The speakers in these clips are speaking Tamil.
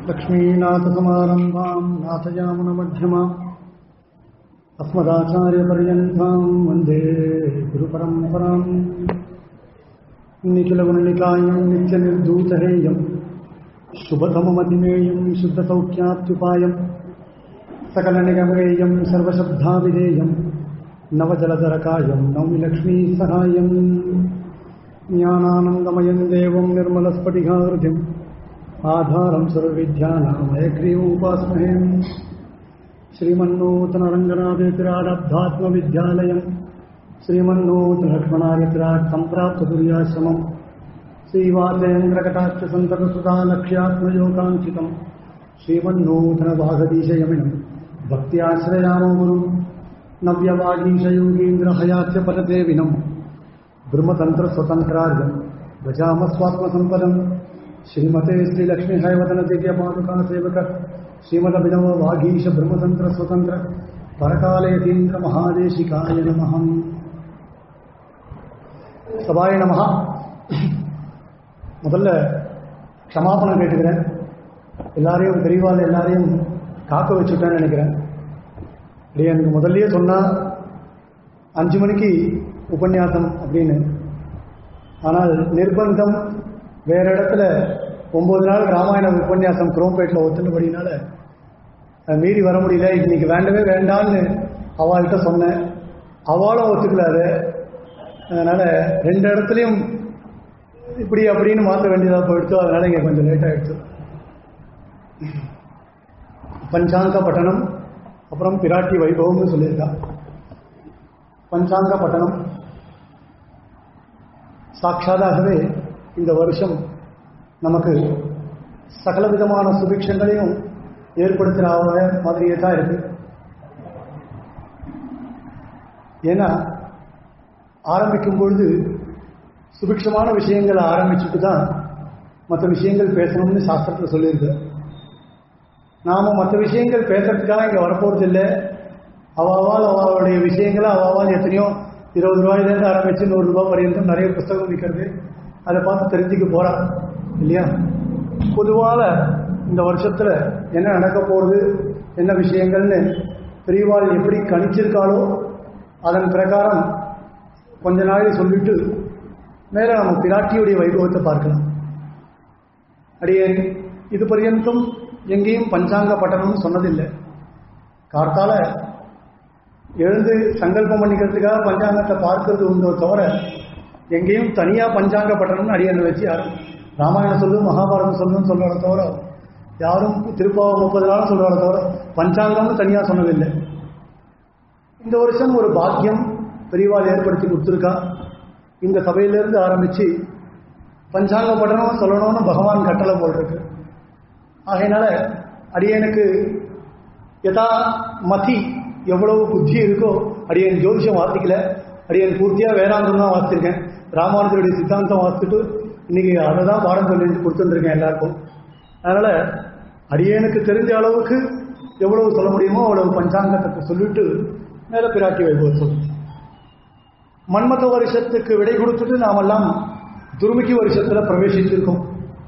लक्ष्मीनाथसमारम्भाम् नाथयामुनमध्यमाम् अस्मदाचार्यपर्यन्ताम् वन्दे गुरुपरम्पराम् निखिलगुणनिकायम् नित्यनिर्धूतहेयम् शुभतममतिमेयम् शुद्धसौख्यात्युपायम् सकलनिगमेयम् सर्वशब्दाविधेयम् नवजलधरकायम् नौमि लक्ष्मीसहायम् ज्ञानानन्दमयम् देवम् निर्मलस्फटिकाकृतिम् आधारम् सर्वविद्यानामयग्रीवोपास्महे श्रीमन्नूतनरङ्गनाथेतिराडब्धात्मविद्यालयम् श्रीमन्नूतनलक्ष्मणादितिराट् सम्प्राप्ततुर्याश्रमम् श्रीवासेन्द्रकटाक्षसन्ततसुतालक्ष्यात्मयोगाङ्कितम् श्रीमन्नूतनवागदीशयमिनम् भक्त्याश्रयामो गुरुम् नव्यवागीशयोगीन्द्रहयाच्य पददेविनम् ब्रह्मतन्त्रस्वतन्त्रार्यम् गजामस्वात्मसम्पदम् श्रीमते श्रीलक्ष्मीहैवदनदिव्यपादुका सेवक श्रीमदभिनव वागीश ब्रह्मतन्त्र स्वतन्त्र परकालयतीन्द्र महादेशिकाय नमः சபாய நமஹா முதல்ல க்ஷமாபணம் கேட்டுக்கிறேன் எல்லாரையும் பெரியவாள் எல்லாரையும் காக்க வச்சுட்டேன்னு நினைக்கிறேன் இல்லையா எனக்கு முதல்லயே சொன்னா அஞ்சு மணிக்கு உபன்யாசம் அப்படின்னு ஆனால் நிர்பந்தம் வேற இடத்துல ஒன்பது நாள் ராமாயண உபன்யாசம் குரோம்பேட்டில் ஒத்துனபடினால மீறி வர முடியல இன்னைக்கு வேண்டவே வேண்டான்னு அவள்கிட்ட சொன்னேன் அவளும் ஒத்துக்கலாது அதனால ரெண்டு இடத்துலையும் இப்படி அப்படின்னு மாற்ற வேண்டியதாக போயிடுச்சு அதனால இங்கே கொஞ்சம் லேட் ஆயிடுச்சு பஞ்சாங்க பட்டணம் அப்புறம் பிராட்டி வைபவம்னு சொல்லியிருக்கா பஞ்சாங்க பட்டணம் சாட்சாதாகவே இந்த வருஷம் நமக்கு சகல விதமான சுபிக்ஷங்களையும் ஏற்படுத்துகிற மாதிரியே தான் இருக்கு ஏன்னா ஆரம்பிக்கும் பொழுது சுபிக்ஷமான விஷயங்களை ஆரம்பிச்சுட்டு தான் மற்ற விஷயங்கள் பேசணும்னு சாஸ்திரத்தில் சொல்லியிருக்கு நாம மற்ற விஷயங்கள் பேசுறதுக்காக இங்கே வரப்போறது இல்லை அவாவால் அவளுடைய விஷயங்களை அவாவால் எத்தனையோ இருபது ரூபாயிலேருந்து ஆரம்பிச்சு நூறு ரூபாய் வரையும் நிறைய புஸ்தகம் விற்கிறது அதை பார்த்து தெரிஞ்சுக்க போறான் இல்லையா பொதுவாக இந்த வருஷத்துல என்ன நடக்க போகுது என்ன விஷயங்கள்னு பெரியவாள் எப்படி கணிச்சிருக்காளோ அதன் பிரகாரம் கொஞ்ச நாளை சொல்லிட்டு மேல நம்ம பிராட்டியுடைய வைபவத்தை பார்க்கலாம் அடியே இது பர்யந்தம் எங்கேயும் பஞ்சாங்க பட்டணம்னு சொன்னதில்லை கார்த்தால எழுந்து சங்கல்பம் பண்ணிக்கிறதுக்காக பஞ்சாங்கத்தை பார்க்கறது உண்டோ தவிர எங்கேயும் தனியா பஞ்சாங்க பட்டணம்னு அடியனை வச்சு யாரும் ராமாயணம் சொல்லும் மகாபாரதம் சொல்லும் சொல்றத தவிர யாரும் திருப்பாவ முப்பது நாள் சொல்றத தவிர பஞ்சாங்கம்னு தனியா சொன்னதில்லை இந்த வருஷம் ஒரு பாக்கியம் பெரியவாள் ஏற்படுத்தி கொடுத்துருக்கா இந்த சபையிலிருந்து ஆரம்பிச்சு பஞ்சாங்க பட்டணம் சொல்லணும்னு பகவான் கட்டளை போட்டிருக்கு ஆகையினால அடியனுக்கு யதா மதி எவ்வளவு புத்தி இருக்கோ அடியன் ஜோதிஷம் வாசிக்கல அடியன் பூர்த்தியா வேதாந்தம் தான் வாசிச்சிருக்கேன் ராமானுஜருடைய சித்தாந்தம் வாசிச்சுட்டு இன்னைக்கு அதை தான் பாடம் சொல்லிட்டு கொடுத்துருக்கேன் எல்லாருக்கும் அதனால அடியனுக்கு தெரிஞ்ச அளவுக்கு எவ்வளவு சொல்ல முடியுமோ அவ்வளவு பஞ்சாங்கத்தை சொல்லிட்டு மேல பிராட்டி வைபவம் சொல்லும் மன்மத வருஷத்துக்கு விடை கொடுத்துட்டு நாமெல்லாம் துர்முகி வருஷத்துல பிரவேசிச்சிருக்கோம்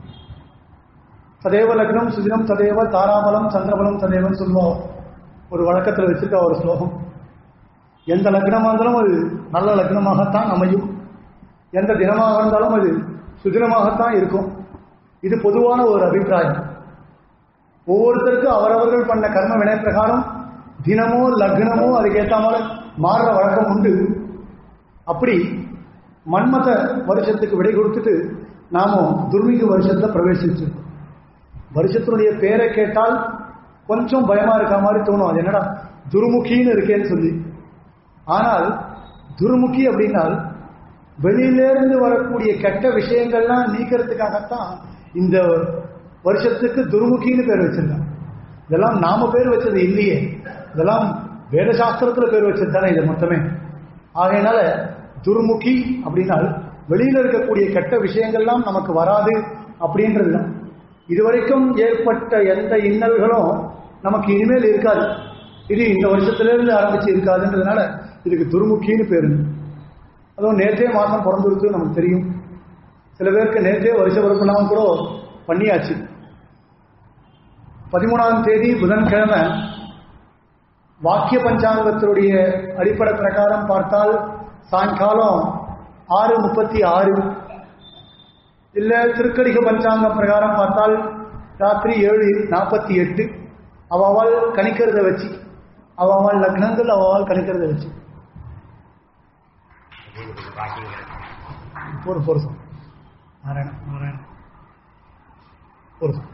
சதேவ லக்னம் சுதினம் சதேவ தாராபலம் சந்திரபலம் சதேவன் சொல்லுவோம் ஒரு வழக்கத்தில் வச்சிருக்க ஒரு ஸ்லோகம் எந்த லக்னமாக இருந்தாலும் அது நல்ல லக்னமாகத்தான் அமையும் எந்த தினமாக இருந்தாலும் அது சுதினமாகத்தான் இருக்கும் இது பொதுவான ஒரு அபிப்பிராயம் ஒவ்வொருத்தருக்கும் அவரவர்கள் பண்ண கர்ம வினை பிரகாரம் தினமோ லக்னமோ அதுக்கேற்ற மாதிரி மாறுற வழக்கம் உண்டு அப்படி மன்மத வருஷத்துக்கு விடை கொடுத்துட்டு நாமும் துர்மிக வருஷத்துல பிரவேசிச்சிருக்கோம் வருஷத்தினுடைய பேரை கேட்டால் கொஞ்சம் பயமா இருக்க மாதிரி தோணும் அது என்னடா துருமுகின்னு இருக்கேன்னு சொல்லி ஆனால் துருமுகி அப்படின்னால் வெளியிலேருந்து வரக்கூடிய கெட்ட விஷயங்கள்லாம் நீக்கிறதுக்காகத்தான் இந்த வருஷத்துக்கு துருமுகின்னு பேர் வச்சிருக்காங்க இதெல்லாம் நாம பேர் வச்சது இல்லையே இதெல்லாம் வேதசாஸ்திரத்துல பேர் வச்சது தானே இது மொத்தமே ஆகையினால துர்முகி அப்படின்னால் வெளியில இருக்கக்கூடிய கெட்ட விஷயங்கள்லாம் நமக்கு வராது அப்படின்றது தான் இதுவரைக்கும் ஏற்பட்ட எந்த இன்னல்களும் நமக்கு இனிமேல் இருக்காது இது இந்த வருஷத்திலிருந்து ஆரம்பிச்சு இருக்காதுன்றதுனால இதுக்கு துருமுக்கின்னு பேரு அதுவும் நேற்றே மாதம் பிறந்திருக்கு நமக்கு தெரியும் சில பேருக்கு நேற்றே வருஷ பிறப்புலாம் கூட பண்ணியாச்சு பதிமூணாம் தேதி புதன்கிழமை வாக்கிய பஞ்சாங்கத்தினுடைய அடிப்படை பிரகாரம் பார்த்தால் சாயங்காலம் ஆறு முப்பத்தி ஆறு இல்ல திருக்கடிக பஞ்சாங்கம் பிரகாரம் பார்த்தால் ராத்திரி ஏழு நாற்பத்தி எட்டு அவாவால் கணிக்கிறத வச்சு அவாவால் லக்னங்கள் அவாவால் கணிக்கிறத வச்சு போதும் போதும் சார் நாராயண நாராயண போதும் சார்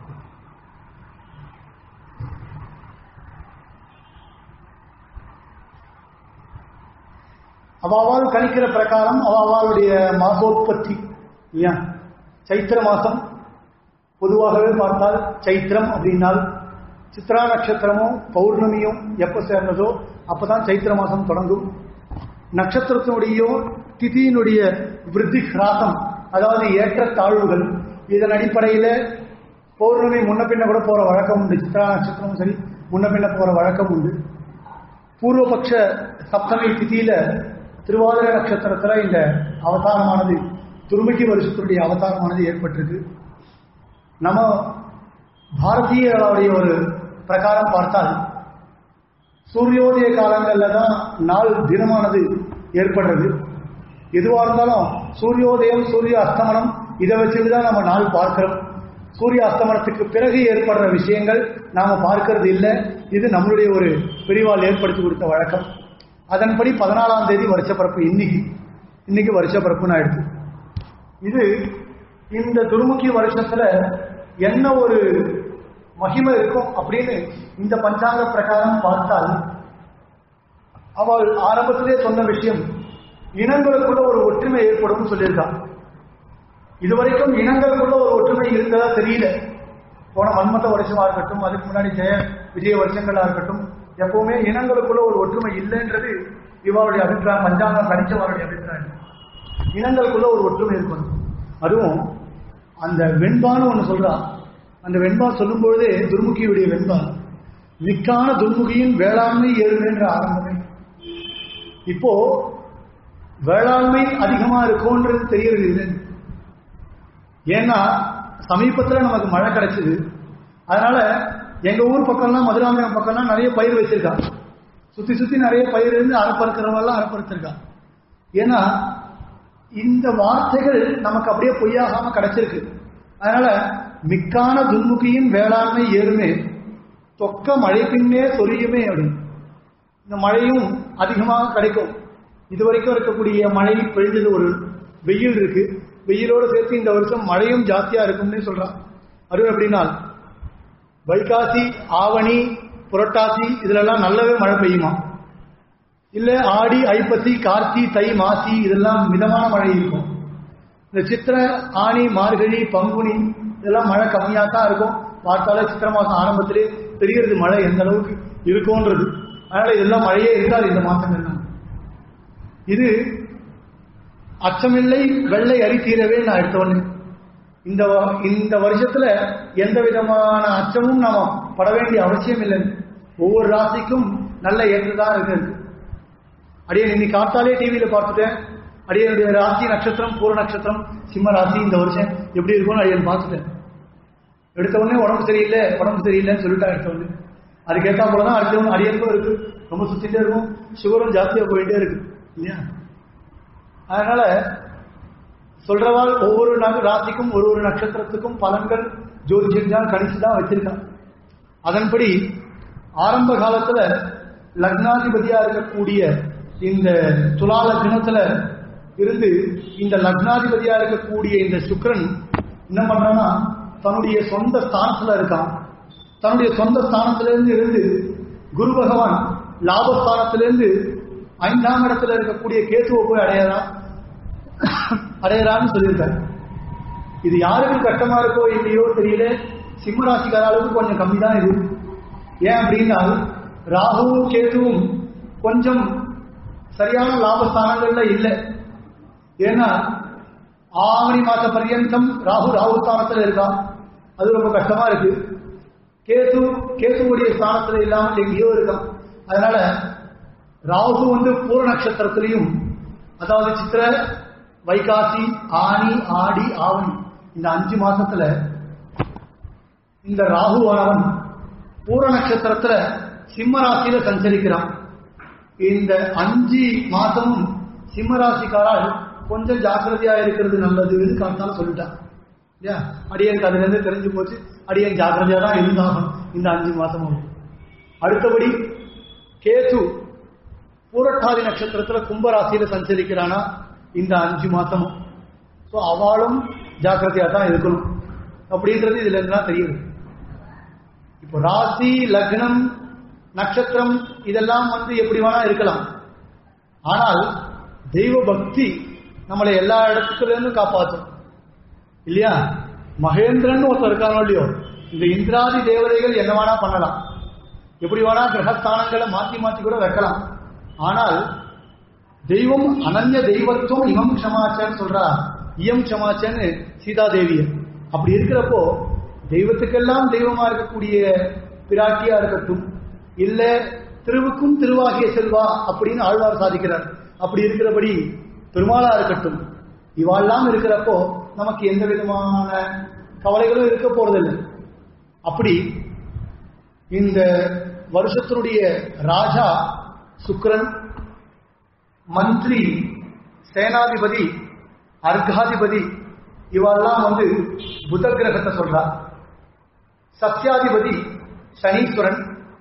அவாவால் கணிக்கிற பிரகாரம் அவாவாளுடைய மாசோத்பத்தி இல்லையா சைத்திர மாசம் பொதுவாகவே பார்த்தால் சைத்திரம் அப்படின்னால் சித்ரா நட்சத்திரமும் பௌர்ணமியும் எப்போ சேர்ந்ததோ அப்பதான் சைத்திர மாசம் தொடங்கும் நட்சத்திரத்தினுடையும் திதியினுடைய விருத்தி கிராசம் அதாவது ஏற்ற தாழ்வுகள் இதன் அடிப்படையில் பௌர்ணமி முன்ன பின்ன கூட போற வழக்கம் உண்டு சித்ரா நட்சத்திரமும் சரி முன்ன பின்ன போற வழக்கம் உண்டு பூர்வபக்ஷ சப்தமி திதியில திருவாதிரை நட்சத்திரத்துல இந்த அவதாரமானது துருமுகி வருஷத்தினுடைய அவதாரமானது ஏற்பட்டிருக்கு நம்ம பாரதியர்களுடைய ஒரு பிரகாரம் பார்த்தால் சூரியோதய காலங்களில் தான் நாள் தினமானது ஏற்படுறது எதுவாக இருந்தாலும் சூரியோதயம் சூரிய அஸ்தமனம் இதை வச்சுட்டு தான் நம்ம நாள் பார்க்கிறோம் சூரிய அஸ்தமனத்துக்கு பிறகு ஏற்படுற விஷயங்கள் நாம பார்க்கறது இல்லை இது நம்மளுடைய ஒரு பிரிவால் ஏற்படுத்தி கொடுத்த வழக்கம் அதன்படி பதினாலாம் தேதி வருஷப்பிறப்பு இன்னைக்கு இன்னைக்கு வருஷப்பிறப்புன்னு ஆயிடுச்சு இது இந்த துருமுகி வருஷத்துல என்ன ஒரு மகிமை இருக்கும் அப்படின்னு இந்த பஞ்சாங்க பிரகாரம் பார்த்தால் அவள் ஆரம்பத்திலே சொன்ன விஷயம் இனங்களுக்குள்ள ஒரு ஒற்றுமை ஏற்படும் சொல்லியிருக்கான் இதுவரைக்கும் இனங்களுக்குள்ள ஒரு ஒற்றுமை இருந்ததா தெரியல போன மன்மத்த வருஷமா இருக்கட்டும் அதுக்கு முன்னாடி ஜெய விஜய வருஷங்களா இருக்கட்டும் எப்பவுமே இனங்களுக்குள்ள ஒரு ஒற்றுமை இல்லைன்றது இவருடைய அபிப்பிராயம் பஞ்சாங்கம் கணிச்சவருடைய அபிப்பிராயம் இனங்களுக்குள்ள ஒரு ஒற்றுமை இருக்கணும் அதுவும் அந்த வெண்பான்னு ஒன்று சொல்றா அந்த வெண்பா சொல்லும் பொழுதே துர்முகியுடைய வெண்பா மிக்கான துர்முகியின் வேளாண்மை ஏழுமென்ற ஆரம்பமே இப்போ வேளாண்மை அதிகமா இருக்கும்ன்றது தெரியறது இல்லை ஏன்னா சமீபத்துல நமக்கு மழை கிடைச்சது அதனால எங்க ஊர் பக்கம்லாம் மதுராந்தகம் பக்கம்லாம் நிறைய பயிர் வச்சிருக்காங்க சுத்தி சுத்தி நிறைய பயிர் இருந்து அறப்பறுக்கிறவங்கலாம் அறப்பறுத்திருக்கா ஏன்னா இந்த வார்த்தைகள் நமக்கு அப்படியே பொய்யாகாம கிடைச்சிருக்கு அதனால மிக்கான துன்முகியின் வேளாண்மை ஏறுமே தொக்க மழை பின்னே சொரியுமே அப்படின்னு இந்த மழையும் அதிகமாக கிடைக்கும் இதுவரைக்கும் இருக்கக்கூடிய மழை பெய்ஞ்சது ஒரு வெயில் இருக்கு வெயிலோடு சேர்த்து இந்த வருஷம் மழையும் ஜாஸ்தியா இருக்கும்னு சொல்றான் அது எப்படின்னா வைகாசி ஆவணி புரட்டாசி இதுலெல்லாம் நல்லாவே மழை பெய்யுமா இல்ல ஆடி ஐப்பசி கார்த்தி தை மாசி இதெல்லாம் மிதமான மழை இருக்கும் இந்த சித்திர ஆணி மார்கழி பங்குனி இதெல்லாம் மழை கம்மியா தான் இருக்கும் பார்த்தாலே சித்திர மாசம் ஆரம்பத்திலே தெரிகிறது மழை எந்த அளவுக்கு இருக்கும்ன்றது அதனால இதெல்லாம் மழையே இருக்காது இந்த மாசங்கள்லாம் இது அச்சமில்லை வெள்ளை அரித்தீரவே நான் எடுத்தோன்னு இந்த வ- இந்த வருஷத்துல எந்த விதமான அச்சமும் நாம பட வேண்டிய அவசியம் இல்லை ஒவ்வொரு ராசிக்கும் நல்ல ஏற்றுதான் இருக்குது அடியே இன்னைக்கு காத்தாலே டிவியில பார்த்துட்டேன் அடியனுடைய ராசி நட்சத்திரம் பூர நட்சத்திரம் சிம்ம ராசி இந்த வருஷம் எப்படி இருக்கும்னு அடியன் பார்த்துட்டேன் எடுத்த உடனே உடம்பு சரியில்லை உடம்பு சரியில்லைன்னு சொல்லிட்டா எடுத்த உடனே அதுக்கேற்றா போல தான் அடுத்தவங்க அடியனுக்கும் இருக்கு ரொம்ப சுத்திட்டே இருக்கும் சுகரும் ஜாஸ்தியாக போயிட்டே இருக்கு இல்லையா அதனால சொல்றவாள் ஒவ்வொரு நக- ராசிக்கும் ஒரு ஒரு நட்சத்திரத்துக்கும் பலன்கள் ஜோதிஷம் கணிச்சு தான் வச்சிருக்கான் அதன்படி ஆரம்ப காலத்துல லக்னாதிபதியா இருக்கக்கூடிய இந்த துலா லக்னத்துல இருந்து இந்த லக்னாதிபதியா இருக்கக்கூடிய இந்த சுக்கிரன் என்ன பண்றான்னா தன்னுடைய சொந்த ஸ்தானத்துல இருக்கான் தன்னுடைய சொந்த ஸ்தானத்திலிருந்து இருந்து குரு பகவான் லாபஸ்தானத்திலிருந்து ஐந்தாம் இடத்துல இருக்கக்கூடிய கேத்துவை போய் அடையறான் அடையறான்னு சொல்லியிருக்காரு இது யாருக்கு கஷ்டமா இருக்கோ இல்லையோ தெரியல சிம்ம ராசிக்காரர்களுக்கு கொஞ்சம் கம்மி தான் இது ஏன் அப்படின்னா ராகுவும் கேதுவும் கொஞ்சம் சரியான லாபஸ்தானங்கள்ல இல்லை ஏன்னா ஆவணி மாச பர்யந்தம் ராகு ராகு ஸ்தானத்துல இருக்கான் அது ரொம்ப கஷ்டமா இருக்கு கேது கேதுவுடைய ஸ்தானத்துல இல்லாமல் எங்கேயோ இருக்கான் அதனால ராகு வந்து பூர நட்சத்திரத்திலையும் அதாவது சித்திர வைகாசி ஆனி ஆடி ஆவணி இந்த அஞ்சு மாசத்துல இந்த ராகுவானவன் பூர நட்சத்திரத்துல சிம்ம ராசியில சஞ்சரிக்கிறான் இந்த அஞ்சு மாதமும் சிம்ம ராசிக்காரால் கொஞ்சம் ஜாக்கிரதையா இருக்கிறது நல்லதுன்னு காத்தாலும் சொல்லிட்டான் இல்லையா அடியனுக்கு அதுல இருந்து தெரிஞ்சு போச்சு அடியன் ஜாக்கிரதையா தான் இருந்தாகணும் இந்த அஞ்சு மாசமும் அடுத்தபடி கேது பூரட்டாதி நட்சத்திரத்துல கும்பராசியில சஞ்சரிக்கிறானா இந்த அஞ்சு மாசமும் ஸோ அவளும் ஜாக்கிரதையா தான் இருக்கணும் அப்படின்றது இதுல இருந்து தான் தெரியுது இப்போ ராசி லக்னம் நட்சத்திரம் இதெல்லாம் வந்து எப்படி வேணா இருக்கலாம் ஆனால் தெய்வ பக்தி நம்மளை எல்லா இடத்துல இருந்து காப்பாற்றும் இல்லையா மகேந்திரன் ஒருத்தர் இருக்கானோ இல்லையோ இந்த இந்திராதி தேவதைகள் என்ன வேணா பண்ணலாம் எப்படி வேணா கிரகஸ்தானங்களை மாத்தி மாத்தி கூட வைக்கலாம் ஆனால் தெய்வம் அனன்ய தெய்வத்துவம் இமம் க்ஷமாச்சன்னு சொல்றா இயம் க்ஷமாச்சன்னு சீதாதேவிய அப்படி இருக்கிறப்போ தெய்வத்துக்கெல்லாம் தெய்வமா இருக்கக்கூடிய பிராட்டியா இருக்கட்டும் இல்ல திருவுக்கும் திருவாகிய செல்வா அப்படின்னு ஆழ்வார் சாதிக்கிறார் அப்படி இருக்கிறபடி பெருமாளா இருக்கட்டும் இவாள்லாம் இருக்கிறப்போ நமக்கு எந்த விதமான கவலைகளும் இருக்க போறதில்லை அப்படி இந்த வருஷத்தினுடைய ராஜா சுக்கிரன் மந்திரி சேனாதிபதி அர்காதிபதி இவெல்லாம் வந்து புத கிரகத்தை சொல்றார் சத்யாதிபதி சனீஸ்வரன்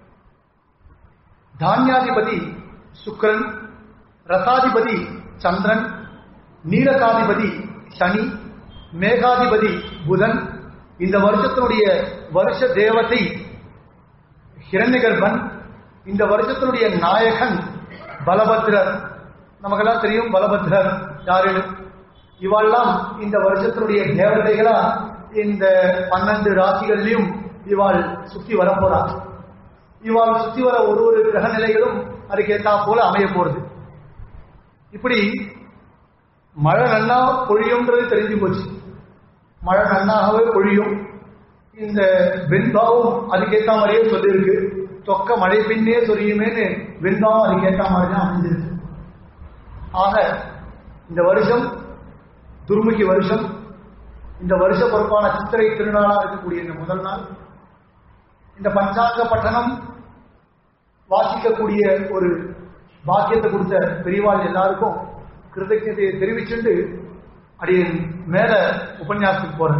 தானியாதிபதி சுக்கிரன் ரசாதிபதி சந்திரன் நீலகாதிபதி சனி மேகாதிபதி புதன் இந்த வருஷத்தினுடைய வருஷ தேவதை ஹிரண்யகர்பன் இந்த வருஷத்தினுடைய நாயகன் பலபத்ரர் நமக்கெல்லாம் தெரியும் பலபத்ரர் யாரு இவாள்லாம் இந்த வருஷத்தினுடைய தேவதைகளா இந்த பன்னெண்டு ராசிகள்லயும் இவாள் சுத்தி வர போறார் இவாள் சுத்தி வர ஒரு ஒரு கிரக நிலைகளும் அதுக்கேற்றா போல அமைய போறது இப்படி மழை நன்னா பொழியும்ன்றது தெரிஞ்சு போச்சு மழை நன்னாகவே பொழியும் இந்த வெண்பாவும் அதுக்கேற்ற மாதிரியே சொல்லியிருக்கு தொக்க மழை பின்னே சொரியுமேன்னு வெண்பாவும் அதுக்கேற்ற மாதிரி தான் அமைஞ்சிருக்கு ஆக இந்த வருஷம் துர்முகி வருஷம் இந்த வருஷ பொறுப்பான சித்திரை திருநாளாக இருக்கக்கூடிய இந்த முதல் நாள் இந்த பஞ்சாங்க பட்டணம் வாசிக்கக்கூடிய ஒரு பாக்கியத்தை கொடுத்த பெரியவாள் எல்லாருக்கும் கிருதஜதையை தெரிவிச்சுட்டு அடியன் மேல உபன்யாசத்துக்கு போறேன்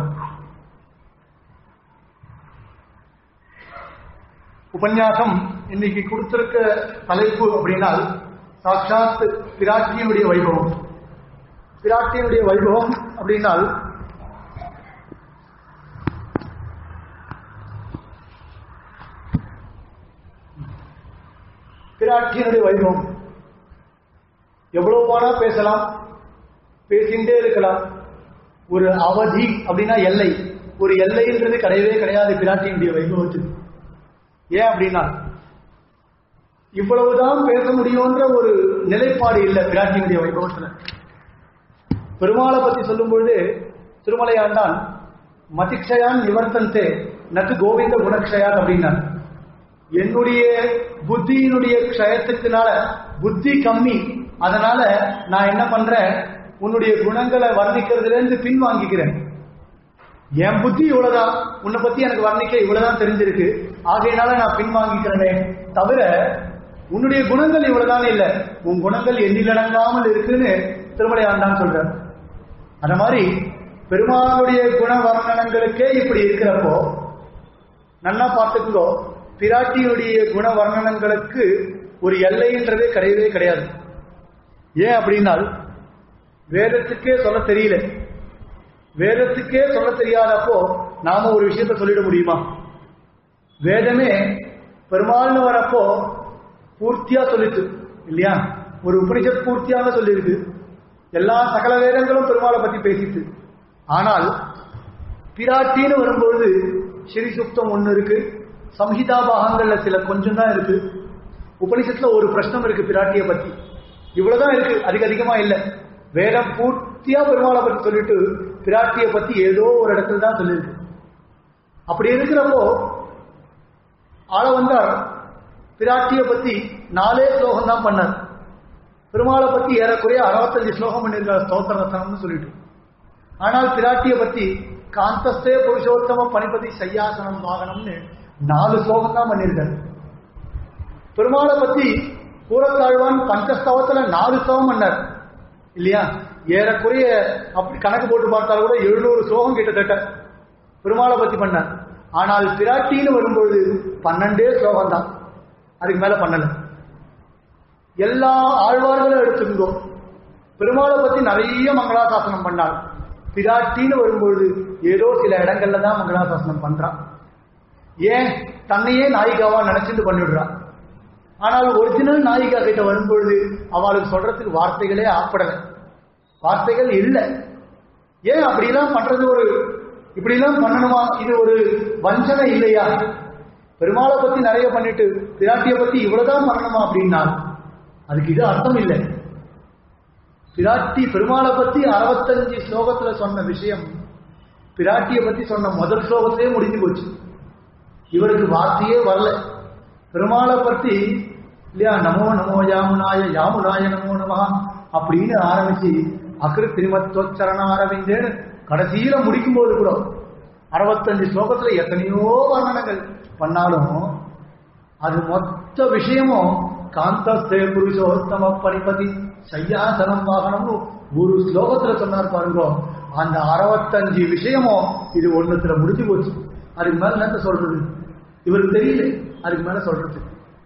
உபன்யாசம் இன்னைக்கு கொடுத்திருக்க தலைப்பு அப்படின்னால் சாட்சாத் பிராட்டியினுடைய வைபவம் பிராட்டியினுடைய வைபவம் அப்படின்னால் பிராட்டியினுடைய வைபவம் எவ்வளவு வேணா பேசலாம் பேசிண்டே இருக்கலாம் ஒரு அவதி அப்படின்னா எல்லை ஒரு எல்லைன்றது கிடையவே கிடையாது பிராட்டியினுடைய வைபவத்துக்கு ஏன் அப்படின்னா இவ்வளவுதான் பேச முடியும்ன்ற ஒரு நிலைப்பாடு இல்லை பிராட்டியினுடைய வைபவத்துல பெருமாளை பத்தி சொல்லும் பொழுது திருமலையாண்டான் மதிக்ஷயான் நிவர்த்தந்தே நக்கு கோவிந்த குணக்ஷயான் அப்படின்னார் என்னுடைய புத்தியினுடைய க்ஷயத்துக்குனால புத்தி கம்மி அதனால நான் என்ன பண்றேன் உன்னுடைய குணங்களை வர்ணிக்கிறதுல இருந்து பின் வாங்கிக்கிறேன் என் புத்தி இவ்வளவுதான் உன்னை பத்தி எனக்கு வர்ணிக்க இவ்வளவுதான் தெரிஞ்சிருக்கு ஆகையினால நான் பின் வாங்கிக்கிறேனே தவிர உன்னுடைய குணங்கள் இவ்வளவுதான் இல்ல உன் குணங்கள் எண்ணிலடங்காமல் இருக்குன்னு திருமலை ஆண்டான் சொல்ற அந்த மாதிரி பெருமாளுடைய குண வர்ணனங்களுக்கே இப்படி இருக்கிறப்போ நல்லா பார்த்துக்கோ பிராட்டியுடைய குண வர்ணனங்களுக்கு ஒரு எல்லைன்றதே கிடையவே கிடையாது ஏன் அப்படின்னால் வேதத்துக்கே சொல்ல தெரியல வேதத்துக்கே சொல்ல தெரியாதப்போ நாம ஒரு விஷயத்த சொல்லிட முடியுமா வேதமே பெருமாள்னு வரப்போ பூர்த்தியா சொல்லிட்டு இல்லையா ஒரு உபனிஷத் பூர்த்தியாக சொல்லியிருக்கு எல்லா சகல வேதங்களும் பெருமாளை பத்தி பேசிட்டு ஆனால் பிராட்டின்னு வரும்பொழுது ஸ்ரீ சுக்தம் ஒண்ணு இருக்கு சம்ஹிதா பாகங்கள்ல சில கொஞ்சம் தான் இருக்கு உபனிஷத்துல ஒரு பிரश्னம் இருக்கு பிராட்டியை பத்தி இவ்வளவுதான் இருக்கு அதிக அதிகமா இல்ல வேதம் பூர்த்தியா பெருமாளை பத்தி சொல்லிட்டு பிராட்டியை பத்தி ஏதோ ஒரு இடத்துல தான் சொல்லியிருக்கு அப்படி இருக்கிறப்போ ஆள வந்தார் பிராட்டியை பத்தி நாலே ஸ்லோகம் தான் பண்ணார் பெருமாளை பத்தி ஏறக்குறைய அறுபத்தஞ்சு ஸ்லோகம் பண்ணியிருக்கார் ஸ்தோத்திர ரத்தனம்னு சொல்லிட்டு ஆனால் பிராட்டியை பத்தி காந்தஸ்தே புருஷோத்தம பணிபதி சையாசனம் வாகனம்னு நாலு ஸ்லோகம் தான் பண்ணியிருக்காரு பெருமாளை பத்தி கூறத்தாழ்வான் பஞ்சஸ்தவத்துல நாலு ஸ்லோகம் பண்ணார் இல்லையா ஏறக்குறைய அப்படி கணக்கு போட்டு பார்த்தால் கூட எழுநூறு ஸ்லோகம் கிட்டத்தட்ட பெருமாளை பத்தி பண்ணார் ஆனால் பிராட்டின்னு வரும்பொழுது பன்னெண்டே ஸ்லோகம் தான் அதுக்கு மேல பண்ணல எல்லா ஆழ்வார்களும் எடுத்துருந்தோம் பெருமாளை பத்தி நிறைய மங்களாசாசனம் பண்ணாள் பிராட்டின்னு வரும்பொழுது ஏதோ சில இடங்கள்ல தான் மங்களாசாசனம் பண்றான் ஏன் தன்னையே நாயிகாவா நினைச்சிட்டு பண்ணிடுறான் ஆனால் ஒரிஜினல் நாயிகா கிட்ட வரும்பொழுது அவளுக்கு சொல்றதுக்கு வார்த்தைகளே ஆப்படல வார்த்தைகள் இல்லை ஏன் அப்படிலாம் பண்றது ஒரு இப்படிலாம் பண்ணணுமா இது ஒரு வஞ்சனை இல்லையா பெருமாளை பத்தி நிறைய பண்ணிட்டு பிராட்டியை பத்தி இவ்வளவுதான் பண்ணணுமா அப்படின்னா அதுக்கு இது அர்த்தம் இல்லை பிராட்டி பெருமாளை பத்தி அறுபத்தஞ்சு ஸ்லோகத்துல சொன்ன விஷயம் பிராட்டியை பத்தி சொன்ன முதல் ஸ்லோகத்திலே முடிஞ்சு போச்சு இவருக்கு வார்த்தையே வரல பெருமாளை பத்தி இல்லையா நமோ நமோ யாமுனாய யாமுனாய நமோ நமஹ அப்படின்னு ஆரம்பிச்சு அக்ரு திரிமத்வச்சரண அரவிந்தேன்னு கடைசியில முடிக்கும் போது கூட அறுபத்தஞ்சு ஸ்லோகத்துல எத்தனையோ வர்ணனங்கள் பண்ணாலும் அது மொத்த விஷயமும் காந்தஸ்தே புருஷோத்தம பணிபதி சையாசனம் வாகனம்னு ஒரு ஸ்லோகத்துல சொன்னார் பாருங்க அந்த அறுபத்தஞ்சு விஷயமும் இது ஒண்ணுத்துல முடிஞ்சு போச்சு அதுக்கு மேல என்னத்த சொல்றது இவருக்கு தெரியல அதுக்கு மேல சொல்றது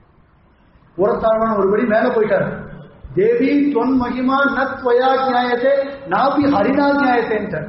புறத்தாழ்வான் ஒருபடி மேல போயிட்டார் தேவி தொன் மகிமா நத்வயா நியாயத்தே நாபி ஹரினா நியாயத்தேன்ட்டார்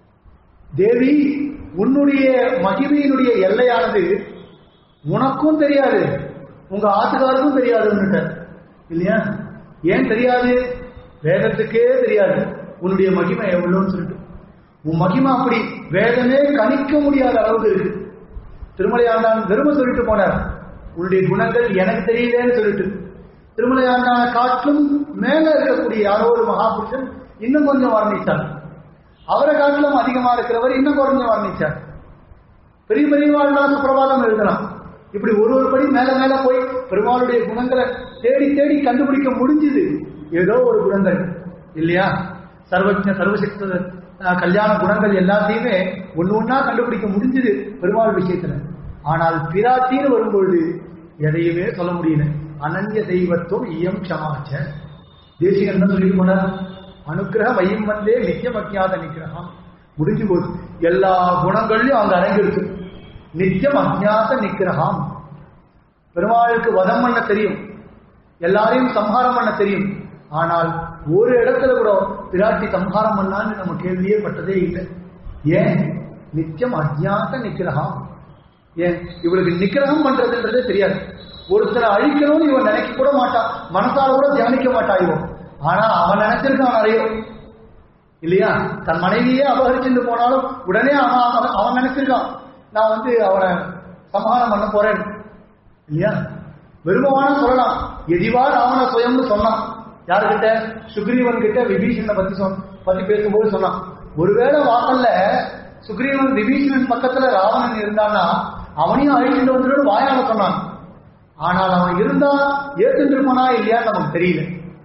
தேவி உன்னுடைய மகிமையினுடைய எல்லையானது உனக்கும் தெரியாது உங்க ஆத்துக்காருக்கும் தெரியாதுன்னு இல்லையா ஏன் தெரியாது வேதத்துக்கே தெரியாது உன்னுடைய மகிமை எவ்வளோன்னு சொல்லிட்டு உன் மகிமை அப்படி வேதமே கணிக்க முடியாத அளவுக்கு இருக்கு திருமலை ஆண்டான் வெறும சொல்லிட்டு போனார் உன்னுடைய குணங்கள் எனக்கு தெரியலன்னு சொல்லிட்டு திருமலை ஆண்டான காட்டிலும் மேல இருக்கக்கூடிய யாரோ ஒரு மகாபுருஷன் இன்னும் கொஞ்சம் வர்ணித்தார் அவரை காட்டிலும் அதிகமா இருக்கிறவர் இன்னும் கொஞ்சம் வர்ணிச்சார் பெரிய பெரியவாள்லாம் சுப்பிரபாதம் எழுதலாம் இப்படி ஒரு ஒரு படி மேல மேல போய் பெருமாளுடைய குணங்களை தேடி தேடி கண்டுபிடிக்க முடிஞ்சுது ஏதோ ஒரு குணங்கள் இல்லையா சர்வஜ சர்வசக்த அஹ், கல்யாண குணங்கள் எல்லாத்தையுமே ஒண்ணு ஒண்ணா கண்டுபிடிக்க முடிஞ்சுது பெருமாள் விஷயத்துல ஆனால் பிராட்டின்னு வரும்பொழுது எதையுமே சொல்ல முடியல அனன்ய தெய்வத்துவம் இயம் க்ஷமாச்ச தேசிகன் என்ன சொல்லிட்டு போனார் அனுக்கிரக மையம் வந்தே நித்தியம் அஜாத நிக்கிரகம் முடிஞ்சு போகுது எல்லா குணங்கள்லயும் அங்க அடங்கிருக்கு நித்தியம் அஜாத நிக்கிரகம் பெருமாளுக்கு வதம் பண்ண தெரியும் எல்லாரையும் சம்ஹாரம் பண்ண தெரியும் ஆனால் ஒரு இடத்துல கூட பிராட்டி சம்ஹாரம் பண்ணான்னு நம்ம கேள்வியே பட்டதே இல்லை ஏன் நித்தியம் அஜாத நிக்கிரகம் ஏன் இவளுக்கு நிக்கிரகம் பண்றதுன்றதே தெரியாது ஒருத்தரை அழிக்கணும்னு இவன் நினைக்க கூட மாட்டான் மனசால கூட தியானிக்க மாட்டா இவன் ஆனா அவன் நினைச்சிருக்கான் நிறைய இல்லையா தன் மனைவியே அபகரிச்சுட்டு போனாலும் உடனே அவன் அவன் அவன் நினைச்சிருக்கான் நான் வந்து அவனை சமாதானம் பண்ண போறேன் இல்லையா வெறுமவான சொல்லலாம் எதிவா ராவண சுயம்னு சொன்னான் யாருக்கிட்ட சுக்ரீவன் கிட்ட விபீஷணனை பத்தி சொன்ன பத்தி பேசும்போது சொன்னான் ஒருவேளை வாசல்ல சுக்ரீவன் விபீஷணன் பக்கத்துல ராவணன் இருந்தான்னா அவனையும் அழிச்சுட்டு வந்துட்டு வாயால சொன்னான் ஆனால் அவன் இருந்தா ஏத்துட்டு இருப்பானா இல்லையான்னு நமக்கு தெரியல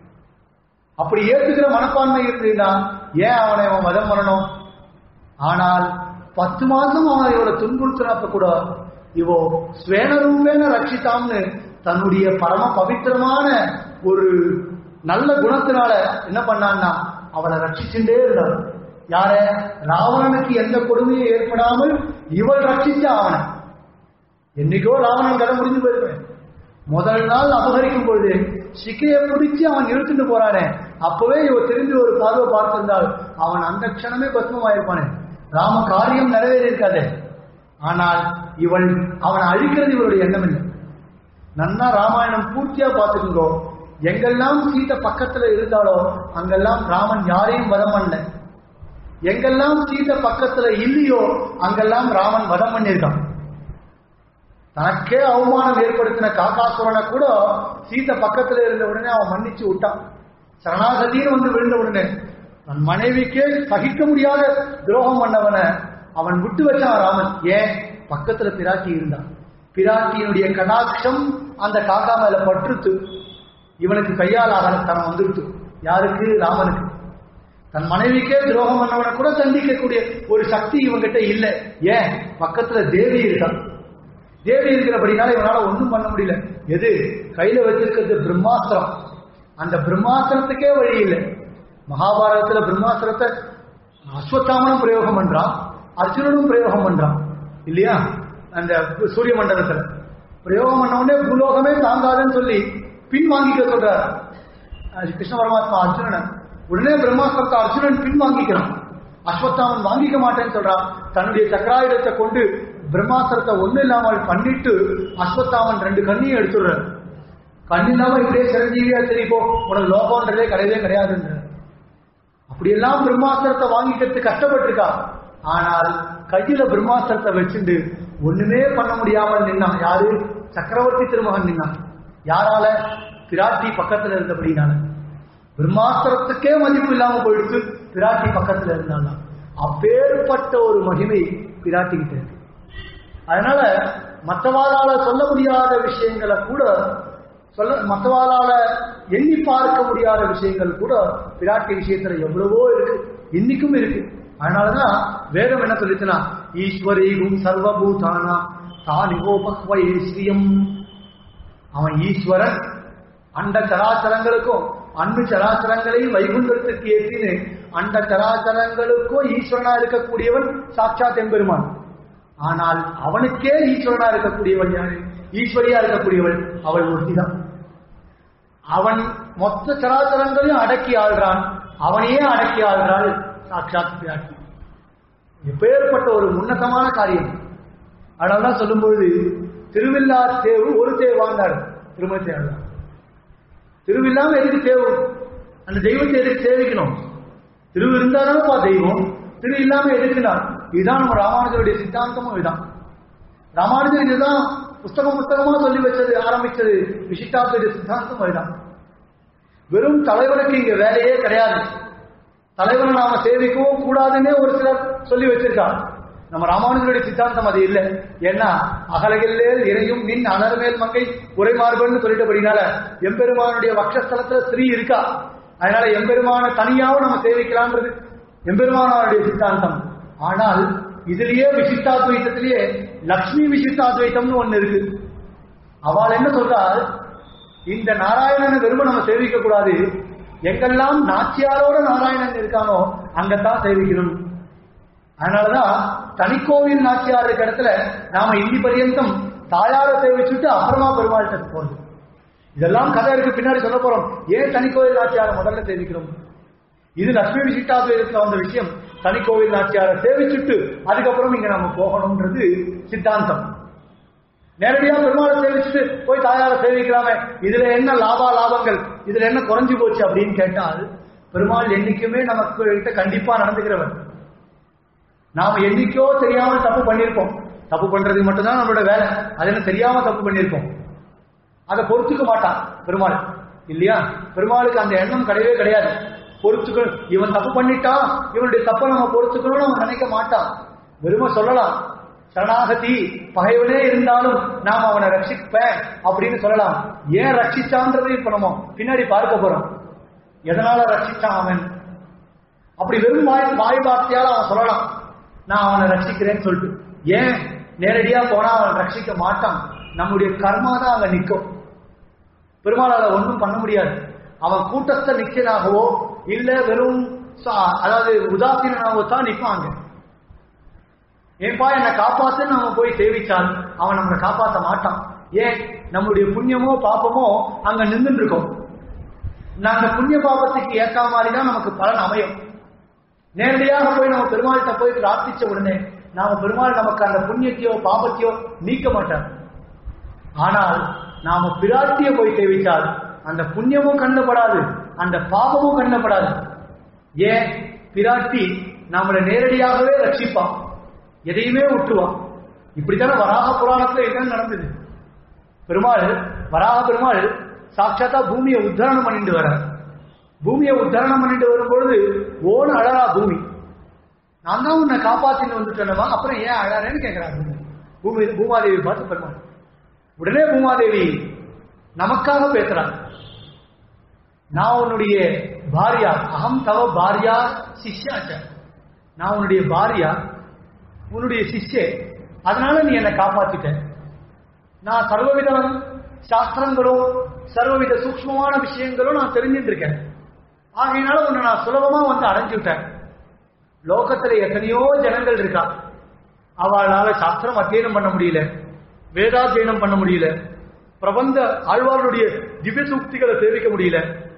அப்படி ஏத்துக்கிற மனப்பான்மை இருந்ததுன்னா ஏன் அவனை அவன் மதம் பண்ணணும் ஆனால் பத்து மாசம் அவன் இவளை துன்புறுத்தினப்ப கூட இவோ ஸ்வேனரூபேன ரட்சித்தாம்னு தன்னுடைய பரம பவித்திரமான ஒரு நல்ல குணத்தினால என்ன பண்ணான்னா அவளை ரட்சிச்சுட்டே இருந்தாள் யார ராவணனுக்கு எந்த கொடுமையும் ஏற்படாமல் இவள் ரட்சிச்ச அவனை என்னைக்கோ ராவணன் கதை முடிஞ்சு போயிருப்பேன் முதல் நாள் அபகரிக்கும் பொழுது சிக்கையை பிடிச்சு அவன் இழுத்துட்டு போறானே அப்பவே இவ திரும்பி ஒரு பார்வை பார்த்திருந்தால் அவன் அந்த க்ஷணமே பத்மமாயிருப்பானே ராம காரியம் நிறைவேறி இருக்காதே ஆனால் இவள் அவனை அழிக்கிறது இவருடைய எண்ணம் இல்லை நன்னா ராமாயணம் பூர்த்தியா பார்த்துக்கோ எங்கெல்லாம் சீதை பக்கத்துல இருந்தாலோ அங்கெல்லாம் ராமன் யாரையும் வதம் பண்ணல எங்கெல்லாம் சீதை பக்கத்துல இல்லையோ அங்கெல்லாம் ராமன் வதம் பண்ணியிருக்கான் தனக்கே அவமானம் ஏற்படுத்தின காக்காசுரனை கூட சீத்தை பக்கத்துல இருந்த உடனே அவன் மன்னிச்சு விட்டான் சரணாகதின்னு வந்து விழுந்த உடனே தன் மனைவிக்கே சகிக்க முடியாத துரோகம் பண்ணவனை அவன் விட்டு வச்சான் ராமன் ஏன் பக்கத்துல பிராட்டி இருந்தான் பிராட்டியினுடைய கடாட்சம் அந்த காக்கா மேல பற்றுத்து இவனுக்கு கையால் தனம் வந்துருத்து யாருக்கு ராமனுக்கு தன் மனைவிக்கே துரோகம் பண்ணவனை கூட தண்டிக்கக்கூடிய ஒரு சக்தி இவங்கிட்ட இல்லை ஏன் பக்கத்துல தேவி இருக்கான் தேவி இருக்கிறபடினால இவனால ஒண்ணும் பண்ண முடியல எது கையில வச்சிருக்கிறது பிரம்மாஸ்திரம் அந்த பிரம்மாஸ்திரத்துக்கே வழி இல்லை மகாபாரதத்துல பிரம்மாஸ்திரத்தை அஸ்வத்தாமனும் பிரயோகம் பண்றான் அர்ஜுனனும் பிரயோகம் பண்றான் இல்லையா அந்த சூரிய மண்டலத்துல பிரயோகம் பண்ண உடனே பூலோகமே தாங்காதுன்னு சொல்லி பின் வாங்கிக்க சொல்றாரு அது கிருஷ்ண பரமாத்மா அர்ஜுனன் உடனே பிரம்மாஸ்திரத்தை அர்ஜுனன் பின் வாங்கிக்கிறான் அஸ்வத்தாமன் வாங்கிக்க மாட்டேன்னு சொல்றான் தன்னுடைய சக்கராயுதத்தை கொண்டு பிரம்மாஸ்திரத்தை ஒண்ணு இல்லாமல் பண்ணிட்டு அஸ்வத்தாமன் ரெண்டு கண்ணையும் எடுத்துடுறாரு கண் இல்லாம இப்படியே சிரஞ்சீவியா சரி போ உனக்கு லோகம்ன்றதே கிடையவே கிடையாதுன்ற அப்படியெல்லாம் பிரம்மாஸ்திரத்தை வாங்கிக்கிறதுக்கு கஷ்டப்பட்டிருக்கா ஆனால் கையில பிரம்மாஸ்திரத்தை வச்சுண்டு ஒண்ணுமே பண்ண முடியாமல் நின்னான் யாரு சக்கரவர்த்தி திருமகன் நின்னான் யாரால பிராட்டி பக்கத்துல இருந்தபடினால பிரம்மாஸ்திரத்துக்கே மதிப்பு இல்லாம போயிடுச்சு பிராட்டி பக்கத்துல இருந்தாங்க அப்பேற்பட்ட ஒரு மகிமை பிராட்டி கிட்ட இருக்கு அதனால மற்றவாளால சொல்ல முடியாத விஷயங்களை கூட சொல்ல மற்றவாளால எண்ணி பார்க்க முடியாத விஷயங்கள் கூட பிராட்டி விஷயத்துல எவ்வளவோ இருக்கு இன்னைக்கும் இருக்கு அதனாலதான் வேதம் என்ன சொல்லிச்சுன்னா ஈஸ்வரீகும் சர்வபூதானா தானிகோபக்வயேஸ்வரியம் அவன் ஈஸ்வரன் அண்ட சராச்சரங்களுக்கும் அன்பு சராச்சரங்களையும் வைகுண்டத்துக்கு ஏற்றினு அண்ட சராச்சரங்களுக்கும் ஈஸ்வரனா இருக்கக்கூடியவன் சாட்சாத் எம்பெருமான் ஆனால் அவனுக்கே ஈஸ்வரனா இருக்கக்கூடியவன் யாரு ஈஸ்வரியா இருக்கக்கூடியவள் அவள் ஒருத்திதான் அவன் மொத்த சராச்சரங்களையும் அடக்கி ஆள்றான் அவனையே அடக்கி ஆள்றாள் சாட்சாத் பிராட்டி எப்பேற்பட்ட ஒரு உன்னதமான காரியம் அதனால்தான் சொல்லும்பொழுது திருவில்லா தேவு ஒரு தேவாண்டாள் திருமண தேவதான் திருவில்லாம எதுக்கு தேவை அந்த தெய்வத்தை எதுக்கு சேவிக்கணும் திரு இருந்தாதானப்பா தெய்வம் திரு இல்லாம எதுக்குனா இதுதான் நம்ம ராமானுஜருடைய சித்தாந்தமும் இதுதான் ராமானுஜர் இதுதான் புஸ்தகம் புஸ்தகமா சொல்லி வச்சது ஆரம்பிச்சது விசிஷ்டாத்துடைய சித்தாந்தம் அதுதான் வெறும் தலைவனுக்கு இங்க வேலையே கிடையாது தலைவனை நாம சேவிக்கவும் கூடாதுன்னே ஒரு சிலர் சொல்லி வச்சிருக்காங்க நம்ம ராமானுஜருடைய சித்தாந்தம் அது இல்லை ஏன்னா அகலகில்லேல் இறையும் நின் அலர்மேல் மங்கை உரைமார்பன்னு சொல்லிட்டபடினால எம்பெருமானுடைய வக்ஷஸ்தலத்துல ஸ்ரீ இருக்கா அதனால எம்பெருமான தனியாவும் நம்ம சேவிக்கலாம்ன்றது எம்பெருமானுடைய சித்தாந்தம் ஆனால் இதுலயே விசிஷ்டாத்வைத்தத்திலேயே லக்ஷ்மி விசிஷ்டாத்வைத்தம்னு ஒண்ணு இருக்கு அவள் என்ன சொல்றாள் இந்த நாராயணனை வெறும நம்ம சேவிக்க கூடாது எங்கெல்லாம் நாச்சியாரோட நாராயணன் இருக்கானோ அங்கத்தான் சேவிக்கணும் அதனாலதான் தனிக்கோவில் நாச்சியார் இருக்க இடத்துல நாம இன்னி பரியந்தம் தாயார சேவிச்சுட்டு அப்புறமா பெருமாள்கிட்ட போறது இதெல்லாம் கதை இருக்கு பின்னாடி சொல்ல போறோம் ஏன் தனிக்கோவில் நாச்சியாரை முதல்ல சேவிக்கிறோம் இது லட்சுமி விசிஷ்டாத்வைதத்துல வந்த விஷயம் தனிக்கோவில் நாச்சியாரை சேவிச்சுட்டு அதுக்கப்புறம் இங்க நம்ம போகணும்ன்றது சித்தாந்தம் நேரடியா பெருமாளை சேவிச்சுட்டு போய் தாயாரை சேவிக்கலாமே இதுல என்ன லாபா லாபங்கள் இதுல என்ன குறைஞ்சு போச்சு அப்படின்னு கேட்டால் பெருமாள் என்னைக்குமே நமக்கு கிட்ட கண்டிப்பா நடந்துக்கிறவர் நாம என்னைக்கோ தெரியாமல் தப்பு பண்ணியிருப்போம் தப்பு பண்றதுக்கு மட்டும்தான் நம்மளோட வேலை அது என்ன தெரியாம தப்பு பண்ணியிருப்போம் அதை பொறுத்துக்க மாட்டான் பெருமாள் இல்லையா பெருமாளுக்கு அந்த எண்ணம் கிடையவே கிடையாது பொறுத்துக்கணும் இவன் தப்பு பண்ணிட்டான் இவனுடைய தப்பை நம்ம பொறுத்துக்கணும்னு அவன் நினைக்க மாட்டான் வெறும சொல்லலாம் சரணாகதி பகைவனே இருந்தாலும் நாம் அவனை ரட்சிப்பேன் அப்படின்னு சொல்லலாம் ஏன் ரட்சிச்சான்றது இப்ப நம்ம பின்னாடி பார்க்க போறோம் எதனால ரட்சிச்சான் அவன் அப்படி வெறும் வாய் வாய் வார்த்தையால அவன் சொல்லலாம் நான் அவனை ரட்சிக்கிறேன்னு சொல்லிட்டு ஏன் நேரடியா போனா அவன் ரட்சிக்க மாட்டான் நம்முடைய கர்மா தான் அங்க நிற்கும் பெருமாளால ஒன்றும் பண்ண முடியாது அவன் கூட்டஸ்த நிச்சயனாகவோ இல்ல வெறும் சா- அதாவது உதாசீனாகவோ தான் நிற்பாங்க ஏன்பா என்னை காப்பாத்துன்னு நம்ம போய் சேவிச்சால் அவன் நம்மளை காப்பாத்த மாட்டான் ஏன் நம்முடைய புண்ணியமோ பாப்பமோ அங்க நின்றுட்டு இருக்கோம் நாங்க புண்ணிய பாபத்துக்கு ஏற்ற மாதிரி தான் நமக்கு பலன் அமையும் நேரடியாக போய் நம்ம பெருமாள்கிட்ட போய் பிரார்த்திச்ச உடனே நாம பெருமாள் நமக்கு அந்த புண்ணியத்தையோ பாபத்தையோ நீக்க மாட்டார் ஆனால் நாம பிராட்டிய போய் சேவித்தால் அந்த புண்ணியமும் கண்ணப்படாது அந்த பாபமும் கண்ணப்படாது ஏன் பிராட்டி நம்மளை நேரடியாகவே ரட்சிப்பான் எதையுமே விட்டுருவான் இப்படித்தானே வராக புராணத்துல இதுதான் நடந்தது பெருமாள் வராக பெருமாள் சாட்சாத்தா பூமியை உத்தரணம் பண்ணிட்டு வர பூமியை உத்தரணம் பண்ணிட்டு வரும்பொழுது ஓன அழறா பூமி நான் தான் உன்னை காப்பாத்தின்னு வந்துட்டேனவா அப்புறம் ஏன் அழறேன்னு கேட்கிறார் பூமி பூமி பூமாதேவி பார்த்து பெருமாள் உடனே பூமாதேவி நமக்காக பேசுறாங்க நான் உன்னுடைய பாரியா அகம் தவ பாரியா சிஷ்யாச்ச நான் உன்னுடைய பாரியா உன்னுடைய சிஷ்யே அதனால நீ என்னை காப்பாத்திட்ட நான் சர்வவித சாஸ்திரங்களும் சர்வவித சூக்ஷ்மமான விஷயங்களும் நான் தெரிஞ்சுட்டு இருக்கேன் ஆகையினால உன்னை நான் சுலபமா வந்து அடைஞ்சு விட்டேன் லோகத்துல எத்தனையோ ஜனங்கள் இருக்கா அவளால சாஸ்திரம் அத்தியனம் பண்ண முடியல வேதாத்தியனம் பண்ண முடியல பிரபந்த ஆழ்வாருடைய திவ்ய சூக்திகளை சேவிக்க முடியல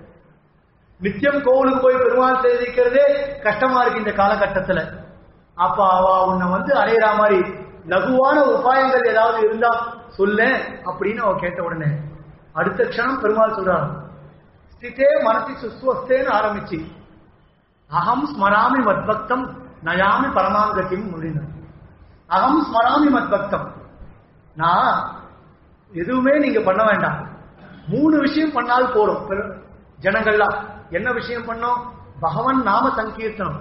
நித்தியம் கோவிலுக்கு போய் பெருமாள் சேவிக்கிறதே கஷ்டமா இருக்கு இந்த காலகட்டத்துல அப்ப அவ உன்னை வந்து அடையிற மாதிரி லகுவான உபாயங்கள் ஏதாவது இருந்தா சொல்ல அப்படின்னு அவ கேட்ட உடனே அடுத்த க்ஷணம் பெருமாள் சொல்றாரு ஸ்திதே மனசி சுஸ்வஸ்தேன்னு ஆரம்பிச்சு அகம் ஸ்மராமி மத்பக்தம் நயாமி பரமாங்கத்தின் முடினார் அகம் ஸ்மராமி மத்பக்தம் நான் எதுவுமே நீங்க பண்ண வேண்டாம் மூணு விஷயம் பண்ணால் போறோம் பெரு- ஜனங்கள்லாம் என்ன விஷயம் பண்ணோம் பகவன் நாம சங்கீர்த்தனம்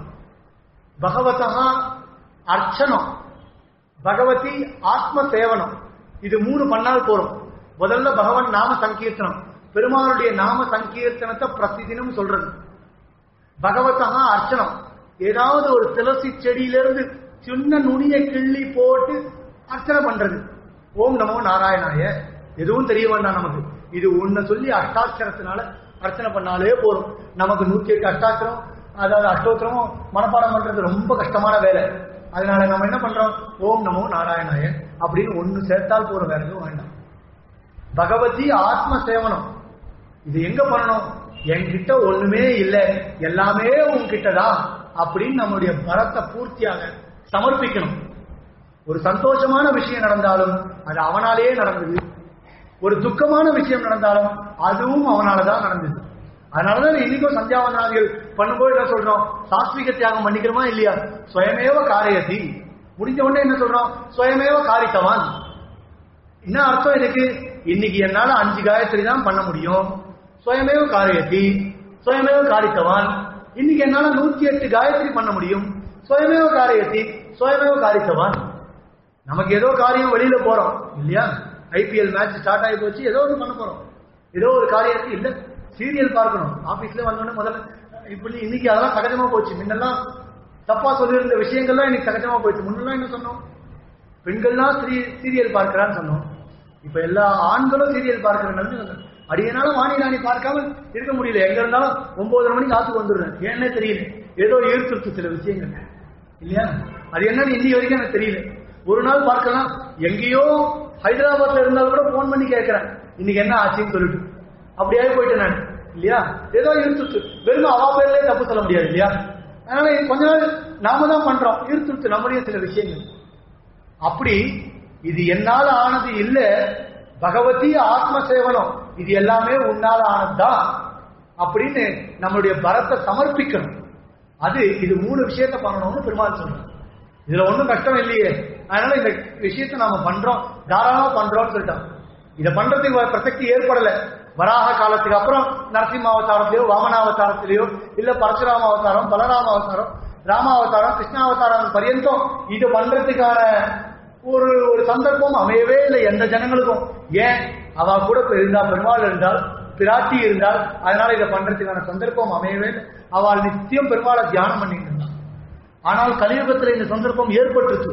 பகவதா அர்ச்சனம் பகவதி ஆத்ம சேவனம் இது மூணு பண்ணால் போறோம் முதல்ல பகவன் நாம சங்கீர்த்தனம் பெருமாளுடைய நாம சங்கீர்த்தனத்தை பிரதிதினம் சொல்றது பகவதா அர்ச்சனம் ஏதாவது ஒரு துளசி செடியிலிருந்து சின்ன நுனியை கிள்ளி போட்டு அர்ச்சனை பண்றது ஓம் நமோ நாராயணாய எதுவும் தெரிய வேண்டாம் நமக்கு இது ஒண்ணு சொல்லி அஷ்டாட்சரத்தினால அர்ச்சனை பண்ணாலே போதும் நமக்கு நூத்தி எட்டு அஷ்டாட்சரம் அதாவது அஷ்டோத்திரமும் மனப்பாடம் பண்றது ரொம்ப கஷ்டமான வேலை அதனால நம்ம என்ன பண்றோம் ஓம் நமோ நாராயணாய அப்படின்னு ஒண்ணு சேர்த்தால் போறோம் வேற எதுவும் வேண்டாம் பகவதி ஆத்ம சேவனம் இது எங்க பண்ணணும் என்கிட்ட ஒண்ணுமே இல்ல எல்லாமே உன்கிட்ட தான் அப்படின்னு நம்முடைய பரத்தை பூர்த்தியாக சமர்ப்பிக்கணும் ஒரு சந்தோஷமான விஷயம் நடந்தாலும் அது அவனாலேயே நடந்தது ஒரு துக்கமான விஷயம் நடந்தாலும் அதுவும் அவனாலதான் நடந்தது அதனாலதான் இன்னைக்கும் சந்தியாவந்தனாதிகள் பண்ணும்போது என்ன சொல்றோம் சாத்விக தியாகம் பண்ணிக்கிறோமா இல்லையா சுயமேவ காரியதி முடிஞ்ச உடனே என்ன சொல்றோம் சுயமேவ காரித்தவான் என்ன அர்த்தம் இதுக்கு இன்னைக்கு என்னால அஞ்சு காயத்ரி தான் பண்ண முடியும் சுயமேவ காரியத்தி சுயமேவ காரித்தவான் இன்னைக்கு என்னால நூத்தி எட்டு காயத்ரி பண்ண முடியும் சுயமேவ காரியத்தி சுயமேவ காரித்தவான் நமக்கு ஏதோ காரியம் வெளியில போறோம் இல்லையா ஐபிஎல் மேட்ச் ஸ்டார்ட் ஆகி போச்சு ஏதோ ஒன்று பண்ண போறோம் ஏதோ ஒரு காரியத்தை இல்ல சீரியல் பார்க்கணும் ஆபீஸ்ல வந்தோடனே முதல்ல இப்படி இன்னைக்கு அதெல்லாம் சகஜமா போச்சு முன்னெல்லாம் தப்பா சொல்லியிருந்த விஷயங்கள்லாம் இன்னைக்கு சகஜமா போயிடுச்சு முன்னெல்லாம் என்ன சொன்னோம் பெண்கள்லாம் சீரி- சீரியல் பார்க்கறான்னு சொன்னோம் இப்ப எல்லா ஆண்களும் சீரியல் பார்க்கறதுனால அடியனால வாணி ராணி பார்க்காம இருக்க முடியல எங்க இருந்தாலும் ஒன்பதரை மணிக்கு ஆத்துக்கு வந்துடுறேன் ஏன்னே தெரியல ஏதோ ஈர்த்துருச்சு சில விஷயங்கள் இல்லையா அது என்னன்னு இன்னி வரைக்கும் எனக்கு தெரியல ஒரு நாள் பார்க்கலாம் எங்கேயோ ஹைதராபாத்ல இருந்தாலும் கூட போன் பண்ணி கேட்கறேன் இன்னைக்கு என்ன ஆச்சுன்னு சொல்லிட்டு அப்படியே போயிட்டேன் நான் இல்லையா ஏதோ ஈர்த்துட்டு வெறும் அவா பேர்லயே தப்பு சொல்ல முடியாது இல்லையா அதனால இது கொஞ்ச நாள் நாம தான் பண்றோம் ஈர்த்துட்டு நம்முடைய சில விஷயங்கள் அப்படி இது என்னால ஆனது இல்ல பகவதி ஆத்ம சேவனம் இது எல்லாமே உன்னால ஆனதுதான் அப்படின்னு நம்மளுடைய பரத்தை சமர்ப்பிக்கணும் அது இது மூணு விஷயத்த பண்ணணும்னு பெருமாள் சொல்றாங்க இதுல ஒண்ணும் கஷ்டம் இல்லையே அதனால இந்த விஷயத்தை நாம பண்றோம் தாராளமா பண்றோம்னு சொல்லிட்டோம் இத பண்றதுக்கு ஒரு பிரசக்தி ஏற்படல வராக காலத்துக்கு அப்புறம் நரசிம்ம அவதாரத்திலேயோ வாமனாவதாரத்திலேயோ இல்ல பரசுராம அவதாரம் பலராம அவதாரம் ராமாவதாரம் கிருஷ்ணாவதாரம் பரியந்தம் இது பண்றதுக்கான ஒரு ஒரு சந்தர்ப்பம் அமையவே இல்லை எந்த ஜனங்களுக்கும் ஏன் அவ கூட இப்ப இருந்தா பெருமாள் இருந்தால் பிராட்டி இருந்தால் அதனால இதை பண்றதுக்கான சந்தர்ப்பம் அமையவே இல்லை அவள் நித்தியம் பெருமாளை தியானம் பண்ணிட்டு இருந்தான் ஆனால் கலியுகத்துல இந்த சந்தர்ப்பம் ஏற்பட்டுச்சு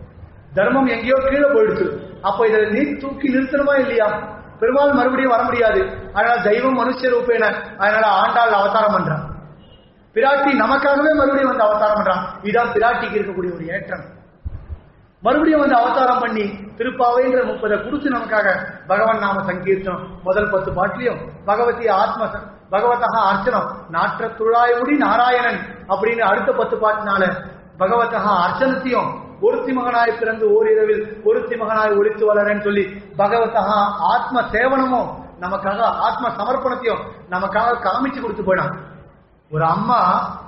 தர்மம் எங்கேயோ கீழே போயிடுச்சு அப்ப இதை நீ தூக்கி நிறுத்தணுமா இல்லையா பெருமாள் மறுபடியும் வர முடியாது அதனால தெய்வம் மனுஷ ரூபேன அதனால ஆண்டாள் அவதாரம் பண்றான் பிராட்டி நமக்காகவே மறுபடியும் வந்து அவதாரம் பண்றான் இதான் பிராட்டிக்கு இருக்கக்கூடிய ஒரு ஏற்றம் மறுபடியும் வந்து அவதாரம் பண்ணி திருப்பாவைன்ற முப்பதை கொடுத்து நமக்காக பகவன் நாம சங்கீர்த்தனம் முதல் பத்து பாட்டிலையும் பகவதி ஆத்ம ச- பகவதா அர்ச்சனம் நாற்ற துழாய்முடி நாராயணன் அப்படின்னு அடுத்த பத்து பாட்டினால பகவதா அர்ச்சனத்தையும் ஒருத்தி மகனாய் பிறந்து ஓரிரவில் ஒருத்தி மகனாய் ஒழித்து வளரன்னு சொல்லி பகவதா ஆத்ம சேவனமும் நமக்காக ஆத்ம சமர்ப்பணத்தையும் நமக்காக காமிச்சு கொடுத்து போயிடான் ஒரு அம்மா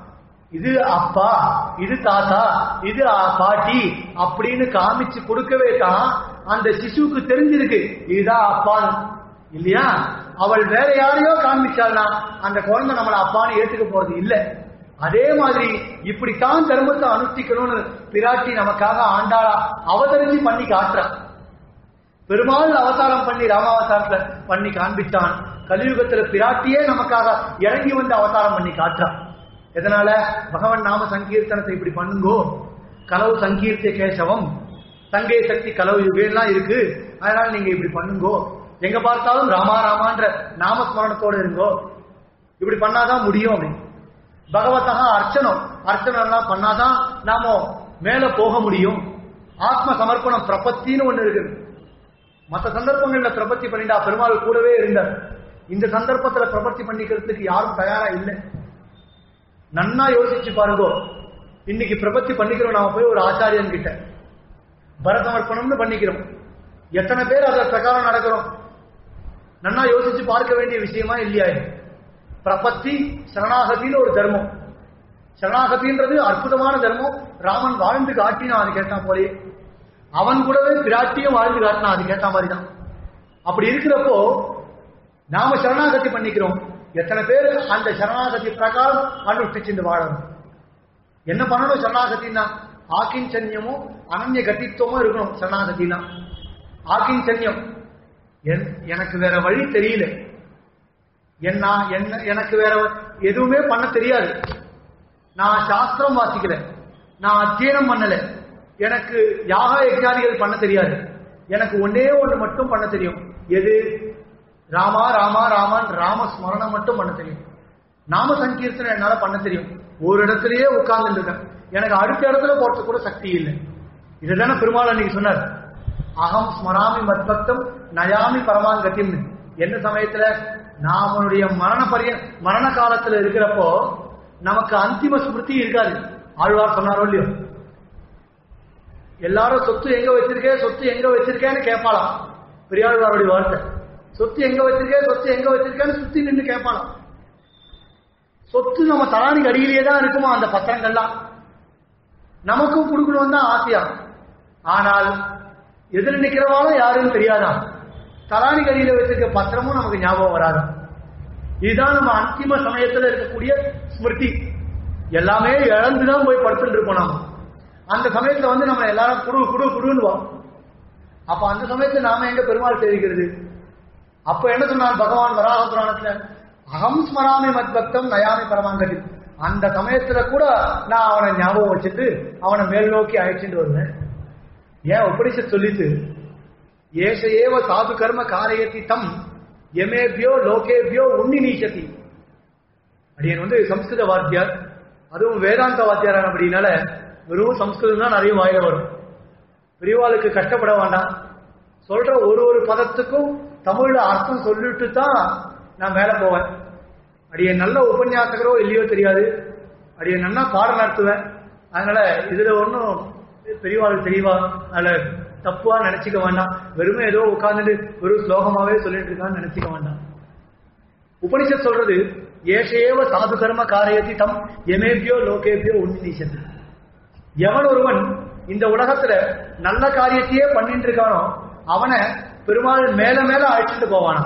இது அப்பா இது தாத்தா இது ஆ- பாட்டி அப்படின்னு காமிச்சு கொடுக்கவே தான் அந்த சிசுவுக்கு தெரிஞ்சிருக்கு இதுதான் அப்பான்னு இல்லையா அவள் வேற யாரையோ காமிச்சாள்னா அந்த குழந்தை நம்மள அப்பான்னு ஏத்துக்க போறது இல்ல அதே மாதிரி இப்படித்தான் தர்மத்தை அனுஷ்டிக்கணும்னு பிராட்டி நமக்காக ஆண்டாளா அவதரிச்சு பண்ணி காட்டுறா பெருமாள் அவதாரம் பண்ணி ராமாவதாரத்துல பண்ணி காண்பித்தான் கலியுகத்துல பிராட்டியே நமக்காக இறங்கி வந்து அவதாரம் பண்ணி காட்டுறான் எதனால பகவன் நாம சங்கீர்த்தனத்தை இப்படி பண்ணுங்கோ கலவு சங்கீர்த்திய கேசவம் சங்கே சக்தி கலவு யுகெல்லாம் இருக்கு அதனால நீங்க இப்படி பண்ணுங்கோ எங்க பார்த்தாலும் ராமா ராமான்ற நாமஸ்மரணத்தோட இருங்கோ இப்படி பண்ணாதான் முடியும் அப்படின்னு பகவதா அர்ச்சனம் அர்ச்சனம் எல்லாம் பண்ணாதான் நாம மேல போக முடியும் ஆத்ம சமர்ப்பணம் பிரபத்தின்னு ஒண்ணு இருக்கு மற்ற சந்தர்ப்பங்கள்ல பிரபத்தி பண்ணிட்டா பெருமாள் கூடவே இருந்தார் இந்த சந்தர்ப்பத்துல பிரபத்தி பண்ணிக்கிறதுக்கு யாரும் தயாரா இல்லை நன்னா யோசிச்சு பாருங்க இன்னைக்கு பிரபத்தி பண்ணிக்கிறோம் நாம போய் ஒரு ஆச்சாரியன் கிட்ட பரதமர்ப்பணம்னு பண்ணிக்கிறோம் எத்தனை பேர் அத பிரகாரம் நடக்கிறோம் நன்னா யோசிச்சு பார்க்க வேண்டிய விஷயமா இல்லையா இது பிரபத்தி சரணாகதின்னு ஒரு தர்மம் சரணாகதின்றது அற்புதமான தர்மம் ராமன் வாழ்ந்து காட்டினான் அது கேட்டா போலே அவன் கூடவே பிராட்டியும் வாழ்ந்து காட்டினான் அது கேட்ட மாதிரி தான் அப்படி இருக்கிறப்போ நாம சரணாகதி பண்ணிக்கிறோம் எத்தனை பேர் அந்த சரணாகதி பிரகாரம் அனுஷ்டிச்சுட்டு வாழணும் என்ன பண்ணணும் சரணாகத்தின்னா ஆக்கிஞ்சன்யமும் அனன்ய கட்டித்துவமும் இருக்கணும் சரணாகத்தினா ஆக்கிஞ்சன்யம் என்- எனக்கு வேற வழி தெரியல என்ன என்ன எனக்கு வேற எதுவுமே பண்ண தெரியாது நான் சாஸ்திரம் வாசிக்கல நான் அத்தியனம் பண்ணல எனக்கு யாக யஜ்ஞானிகள் பண்ண தெரியாது எனக்கு ஒன்னே ஒண்ணு மட்டும் பண்ண தெரியும் எது ராமா ராமா ராமான் ராம ஸ்மரணம் மட்டும் பண்ண தெரியும் நாம சங்கீர்த்தனை என்னால பண்ண தெரியும் ஒரு இடத்துலயே உட்கார்ந்து இருக்கேன் எனக்கு அடுத்த இடத்துல போறது கூட சக்தி இல்லை இதுதானே பெருமாள் அன்னைக்கு சொன்னார் அகம் ஸ்மராமி மத்பக்தம் நயாமி பரமாங்கத்தியம் என்ன சமயத்துல நாமளுடைய மரண பரிய மரண காலத்துல இருக்கிறப்போ நமக்கு அந்திம ஸ்மிருதி இருக்காது ஆழ்வார் சொன்னாரோ இல்லையோ எல்லாரும் சொத்து எங்க வச்சிருக்கே சொத்து எங்க வச்சிருக்கேன்னு கேட்பாளாம் பெரியாழ்வாருடைய வார்த்தை சொத்து எங்க வச்சிருக்கே சொத்து எங்க வச்சிருக்கேன்னு சுத்தி நின்னு கேட்பாளாம் சொத்து நம்ம தலானிக்கு அடியிலேயே தான் இருக்குமா அந்த பத்திரங்கள்லாம் நமக்கும் கொடுக்கணும் தான் ஆசையா ஆனால் எதிர நிக்கிறவாலும் யாருன்னு தெரியாதான் தலானி கடியில வச்சிருக்க பத்திரமும் நமக்கு ஞாபகம் வராது இதுதான் நம்ம அந்திம சமயத்துல இருக்கக்கூடிய ஸ்மிருதி எல்லாமே இழந்துதான் போய் படுத்துட்டு இருப்போம் நாம அந்த சமயத்துல வந்து நம்ம எல்லாரும் குடு குடு குடுன்னுவோம் அப்ப அந்த சமயத்துல நாம எங்க பெருமாள் தெரிவிக்கிறது அப்ப என்ன சொன்னார் பகவான் வராக புராணத்துல அகம் ஸ்மராமி மத் பக்தம் நயாமி பரமாங்கதி அந்த சமயத்துல கூட நான் அவனை ஞாபகம் வச்சுட்டு அவனை மேல் நோக்கி அழைச்சிட்டு வருவேன் ஏன் உபனிஷத் சொல்லிட்டு ஏஷ ஏவ சாது கர்ம காரயத்தி தம் எமேபியோ லோகேபியோ உன்னி நீச்சதி அடியன் வந்து சம்ஸ்கிருத வாத்தியார் அதுவும் வேதாந்த வாத்தியாரான அப்படின்னால வெறும் சம்ஸ்கிருதம் தான் நிறைய வாயில வரும் பெரியவாளுக்கு கஷ்டப்பட வேண்டாம் சொல்ற ஒரு ஒரு பதத்துக்கும் தமிழ்ல அர்த்தம் சொல்லிட்டு தான் நான் மேல போவேன் அடிய நல்ல உபன்யாசகரோ இல்லையோ தெரியாது அடிய நல்லா பாடம் நடத்துவேன் அதனால இதுல ஒன்றும் பெரியவாளுக்கு தெரியவா அதுல தப்புவா நினைச்சுக்க வேண்டாம் வெறுமே ஏதோ உட்கார்ந்துட்டு வெறும் ஸ்லோகமாவே சொல்லிட்டு இருக்கான்னு நினைச்சுக்க வேண்டாம் உபனிஷத் சொல்றது ஏஷேவ சாது கர்ம காரியத்தி தம் எமேபியோ லோகேபியோ உன்னிஷத்து எவன் ஒருவன் இந்த உலகத்துல நல்ல காரியத்தையே பண்ணிட்டு இருக்கானோ அவனை பெருமாள் மேல மேல அழைச்சிட்டு போவானா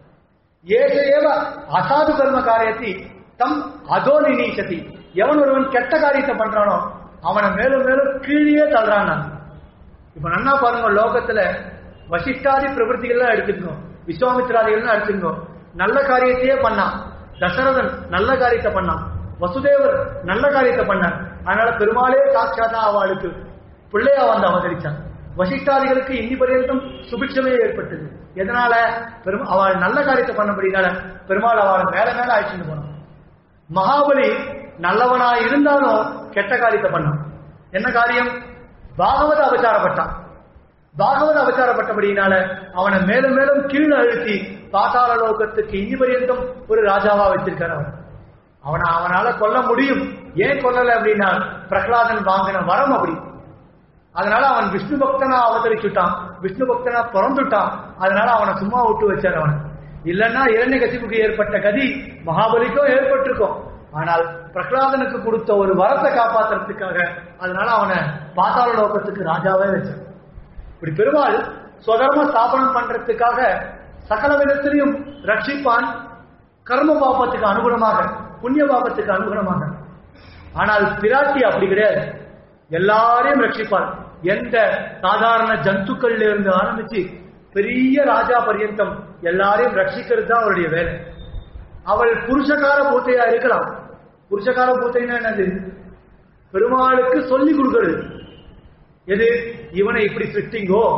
ஏஷேவ அசாது கர்ம காரியத்தி தம் அதோ நினீசதி எவன் ஒருவன் கெட்ட காரியத்தை பண்றானோ அவனை மேலும் மேலும் கீழே தள்ளுறான் நான் இப்ப நன்னா பாருங்க லோகத்துல வசிஷ்டாதி பிரவൃத்திகள்லாம் எடுத்துக்கணும் விஸ்வாமித்ராதிகள்லாம் எடுத்துக்கணும் நல்ல காரியத்தையே பண்ணான் தசரதன் நல்ல காரியத்தை பண்ணான் வசுதேவர் நல்ல காரியத்தை பண்ணார் அதனால பெருமாளே சாட்சாத்தா அவளுக்கு பிள்ளையா வந்து அவதரிச்சான் வசிஷ்டாதிகளுக்கு இன்னி பர்யந்தம் சுபிட்சமே ஏற்பட்டது எதனால பெரும் அவள் நல்ல காரியத்தை பண்ணபடினால பெருமாள் அவளை மேல மேல அழைச்சிட்டு போனான் மகாபலி நல்லவனா இருந்தாலும் கெட்ட காரியத்தை பண்ணான் என்ன காரியம் பாகவத அபச்சாரப்பட்டான் பாகவத அபச்சாரப்பட்டபடியினால அவனை மேலும் மேலும் கீழே அழுத்தி பாதாள லோகத்துக்கு இனி பரியந்தம் ஒரு ராஜாவா வச்சிருக்கார் அவன் அவனை அவனால கொல்ல முடியும் ஏன் கொல்லல அப்படின்னா பிரகலாதன் வாங்கின வரம் அப்படி அதனால அவன் விஷ்ணு பக்தனா அவதரிச்சுட்டான் விஷ்ணு பக்தனா பிறந்துட்டான் அதனால அவனை சும்மா விட்டு வச்சார் அவனை இல்லைன்னா இரண்ய கசிப்புக்கு ஏற்பட்ட கதி மகாபலிக்கும் ஏற்பட்டிருக்கும் ஆனால் பிரகலாதனுக்கு கொடுத்த ஒரு வரத்தை காப்பாத்துறதுக்காக அதனால அவனை பாதாள லோகத்துக்கு ராஜாவே வச்சான் இப்படி பெருமாள் சுதர்ம ஸ்தாபனம் பண்றதுக்காக சகல விதத்திலையும் ரட்சிப்பான் கர்ம பாபத்துக்கு அனுகுணமாக புண்ணிய பாபத்துக்கு அனுகுணமாக ஆனால் பிராட்டி அப்படி கிடையாது எல்லாரையும் ரட்சிப்பாள் எந்த சாதாரண ஜந்துக்கள்ல இருந்து ஆரம்பிச்சு பெரிய ராஜா பர்யந்தம் எல்லாரையும் ரட்சிக்கிறது தான் அவருடைய வேலை அவள் புருஷகார பூத்தையா இருக்கலாம் புருஷகார பூத்தைன்னா என்னது பெருமாளுக்கு சொல்லி கொடுக்கிறது எது இவனை இப்படி சிருஷ்டிங்கோ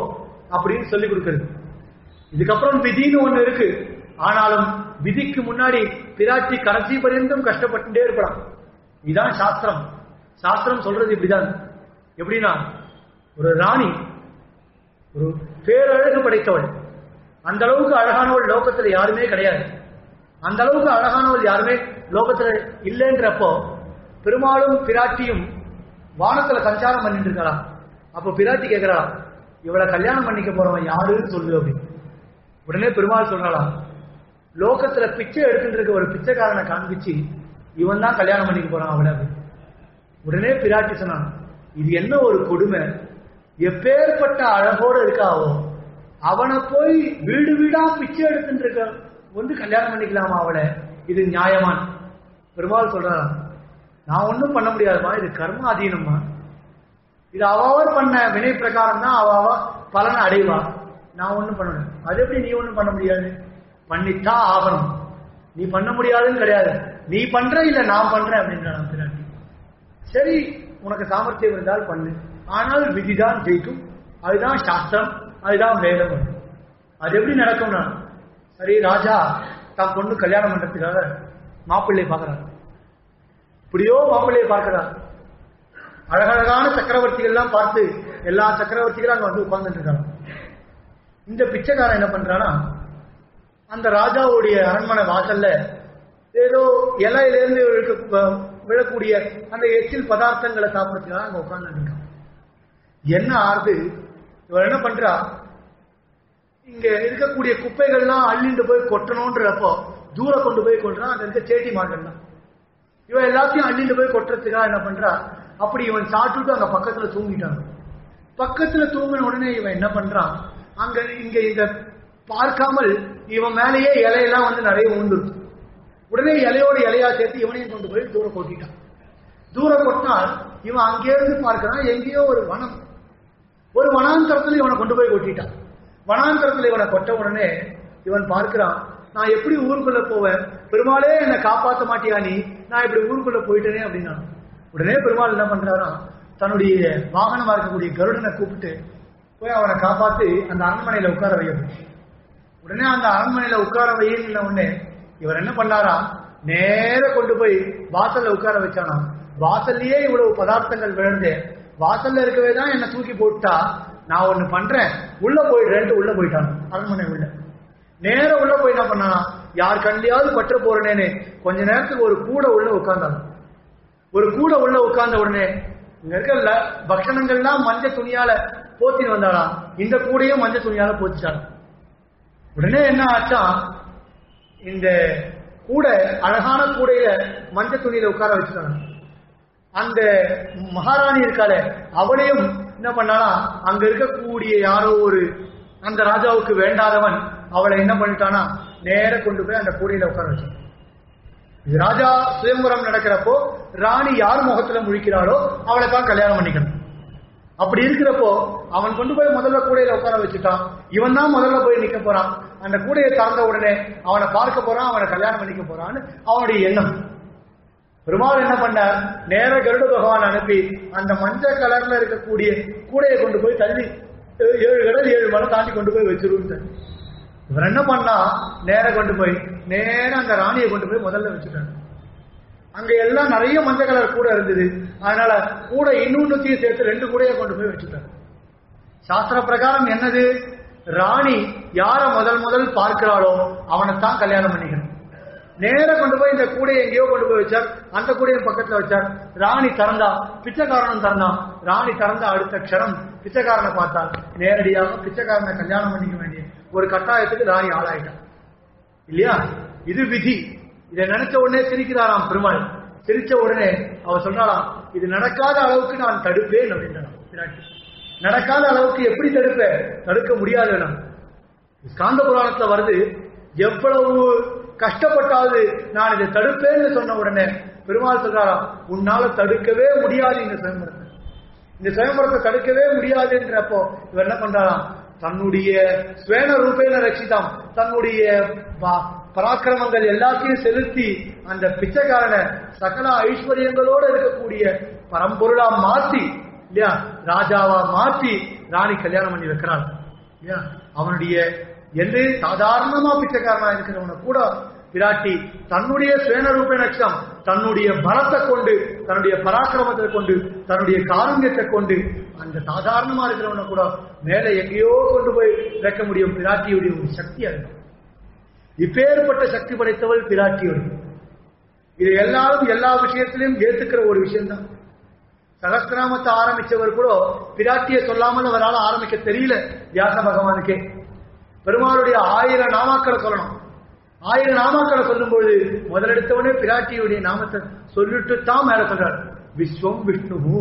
அப்படின்னு சொல்லி கொடுக்கிறது இதுக்கப்புறம் விதின்னு ஒண்ணு இருக்கு ஆனாலும் விதிக்கு முன்னாடி பிராட்டி கடைசி பரியந்தம் கஷ்டப்பட்டுட்டே இருப்பான் இதுதான் சாஸ்திரம் சாஸ்திரம் சொல்றது இப்படிதான் எப்படின்னா ஒரு ராணி ஒரு பேரழகு படைத்தவள் அந்த அளவுக்கு அழகானவள் லோகத்துல யாருமே கிடையாது அந்த அளவுக்கு அழகானவள் யாருமே லோகத்துல இல்லைன்றப்போ பெருமாளும் பிராட்டியும் வானத்துல சஞ்சாரம் பண்ணிட்டு இருக்கலாம் அப்போ பிராட்டி கேட்கிறா இவளை கல்யாணம் பண்ணிக்க போறவன் யாருன்னு சொல்லு அப்படின்னு உடனே பெருமாள் சொல்றாளாம் லோகத்துல பிச்சை எடுத்துட்டு இருக்க ஒரு பிச்சைக்காரனை காண்பிச்சு இவன் தான் கல்யாணம் பண்ணிக்க போறான் அவளை அப்படின்னு. உடனே பிராட்டி சொன்னான் இது என்ன ஒரு கொடுமை எப்பேற்பட்ட அழகோட இருக்காவோ அவனை போய் வீடு வீடா பிச்சை எடுத்துட்டு இருக்க வந்து கல்யாணம் பண்ணிக்கலாமா அவளை இது நியாயமான் பெருமாள் சொல்றான் நான் ஒண்ணும் பண்ண முடியாதுமா இது கர்ம அதீனம்மா இது அவவர் பண்ண வினை பிரகாரம் தான் அவ பலனை அடைவா நான் ஒண்ணும் பண்ண முடியாது அது எப்படி நீ ஒண்ணும் பண்ண முடியாது பண்ணித்தான் ஆகணும் நீ பண்ண முடியாதுன்னு கிடையாது நீ பண்ற இல்ல நான் பண்றேன் அப்படின்றான் பிராட்டி சரி உனக்கு சாமர்த்தியம் இருந்தால் பண்ணு ஆனால் விதிதான் ஜெயிக்கும் அதுதான் சாஸ்திரம் அதுதான் வேதம் அது எப்படி நடக்கும்னா சரி ராஜா தான் பொண்ணு கல்யாணம் பண்றதுக்காக மாப்பிள்ளையை பார்க்கறாரு இப்படியோ மாப்பிள்ளையை பார்க்கிறார் அழகழகான சக்கரவர்த்திகள் எல்லாம் பார்த்து எல்லா சக்கரவர்த்திகளும் அங்க வந்து உட்கார்ந்துட்டு இருக்காங்க இந்த பிச்சைக்காரன் என்ன பண்றானா அந்த ராஜாவுடைய அரண்மனை வாசல்ல ஏதோ இலையிலேருந்து விழுக்க விழக்கூடிய அந்த எச்சில் பதார்த்தங்களை சாப்பிடுறதுக்காக அங்க உட்கார்ந்து இருக்கான் என்ன ஆறுது இவர் என்ன பண்றா இங்க இருக்கக்கூடிய குப்பைகள்லாம் அள்ளிட்டு போய் கொட்டணும்ன்றப்போ தூரம் கொண்டு போய் கொள்றான் அங்க இருக்க சேட்டி மாட்டேன் இவன் எல்லாத்தையும் அள்ளிட்டு போய் கொட்டுறதுக்காக என்ன பண்றா அப்படி இவன் சாப்பிட்டுட்டு அங்க பக்கத்துல தூங்கிட்டான் பக்கத்துல தூங்கின உடனே இவன் என்ன பண்றான் அங்க இங்க இந்த பார்க்காமல் இவன் மேலேயே இலையெல்லாம் வந்து நிறைய உண்டுருச்சு உடனே இலையோட இலையா சேர்த்து இவனையும் கொண்டு போய் தூரம் கொட்டிட்டான் தூரம் கொட்டினால் இவன் அங்கே இருந்து பார்க்கிறான் எங்கேயோ ஒரு வனம் ஒரு வனாந்தரத்துல இவனை கொண்டு போய் கொட்டிட்டான் வனாந்தரத்துல இவனை கொட்ட உடனே இவன் பார்க்கிறான் நான் எப்படி ஊருக்குள்ள போவேன் பெருமாளே என்னை காப்பாத்த மாட்டியா நீ நான் இப்படி ஊருக்குள்ள போயிட்டேனே அப்படின்னா உடனே பெருமாள் என்ன பண்றாரா தன்னுடைய வாகனமா இருக்கக்கூடிய கருடனை கூப்பிட்டு போய் அவனை காப்பாத்தி அந்த அரண்மனையில உட்கார வைய உடனே அந்த அரண்மனையில உட்கார வையின உடனே இவர் என்ன பண்ணாரா நேர கொண்டு போய் வாசல்ல உட்கார வச்சானா வாசல்லயே இவ்வளவு பதார்த்தங்கள் விழுந்து வாசல்ல இருக்கவே தான் என்ன தூக்கி போட்டா நான் ஒண்ணு பண்றேன் உள்ள போயிடுறேன்ட்டு உள்ள போயிட்டான் அரண்மனை உள்ள நேர உள்ள போய் என்ன பண்ணானா யார் கண்ணியாவது பற்ற போறேனேன்னு கொஞ்ச நேரத்துக்கு ஒரு கூட உள்ள உட்கார்ந்தாங்க ஒரு கூட உள்ள உட்கார்ந்த உடனே இங்க இருக்க ல- பக்ஷணங்கள்லாம் மஞ்சள் துணியால போத்தி வந்தாளாம் இந்த கூடையும் மஞ்சள் துணியால போத்திச்சாங்க உடனே என்ன ஆச்சா இந்த கூடை அழகான கூடையில மஞ்சள் துணியில உட்கார வச்சுட்டாங்க அந்த மகாராணி இருக்காளே அவளையும் என்ன பண்ணானா அங்க இருக்கக்கூடிய யாரோ ஒரு அந்த ராஜாவுக்கு வேண்டாதவன் அவளை என்ன பண்ணிட்டானா நேர கொண்டு போய் அந்த கூடையில உட்கார வச்சான் இது ராஜா சுயம்பரம் நடக்கிறப்போ ராணி யார் முகத்துல முழிக்கிறாளோ அவளை தான் கல்யாணம் பண்ணிக்கணும் அப்படி இருக்கிறப்போ அவன் கொண்டு போய் முதல்ல கூடையில உட்கார வச்சுட்டான் இவன் தான் முதல்ல போய் நிக்க போறான் அந்த கூடையை சார்ந்த உடனே அவனை பார்க்க போறான் அவனை கல்யாணம் பண்ணிக்க போறான்னு அவனுடைய எண்ணம் பெருமாள் என்ன பண்ணார் நேர கருட பகவான் அனுப்பி அந்த மஞ்சள் கலர்ல இருக்கக்கூடிய கூடையை கொண்டு போய் தள்ளி ஏ- ஏழு கடல் ஏழு மலை தாண்டி கொண்டு போய் வச்சிருந்த இவர் என்ன பண்ணா நேர கொண்டு போய் நேர அந்த ராணியை கொண்டு போய் முதல்ல வச்சுட்டாங்க அங்க எல்லாம் நிறைய மஞ்சள் கலர் கூட இருந்தது அதனால கூட இன்னொன்னுத்தையும் சேர்த்து ரெண்டு கூடையை கொண்டு போய் வச்சுட்டாங்க சாஸ்திர பிரகாரம் என்னது ராணி யார முதல் முதல் பார்க்கிறாளோ அவனைத்தான் கல்யாணம் பண்ணிக்கணும் நேர கொண்டு போய் இந்த கூடையை எங்கேயோ கொண்டு போய் வச்சார் அந்த கூடையும் பக்கத்துல வச்சார் ராணி திறந்தா பிச்சைக்காரனும் திறந்தான் ராணி திறந்த அடுத்த க்ஷணம் பிச்சைக்காரனை பார்த்தால் நேரடியாக பிச்சைக்காரனை கல்யாணம் பண்ணிக்க வேண்டிய ஒரு கட்டாயத்துக்கு ராணி ஆளாயிட்டான் இல்லையா இது விதி இதை நினைச்ச உடனே சிரிக்கிறாராம் பெருமாள் சிரிச்ச உடனே அவ சொல்றாளாம் இது நடக்காத அளவுக்கு நான் தடுப்பேன் அப்படின்றான் பிராட்டி நடக்காத அளவுக்கு எப்படி தடுப்பேன் தடுக்க முடியாது நான் ஸ்காந்த புராணத்துல வருது எவ்வளவு கஷ்டப்பட்டாவது நான் இதை தடுப்பேன்னு சொன்ன உடனே பெருமாள் சொல்றாராம் உன்னால தடுக்கவே முடியாது இந்த சுயம்பரத்தை இந்த சுயம்பரத்தை தடுக்கவே முடியாதுன்றப்போ இவர் என்ன பண்றாராம் தன்னுடைய ஸ்வேன ரூபேன ரட்சிதாம் தன்னுடைய ப- பராக்கிரமங்கள் எல்லாத்தையும் செலுத்தி அந்த பிச்சைக்காரனை சகல ஐஸ்வர்யங்களோட இருக்கக்கூடிய பரம்பொருளா மாத்தி இல்லையா ராஜாவா மாத்தி ராணி கல்யாணம் பண்ணி வைக்கிறாள் ஏன்? அவனுடைய எல்லை சாதாரணமா பிச்சைக்காரனா இருக்கிறவனை கூட பிராட்டி தன்னுடைய சுயநரூப நட்சம் தன்னுடைய பலத்தை கொண்டு தன்னுடைய பராக்கிரமத்தை கொண்டு தன்னுடைய காருண்யத்தை கொண்டு அந்த சாதாரணமா இருக்கிறவனை கூட மேல எங்கேயோ கொண்டு போய் வைக்க முடியும் பிராட்டியுடைய ஒரு சக்தி அது இப்பேற்பட்ட சக்தி படைத்தவள் பிராட்டியோடு இது எல்லாரும் எல்லா விஷயத்திலையும் ஏத்துக்கிற ஒரு விஷயம்தான் சகஸ்திராமத்தை ஆரம்பிச்சவர் கூட பிராட்டியை சொல்லாமல் அவரால் ஆரம்பிக்க தெரியல வியாச பகவானுக்கே பெருமாளுடைய ஆயிரம் நாமாக்களை சொல்லணும் ஆயிரம் நாமாக்களை சொல்லும்போது முதலெடுத்தவனே பிராட்டியுடைய நாமத்தை சொல்லிட்டு தான் மேல சொல்றார் விஸ்வம் விஷ்ணு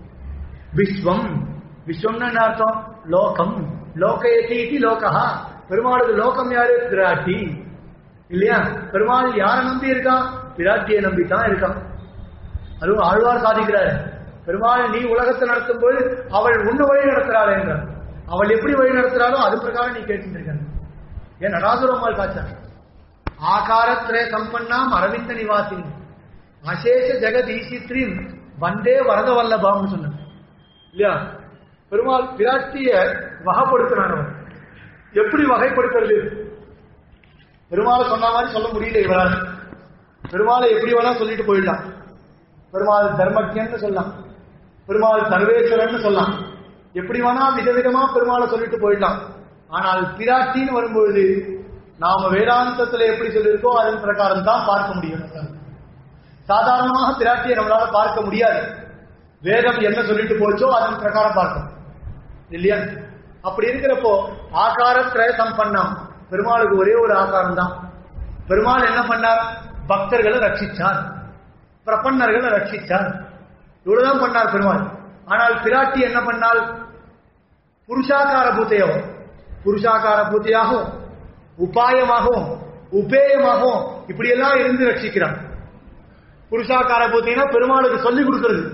விஸ்வம் விஸ்வம்னா என்ன அர்த்தம் லோகம் லோகயதி இது லோகா பெருமாளுக்கு லோகம் யாரு பிராட்டி இல்லையா பெருமாள் யாரை நம்பி இருக்கான் பிராட்டியை நம்பி தான் இருக்கான் அதுவும் ஆழ்வார் சாதிக்கிறார் பெருமாள் நீ உலகத்தை நடத்தும் போது அவள் உன்னை வழி நடத்துறாள் என்றார் அவள் எப்படி வழி நடத்துறாளோ அது பிரகாரம் நீ கேட்டு இருக்க ஏன் நடாசுரம்மாள் காய்ச்சார் ஆகாரத்திரே சம்பன்னாம் அரவிந்த நிவாசின் அசேஷ ஜெகதீசித்ரின் வந்தே வரத வல்லபாம்னு சொன்னார் இல்லையா பெருமாள் பிராட்டிய வகைப்படுத்தினார் அவர் எப்படி வகைப்படுத்துறது பெருமாளை சொன்ன மாதிரி சொல்ல முடியல இவரால் பெருமாளை எப்படி வேணா சொல்லிட்டு போயிடலாம் பெருமாள் தர்மஜன்னு சொல்லலாம் பெருமாள் சர்வேஸ்வரன் சொல்லலாம் எப்படி வேணா விதவிதமா பெருமாளை சொல்லிட்டு போயிடலாம் ஆனால் பிராட்டின்னு வரும்பொழுது நாம வேதாந்தத்துல எப்படி சொல்லியிருக்கோம் அதன் பிரகாரம் தான் பார்க்க முடியும் சாதாரணமாக பிராட்டியை நம்மளால பார்க்க முடியாது வேதம் என்ன சொல்லிட்டு போச்சோ அதன் பிரகாரம் பார்க்கணும் இல்லையா அப்படி இருக்கிறப்போ ஆகார திரய சம்பன்னம் பெருமாளுக்கு ஒரே ஒரு ஆகாரம் தான் பெருமாள் என்ன பண்ணார் பக்தர்களை ரட்சிச்சார் பிரபன்னர்களை ரட்சிச்சார் இவ்வளவுதான் பண்ணார் பெருமாள் ஆனால் பிராட்டி என்ன பண்ணால் புருஷாகார பூத்தையாகவும் புருஷாகார பூத்தையாகவும் உபாயமாகவும் உபேயமாகவும் இப்படியெல்லாம் இருந்து ரட்சிக்கிறார் புருஷாகார பூத்தைனா பெருமாளுக்கு சொல்லி கொடுக்கிறது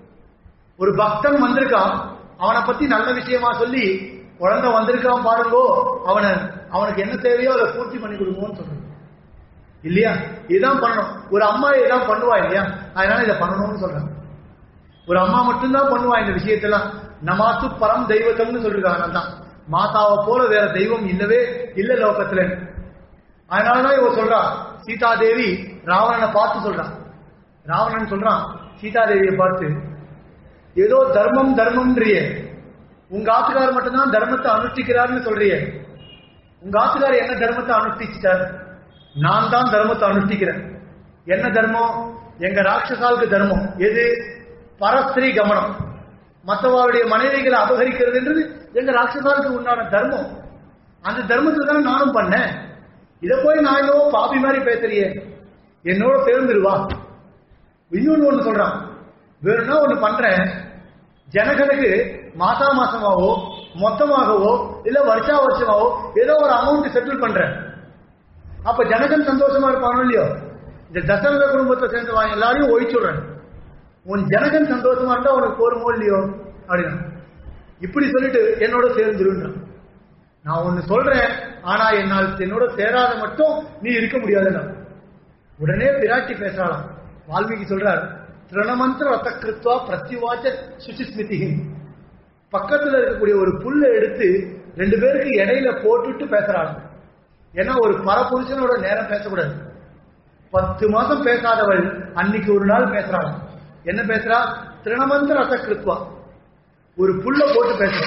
ஒரு பக்தன் வந்திருக்கான் அவனை பத்தி நல்ல விஷயமா சொல்லி குழந்தை வந்திருக்கான் பாருங்கோ அவனை அவனுக்கு என்ன தேவையோ அதை பூர்த்தி பண்ணி கொடுங்கன்னு சொல்றது இல்லையா இதுதான் பண்ணணும் ஒரு அம்மா இதான் பண்ணுவா இல்லையா அதனால இதை பண்ணணும்னு சொல்றாங்க ஒரு அம்மா மட்டும்தான் பண்ணுவா இந்த விஷயத்தெல்லாம் நமாத்து பரம் தெய்வத்தம்னு சொல்லிருக்காங்க தான் மாதாவை போல வேற தெய்வம் இல்லவே இல்ல லோகத்துல அதனாலதான் இவ சொல்றா சீதா தேவி ராவணனை பார்த்து சொல்றான் ராவணன் சொல்றான் சீதா தேவியை பார்த்து ஏதோ தர்மம் தர்மம்ன்றிய உங்க ஆத்துக்காரர் மட்டும்தான் தர்மத்தை அனுஷ்டிக்கிறார்னு சொல்றிய உங்க ஆத்துக்காரர் என்ன தர்மத்தை அனுஷ்டிச்சிட்டார் நான் தான் தர்மத்தை அனுஷ்டிக்கிறேன் என்ன தர்மம் எங்க ராட்சசாவுக்கு தர்மம் எது பரஸ்திரீ கமனம் மற்றவருடைய மனைவிகளை அபகரிக்கிறதுன்றது எங்க ராட்சசாவுக்கு உண்டான தர்மம் அந்த தர்மத்தை தான் நானும் பண்ணேன் இதை போய் நான் என்னவோ பாபி மாதிரி பேசுறியே என்னோட சேர்ந்துருவா இன்னொன்னு ஒண்ணு சொல்றான் வேணும்னா ஒண்ணு பண்றேன் ஜனகனுக்கு மாசா மாசமாவோ மொத்தமாகவோ இல்ல வருஷா வருஷமாவோ ஏதோ ஒரு அமௌண்ட் செட்டில் பண்றேன் அப்ப ஜனகன் சந்தோஷமா இருப்பானோ இல்லையோ இந்த தசரத குடும்பத்தை சேர்ந்தவன் எல்லாரையும் ஒழிச்சுடுறேன் உன் ஜனகன் சந்தோஷமா இருந்தா உனக்கு போருமோ இல்லையோ அப்படின்னா இப்படி சொல்லிட்டு என்னோட சேர்ந்துருன்றான் நான் ஒண்ணு சொல்றேன் ஆனா என்னால் என்னோட சேராத மட்டும் நீ இருக்க முடியாதுன்னா உடனே பிராட்டி பேசலாம் வால்மீகி சொல்றார் திருணமந்திர ரத்தக்கிருத்வா பிரத்யுவாச்ச சுச்சிஸ்மிதி பக்கத்துல இருக்கக்கூடிய ஒரு புல்லை எடுத்து ரெண்டு பேருக்கு இடையில போட்டுட்டு பேசுறாங்க ஏன்னா ஒரு பரபுருஷனோட நேரம் பேசக்கூடாது பத்து மாசம் பேசாதவள் அன்னைக்கு ஒரு நாள் பேசுறாங்க என்ன பேசுறா திருணமந்திர ரத்தக்கிருத்வா ஒரு புல்ல போட்டு பேசுற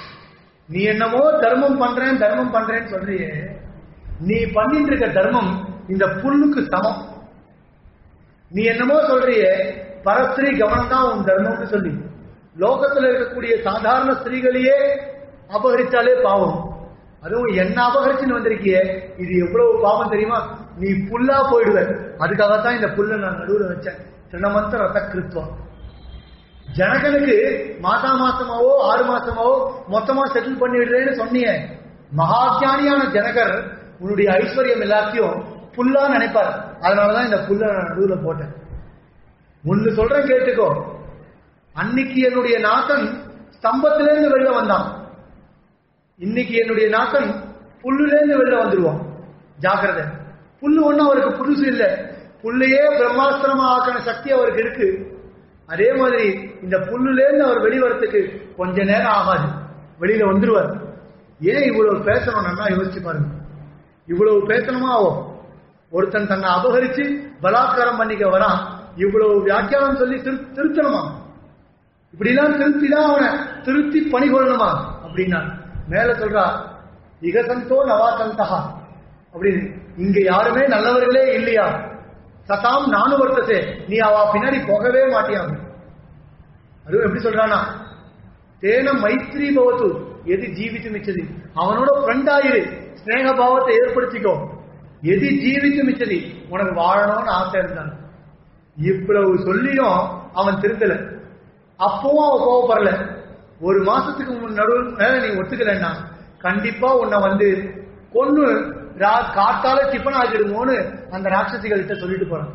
நீ என்னமோ தர்மம் பண்றேன் தர்மம் பண்றேன்னு சொல்றியே நீ பண்ணிட்டு இருக்க தர்மம் இந்த புல்லுக்கு சமம் நீ என்னமோ சொல்றியே பரஸ்திரீ கவனம் தான் உன் தர்மம்னு சொல்லி லோகத்துல இருக்கக்கூடிய சாதாரண ஸ்திரீகளையே அபகரிச்சாலே பாவம் அதுவும் என்ன அபகரிச்சுன்னு வந்திருக்கியே இது எவ்வளவு பாவம் தெரியுமா நீ புல்லா போயிடுவ அதுக்காகத்தான் இந்த புல்லை நான் நடுவுல வச்சேன் திருணமந்த ரத்த கிருத்துவம் ஜனகனுக்கு மாசா மாசமாவோ ஆறு மாசமாவோ மொத்தமா செட்டில் பண்ணிடுறேன்னு சொன்னியே மகாஜானியான ஜனகர் உன்னுடைய ஐஸ்வர்யம் எல்லாத்தையும் புல்லா நினைப்பார் அதனாலதான் இந்த புல்ல நான் நடுவுல போட்டேன் ஒன்னு சொல்றேன் கேட்டுக்கோ அன்னைக்கு என்னுடைய நாத்தன் ஸ்தம்பத்திலேருந்து வெளில வந்தான் இன்னைக்கு என்னுடைய நாத்தன் புல்லுலேருந்து வெளில வந்துருவான் ஜாக்கிரதை புல்லு ஒண்ணும் அவருக்கு புதுசு இல்ல புல்லையே பிரம்மாஸ்திரமா ஆக்கின சக்தி அவருக்கு இருக்கு அதே மாதிரி இந்த புல்லுலேருந்து அவர் வெளிவரத்துக்கு கொஞ்ச நேரம் ஆகாது வெளியில வந்துருவார் ஏன் இவ்வளவு பேசணும் நல்லா யோசிச்சு பாருங்க இவ்வளவு பேசணுமா ஆகும் ஒருத்தன் தன்னை அபகரிச்சு பலாத்காரம் பண்ணிக்க வரான் இவ்வளவு வியாக்கியானம் சொல்லி திரு திருத்தணுமா இப்படிலாம் திருத்திதான் அவனை திருத்தி பணி கொள்ளணுமா அப்படின்னா மேல சொல்றா இகசந்தோ நவாசந்தகா அப்படின்னு இங்க யாருமே நல்லவர்களே இல்லையா சதாம் நானும் வர்த்தசே நீ அவ பின்னாடி போகவே மாட்டியா அதுவும் எப்படி சொல்றானா தேன மைத்ரி பவத்து எது ஜீவித்து மிச்சது அவனோட ஃப்ரெண்ட் ஆயிரு ஸ்நேக பாவத்தை ஏற்படுத்திக்கோ எது ஜீவித்து மிச்சது உனக்கு வாழணும்னு ஆசை இருந்தான் இவ்வளவு சொல்லியும் அவன் திருந்தல அப்பவும் அவன் கோவப்படல ஒரு மாசத்துக்கு முன் நடுவில் மேல நீ ஒத்துக்கலன்னா கண்டிப்பா உன்னை வந்து கொன்னு ரா- காத்தால டிஃபன் ஆகிடுமோன்னு அந்த ராட்சசிகள்கிட்ட சொல்லிட்டு போறான்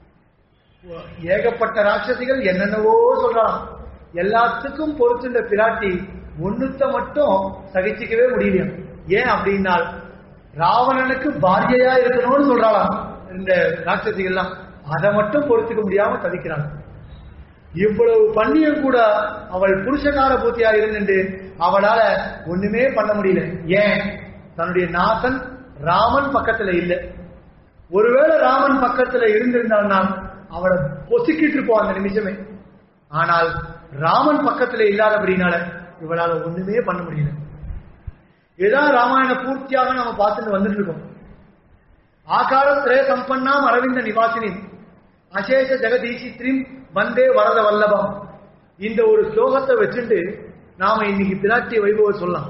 ஏகப்பட்ட ராட்சசிகள் என்னென்னவோ சொல்றான் எல்லாத்துக்கும் பொறுத்துள்ள பிராட்டி ஒண்ணுத்த மட்டும் சகிச்சுக்கவே முடியலையா ஏன் அப்படின்னால் ராவணனுக்கு பாரியையா இருக்கணும்னு சொல்றாளாம் இந்த ராட்சசிகள்லாம் அதை மட்டும் பொறுத்துக்க முடியாம தவிக்கிறான் இவ்வளவு பண்ணியும் கூட அவள் புருஷகார பூத்தியா இருந்துட்டு அவளால ஒண்ணுமே பண்ண முடியல ஏன் தன்னுடைய நாசன் ராமன் பக்கத்துல இல்ல ஒருவேளை ராமன் பக்கத்துல இருந்திருந்தான்னா அவளை பொசுக்கிட்டு இருப்போம் அந்த நிமிஷமே ஆனால் ராமன் பக்கத்துல இல்லாதபடினால இவளால ஒண்ணுமே பண்ண முடியல இதான் ராமாயண பூர்த்தியாக நம்ம பார்த்துட்டு வந்துட்டு இருக்கோம் ஆகார திரய சம்பன்னாம் அரவிந்த நிவாசினி அசேஷ ஜெகதீசித்ரிம் வந்தே வரத வல்லபம் இந்த ஒரு ஸ்லோகத்தை வச்சுட்டு நாம இன்னைக்கு பிராட்டிய வைபவ சொல்லலாம்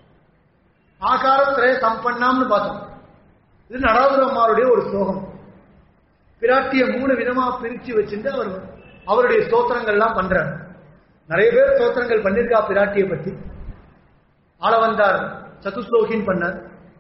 ஆகார திரய சம்பன்னாம்னு பார்த்தோம் இது நடாதுரம்மாருடைய ஒரு ஸ்லோகம் பிராட்டிய மூணு விதமா பிரிச்சு வச்சுட்டு அவர் அவருடைய ஸ்தோத்திரங்கள்லாம் பண்றார் நிறைய பேர் ஸ்தோத்திரங்கள் பண்ணிருக்கா பிராட்டியை பத்தி ஆளவந்தார் சதுஸ்லோகின் பண்ணார்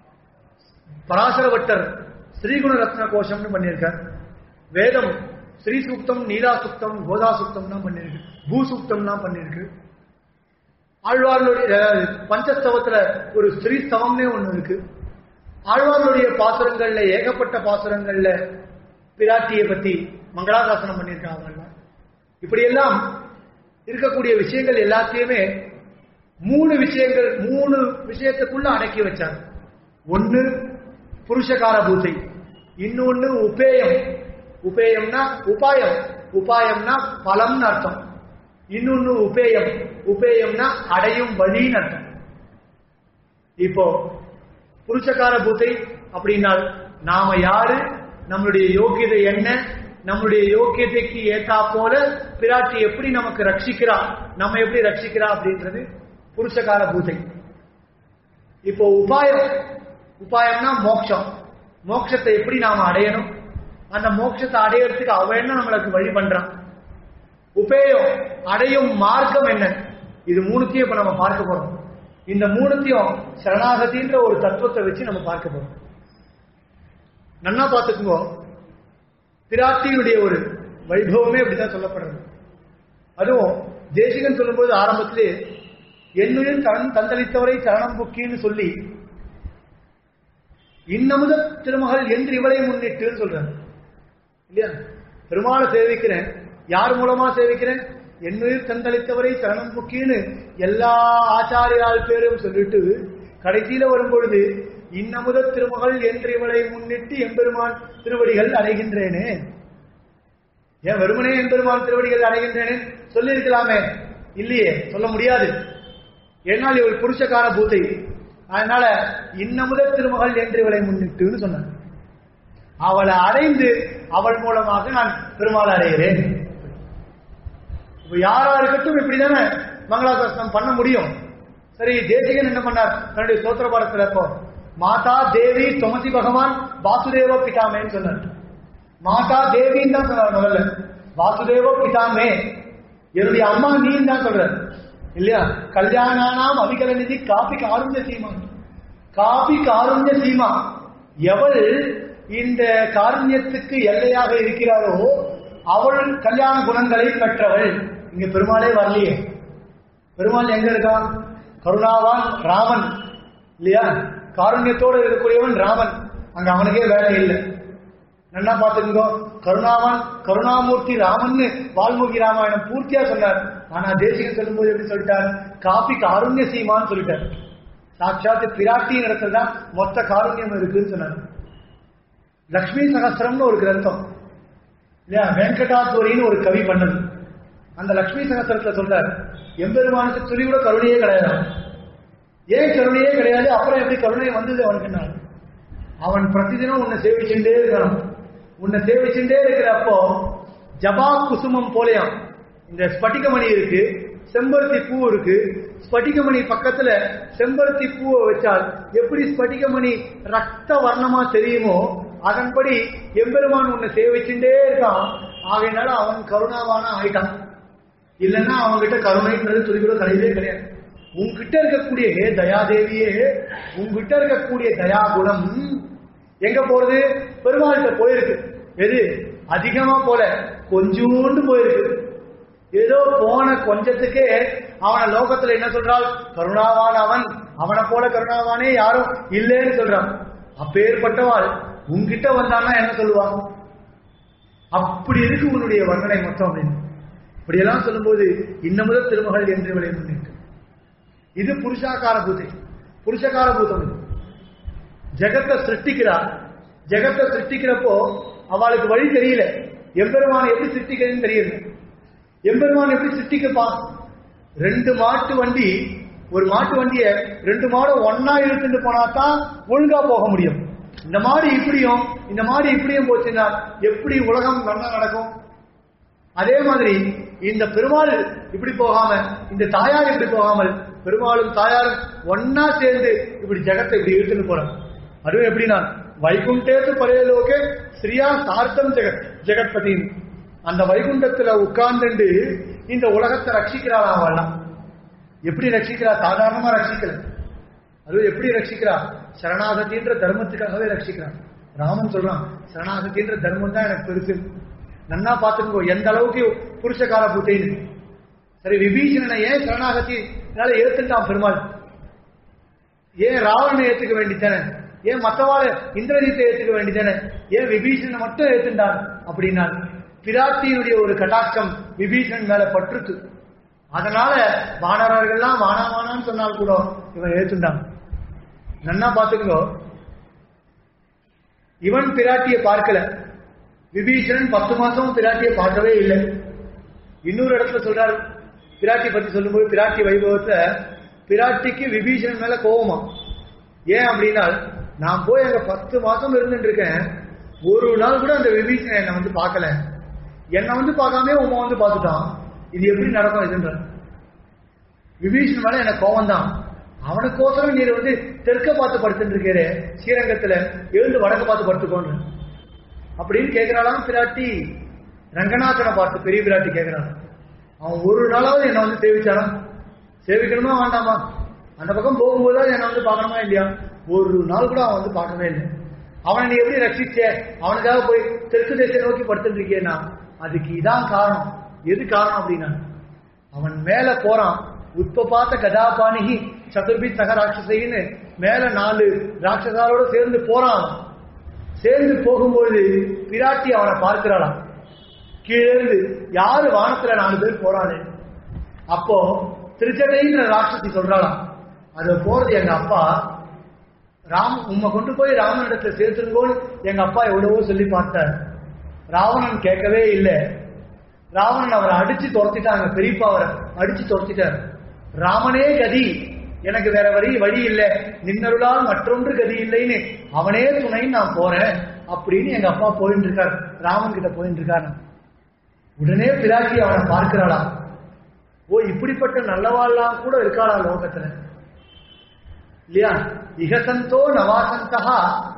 பராசரவட்டர் ஸ்ரீகுண ரத்ன கோஷம்னு பண்ணியிருக்கார் வேதம் ஸ்ரீ சூக்தம் நீலா சுக்தம் கோதா சுக்தம்லாம் பண்ணியிருக்கு பூ சுக்தம்லாம் பண்ணியிருக்கு ஆழ்வார்களுடைய அஹ், பஞ்சஸ்தவத்துல ஒரு ஸ்ரீஸ்தவம்னே ஒண்ணு இருக்கு ஆழ்வார்களுடைய பாசுரங்கள்ல ஏகப்பட்ட பாசுரங்கள்ல பிராட்டியை பத்தி மங்களாசாசனம் பண்ணியிருக்காங்க இப்படியெல்லாம் இருக்கக்கூடிய விஷயங்கள் எல்லாத்தையுமே மூணு விஷயங்கள் மூணு விஷயத்துக்குள்ள அடக்கி வச்சாங்க ஒன்னு புருஷகார பூஜை இன்னொன்னு உபேயம் உபேயம்னா உபாயம் உபாயம்னா பலம்னு அர்த்தம் இன்னொன்னு உபேயம் உபேயம்னா அடையும் வழின்னு அர்த்தம் இப்போ புருஷகார பூத்தை அப்படின்னால் நாம யாரு நம்மளுடைய யோகியதை என்ன நம்மளுடைய யோகியதைக்கு ஏத்தா போல பிராட்டி எப்படி நமக்கு ரட்சிக்கிறா நம்ம எப்படி ரட்சிக்கிறா அப்படின்றது புருஷகார பூஜை இப்போ உபாயம் உபாயம்னா மோட்சம் மோட்சத்தை எப்படி நாம அடையணும் அந்த மோட்சத்தை அடையறதுக்கு அவ என்ன நம்மளுக்கு வழி பண்றான் உபேயம் அடையும் மார்க்கம் என்ன இது மூணுத்தையும் இப்ப நம்ம பார்க்க போறோம் இந்த மூணுத்தையும் சரணாகதின்ற ஒரு தத்துவத்தை வச்சு நம்ம பார்க்க போறோம் நன்னா பார்த்துக்குங்க பிராட்டியினுடைய ஒரு வைபவமே அப்படிதான் சொல்லப்படுறது அதுவும் தேசிகன் சொல்லும்போது ஆரம்பத்திலே என்னுடன் தன் தந்தளித்தவரை சரணம் புக்கின்னு சொல்லி இன்னமுத திருமகள் என்று இவளை முன்னிட்டுன்னு சொல்றாங்க இல்லையா பெருமாளை சேவிக்கிறேன் யார் மூலமா சேவிக்கிறேன் என்னுயிர் தந்தளித்தவரை சரணம் புக்கின்னு எல்லா ஆச்சாரியால் பேரும் சொல்லிட்டு கடைசியில வரும்பொழுது இன்னமுத திருமகள் என்று இவளை முன்னிட்டு எம்பெருமான் திருவடிகள் அடைகின்றேனே ஏன் வெறுமனே எம்பெருமான் திருவடிகள் அடைகின்றேனே சொல்லியிருக்கலாமே இல்லையே சொல்ல முடியாது ஏன்னால் இவள் புருஷகார பூத்தை அதனால இன்னமுத திருமகள் என்று இவளை முன்னிட்டுன்னு சொன்னான் அவளை அடைந்து அவள் மூலமாக நான் பெருமாள் அடைகிறேன் இப்ப யாரா இருக்கட்டும் இப்படிதானே மங்களாசாசனம் பண்ண முடியும் சரி தேசிகன் என்ன பண்ணார் தன்னுடைய ஸ்தோத்திர பாடத்துல இப்போ மாதா தேவி தொமதி பகவான் வாசுதேவ பிதாமேன்னு சொன்னார் மாதா தேவின்னு தான் சொன்னார் முதல்ல வாசுதேவ பிதாமே என்னுடைய அம்மா நீன்னு தான் சொல்றார் இல்லையா கல்யாணானாம் அவிகல நிதி காபி காருண்ய சீமா காபி காருண்ய சீமா எவள் இந்த காருண்யத்துக்கு எல்லையாக இருக்கிறாரோ அவள் கல்யாண குணங்களை பெற்றவள் இங்க பெருமாளே வரலையே பெருமாள் எங்க இருக்கான் கருணாவான் ராமன் இல்லையா காருண்யத்தோடு இருக்கக்கூடியவன் ராமன் அங்க அவனுக்கே வேலை இல்லை நல்லா பார்த்துக்கோ கருணாவான் கருணாமூர்த்தி ராமன்னு வால்மீகி ராமாயணம் பூர்த்தியா சொன்னார் ஆனா தேசிகன் சொல்லும்போது எப்படி சொல்லிட்டார் காப்பி காருண்ய சீமான்னு சொல்லிட்டார் சாட்சாத்து பிராட்டியின் இடத்துல தான் மொத்த காருண்யம் இருக்குன்னு சொன்னார் லக்ஷ்மி சகஸ்திரம்னு ஒரு கிரந்தம் இல்லையா வெங்கடாத்வரின்னு ஒரு கவி பண்ணது அந்த லக்ஷ்மி சகஸ்திரத்துல சொல்றார் எம்பெருமானுக்கு துளி கூட கருணையே கிடையாது ஏன் கருணையே கிடையாது அப்புறம் எப்படி கருணை வந்தது அவனுக்கு என்ன அவன் பிரதிதினம் உன்னை சேவிச்சுட்டே இருக்கிறான் உன்னை சேவிச்சுட்டே இருக்கிறப்போ ஜபா குசுமம் போலையாம் இந்த ஸ்பட்டிகமணி இருக்கு செம்பருத்தி பூ இருக்கு ஸ்பட்டிகமணி பக்கத்துல செம்பருத்தி பூவை வச்சால் எப்படி ஸ்பட்டிகமணி ரத்த வர்ணமா தெரியுமோ அதன்படி எம்பெருமான் உன்னை சேவிச்சுட்டே இருக்கான் ஆகையினால அவன் கருணாவான ஆயிட்டான் இல்லைன்னா அவன்கிட்ட கருணைன்றது துளி கூட கிடையவே கிடையாது உங்ககிட்ட இருக்கக்கூடிய ஹே தயாதேவியே உங்ககிட்ட இருக்கக்கூடிய தயா குணம் எங்க போறது பெருமாள்கிட்ட போயிருக்கு எது அதிகமா போல கொஞ்சோண்டு போயிருக்கு ஏதோ போன கொஞ்சத்துக்கே அவன லோகத்துல என்ன சொல்றாள் கருணாவான் அவன் அவனை போல கருணாவானே யாரும் இல்லைன்னு சொல்றான் அப்பேற்பட்டவாள் உன்கிட்ட வந்தான்னா என்ன சொல்லுவான் அப்படி இருக்கு உன்னுடைய வர்ணனை மொத்தம் அப்படின்னு இப்படியெல்லாம் சொல்லும்போது இன்னமுதல் திருமகள் என்று விளை முன்னிட்டு இது புருஷாக்கார பூத்தை புருஷகார பூதம் இது ஜெகத்தை சிருஷ்டிக்கிறார் ஜெகத்தை சிருஷ்டிக்கிறப்போ அவளுக்கு வழி தெரியல எம்பெருமான் எப்படி சிருஷ்டிக்கிறதுன்னு தெரியல எம்பெருமான் எப்படி சிருஷ்டிக்கப்பா ரெண்டு மாட்டு வண்டி ஒரு மாட்டு வண்டிய ரெண்டு மாடை ஒன்னா இழுத்துட்டு போனா தான் ஒழுங்கா போக முடியும் இந்த மாடு இப்படியும் இந்த மாடு இப்படியும் போச்சுன்னா எப்படி உலகம் நல்லா நடக்கும் அதே மாதிரி இந்த பெருமாள் இப்படி போகாம இந்த தாயார் இப்படி போகாமல் பெருமாளும் தாயாரும் ஒன்னா சேர்ந்து இப்படி ஜெகத்தை இப்படி இழுத்துன்னு போறாங்க அதுவும் எப்படின்னா வைகுண்டேத்து பரையலோகே ஸ்ரீயா சார்த்தம் ஜெகத் ஜெகத்பதின்னு அந்த வைகுண்டத்துல உட்கார்ந்துண்டு இந்த உலகத்தை ரட்சிக்கிறாள் அவள்லாம் எப்படி ரட்சிக்கிறா சாதாரணமா ரட்சிக்கல அதுவும் எப்படி ரட்சிக்கிறா சரணாகதின்ற தர்மத்துக்காகவே ரட்சிக்கிறான் ராமன் சொல்றான் சரணாகதின்ற தர்மம் தான் எனக்கு பெருசு நன்னா பார்த்துக்கோ எந்த அளவுக்கு புருஷகார பூத்தைன்னு சரி விபீஷணனை ஏன் சரணாகத்தினால ஏத்துட்டான் பெருமாள் ஏன் ராவணனை ஏத்துக்க வேண்டித்தானே ஏன் மற்றவாள இந்திரஜித்தை ஏத்துக்க வேண்டிதானே ஏன் விபீஷணனை மட்டும் ஏத்துட்டான் அப்படின்னா பிராட்டியினுடைய ஒரு கட்டாட்சம் விபீஷணன் மேல பற்றுச்சு அதனால வானரர்கள்லாம் வானா வானான்னு சொன்னால் கூட இவன் ஏத்துண்டான் நன்னா பாத்துக்கோ இவன் பிராட்டியை பார்க்கல விபீஷணன் பத்து மாசமும் பிராட்டியை பார்க்கவே இல்லை இன்னொரு இடத்துல சொல்றாரு பிராட்டி பத்தி சொல்லும்போது பிராட்டி வைபவத்தை பிராட்டிக்கு விபீஷணன் மேல கோவமா ஏன் அப்படின்னா நான் போய் அங்க பத்து மாசம் இருந்துட்டு இருக்கேன் ஒரு நாள் கூட அந்த விபீஷணன் என்னை வந்து பார்க்கல என்னை வந்து பார்க்காம உமா வந்து பார்த்துட்டான் இது எப்படி நடக்கும் இதுன்ற விபீஷணன் மேல எனக்கு கோவம் தான் அவனுக்கோசரம் நீர் வந்து தெற்க பார்த்து படுத்துட்டு இருக்கிறே ஸ்ரீரங்கத்துல எழுந்து வடக்க பார்த்து படுத்துக்கோன்னு அப்படின்னு கேட்கிறாளாம் பிராட்டி ரங்கநாதனை பார்த்து பெரிய பிராட்டி கேட்கிறான் அவன் ஒரு நாளாவது என்னை வந்து சேவிச்சானா சேவிக்கணுமா வேண்டாமா அந்த பக்கம் போகும்போது என்னை வந்து பார்க்கணுமா இல்லையா ஒரு நாள் கூட அவன் வந்து பார்க்கவே இல்லை அவனை நீ எப்படி ரட்சிச்ச அவனுக்காக போய் தெற்கு தேசத்தை நோக்கி படுத்துட்டு இருக்கேன்னா அதுக்கு இதான் காரணம் எது காரணம் அப்படின்னா அவன் மேல போறான் உப்ப பார்த்த கதாபாணிகி சதுர்பி சக ராட்சசின்னு மேல நாலு ராட்சசாரோட சேர்ந்து போறான் சேர்ந்து போகும்போது பிராட்டி அவனை பார்க்கிறாளாம் கீழே இருந்து யாரு வானத்துல நாலு பேர் போறாளே அப்போ திருச்சடைன்ற ராட்சசி சொல்றாளாம் அது போறது எங்க அப்பா ராம் உம்மை கொண்டு போய் ராமனிடத்துல சேர்த்துருங்கோன்னு எங்க அப்பா எவ்வளவோ சொல்லி பார்த்தார் ராவணன் கேட்கவே இல்லை ராவணன் அவரை அடிச்சு துரத்திட்டாங்க பெரியப்பா அவரை அடிச்சு துரத்திட்டார் ராமனே கதி எனக்கு வேற வழி வழி இல்லை நின்னருளால் மற்றொன்று கதி இல்லைன்னு அவனே துணைன்னு நான் போறேன் அப்படின்னு எங்க அப்பா போயிட்டு இருக்கார் ராமன் கிட்ட போயிட்டு இருக்காரு உடனே பிராட்டி அவனை பார்க்கிறாளா ஓ இப்படிப்பட்ட நல்லவாள்லாம் கூட இருக்காளா லோகத்துல இல்லையா இகசந்தோ நவாசந்தகா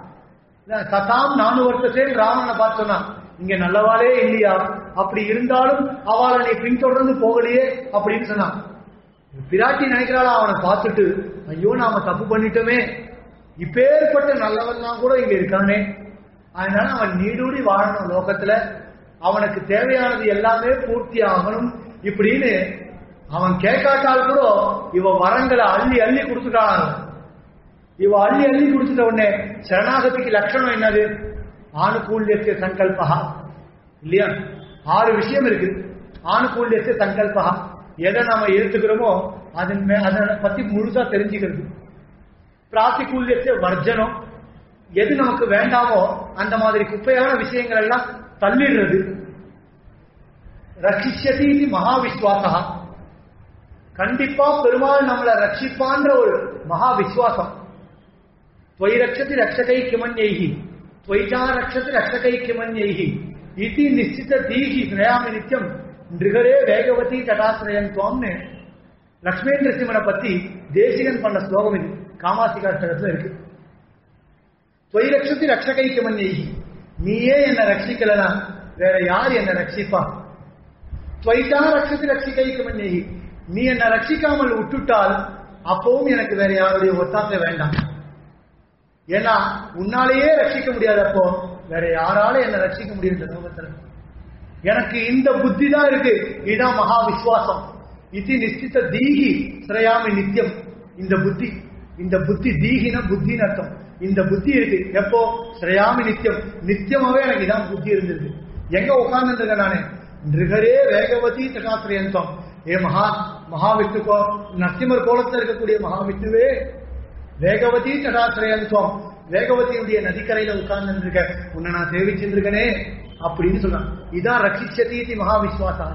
கதாம் நானு வர்த்தசேன் ராமனை பார்த்து சொன்னான் இங்க நல்லவாளே இல்லையா அப்படி இருந்தாலும் அவளை நீ பின்தொடர்ந்து போகலையே அப்படின்னு சொன்னான் பிராட்டி நினைக்கிறாளா அவனை பார்த்துட்டு ஐயோ நாம தப்பு பண்ணிட்டோமே இப்பேற்பட்ட நல்லவன்லாம் கூட இங்க இருக்கானே அதனால அவன் நீடூடி வாழணும் லோகத்துல அவனுக்கு தேவையானது எல்லாமே பூர்த்தி ஆகணும் இப்படின்னு அவன் கேட்காட்டால் கூட இவ வரங்களை அள்ளி அள்ளி கொடுத்துட்டான் இவ அள்ளி அள்ளி கொடுத்துட்ட உடனே சரணாகதிக்கு லட்சணம் என்னது ஆணுகூல்யத்திய சங்கல்பகா இல்லையா ஆறு விஷயம் இருக்கு ஆணுகூல்யத்திய சங்கல்பகா எதை நாம ஏத்துக்கிறோமோ அதன் மே அதை பத்தி முழுசா தெரிஞ்சுக்கிறது பிராத்திகூல்யத்தை வர்ஜனம் எது நமக்கு வேண்டாமோ அந்த மாதிரி குப்பையான விஷயங்கள் எல்லாம் தள்ளிடுறது ரட்சிஷதி மகா விஸ்வாசா கண்டிப்பா பெருமாள் நம்மளை ரட்சிப்பான்ற ஒரு மகா விஸ்வாசம் त्वयि रक्षति रक्षकै किमन्यैः त्वयिजा रक्षति रक्षकै किमन्यैः इति निश्चित दीहि நயாமி நித்தியம் நிருகரே வேகவதி தடாசிரயன் துவம்னு லக்ஷ்மேந்திர சிவனை பத்தி தேசிகன் பண்ண ஸ்லோகம் இது காமாசிகா அஷ்டகத்துல இருக்கு தொய் ரட்சத்தி ரட்சகை கிமன்யைகி நீயே என்னை ரட்சிக்கலனா வேற யார் என்னை ரட்சிப்பா துவைதா ரட்சத்தி ரட்சிகை கிமன்யைகி நீ என்னை ரட்சிக்காமல் விட்டுட்டால் அப்பவும் எனக்கு வேற யாருடைய ஒத்தாசை வேண்டாம் ஏன்னா உன்னாலேயே ரட்சிக்க முடியாதப்போ வேற யாரால என்ன ரட்சிக்க முடியும் இந்த லோகத்துல எனக்கு இந்த புத்தி தான் இருக்கு இதுதான் மகா விசுவாசம் இது நிச்சித்த தீகி சிரயாமி நித்தியம் இந்த புத்தி இந்த புத்தி தீகின புத்தின்னு அர்த்தம் இந்த புத்தி இருக்கு எப்போ சிரயாமி நித்தியம் நித்தியமாவே எனக்கு இதான் புத்தி இருந்தது எங்க உட்கார்ந்துருக்க நானு நிருகரே வேகவதி தகாசிரியந்தம் ஏ மகா மகாவிஷ்ணுக்கோ நரசிம்மர் கோலத்துல இருக்கக்கூடிய மகாவிஷ்ணுவே வேகவதி தடாசிரயத்துவம் வேகவதியுடைய நதிக்கரையில உட்கார்ந்து இருக்க உன்னை நான் சேவிச்சுட்டு இருக்கனே அப்படின்னு சொல்றான் இதான் ரட்சிச்சதீதி மகா விஸ்வாசா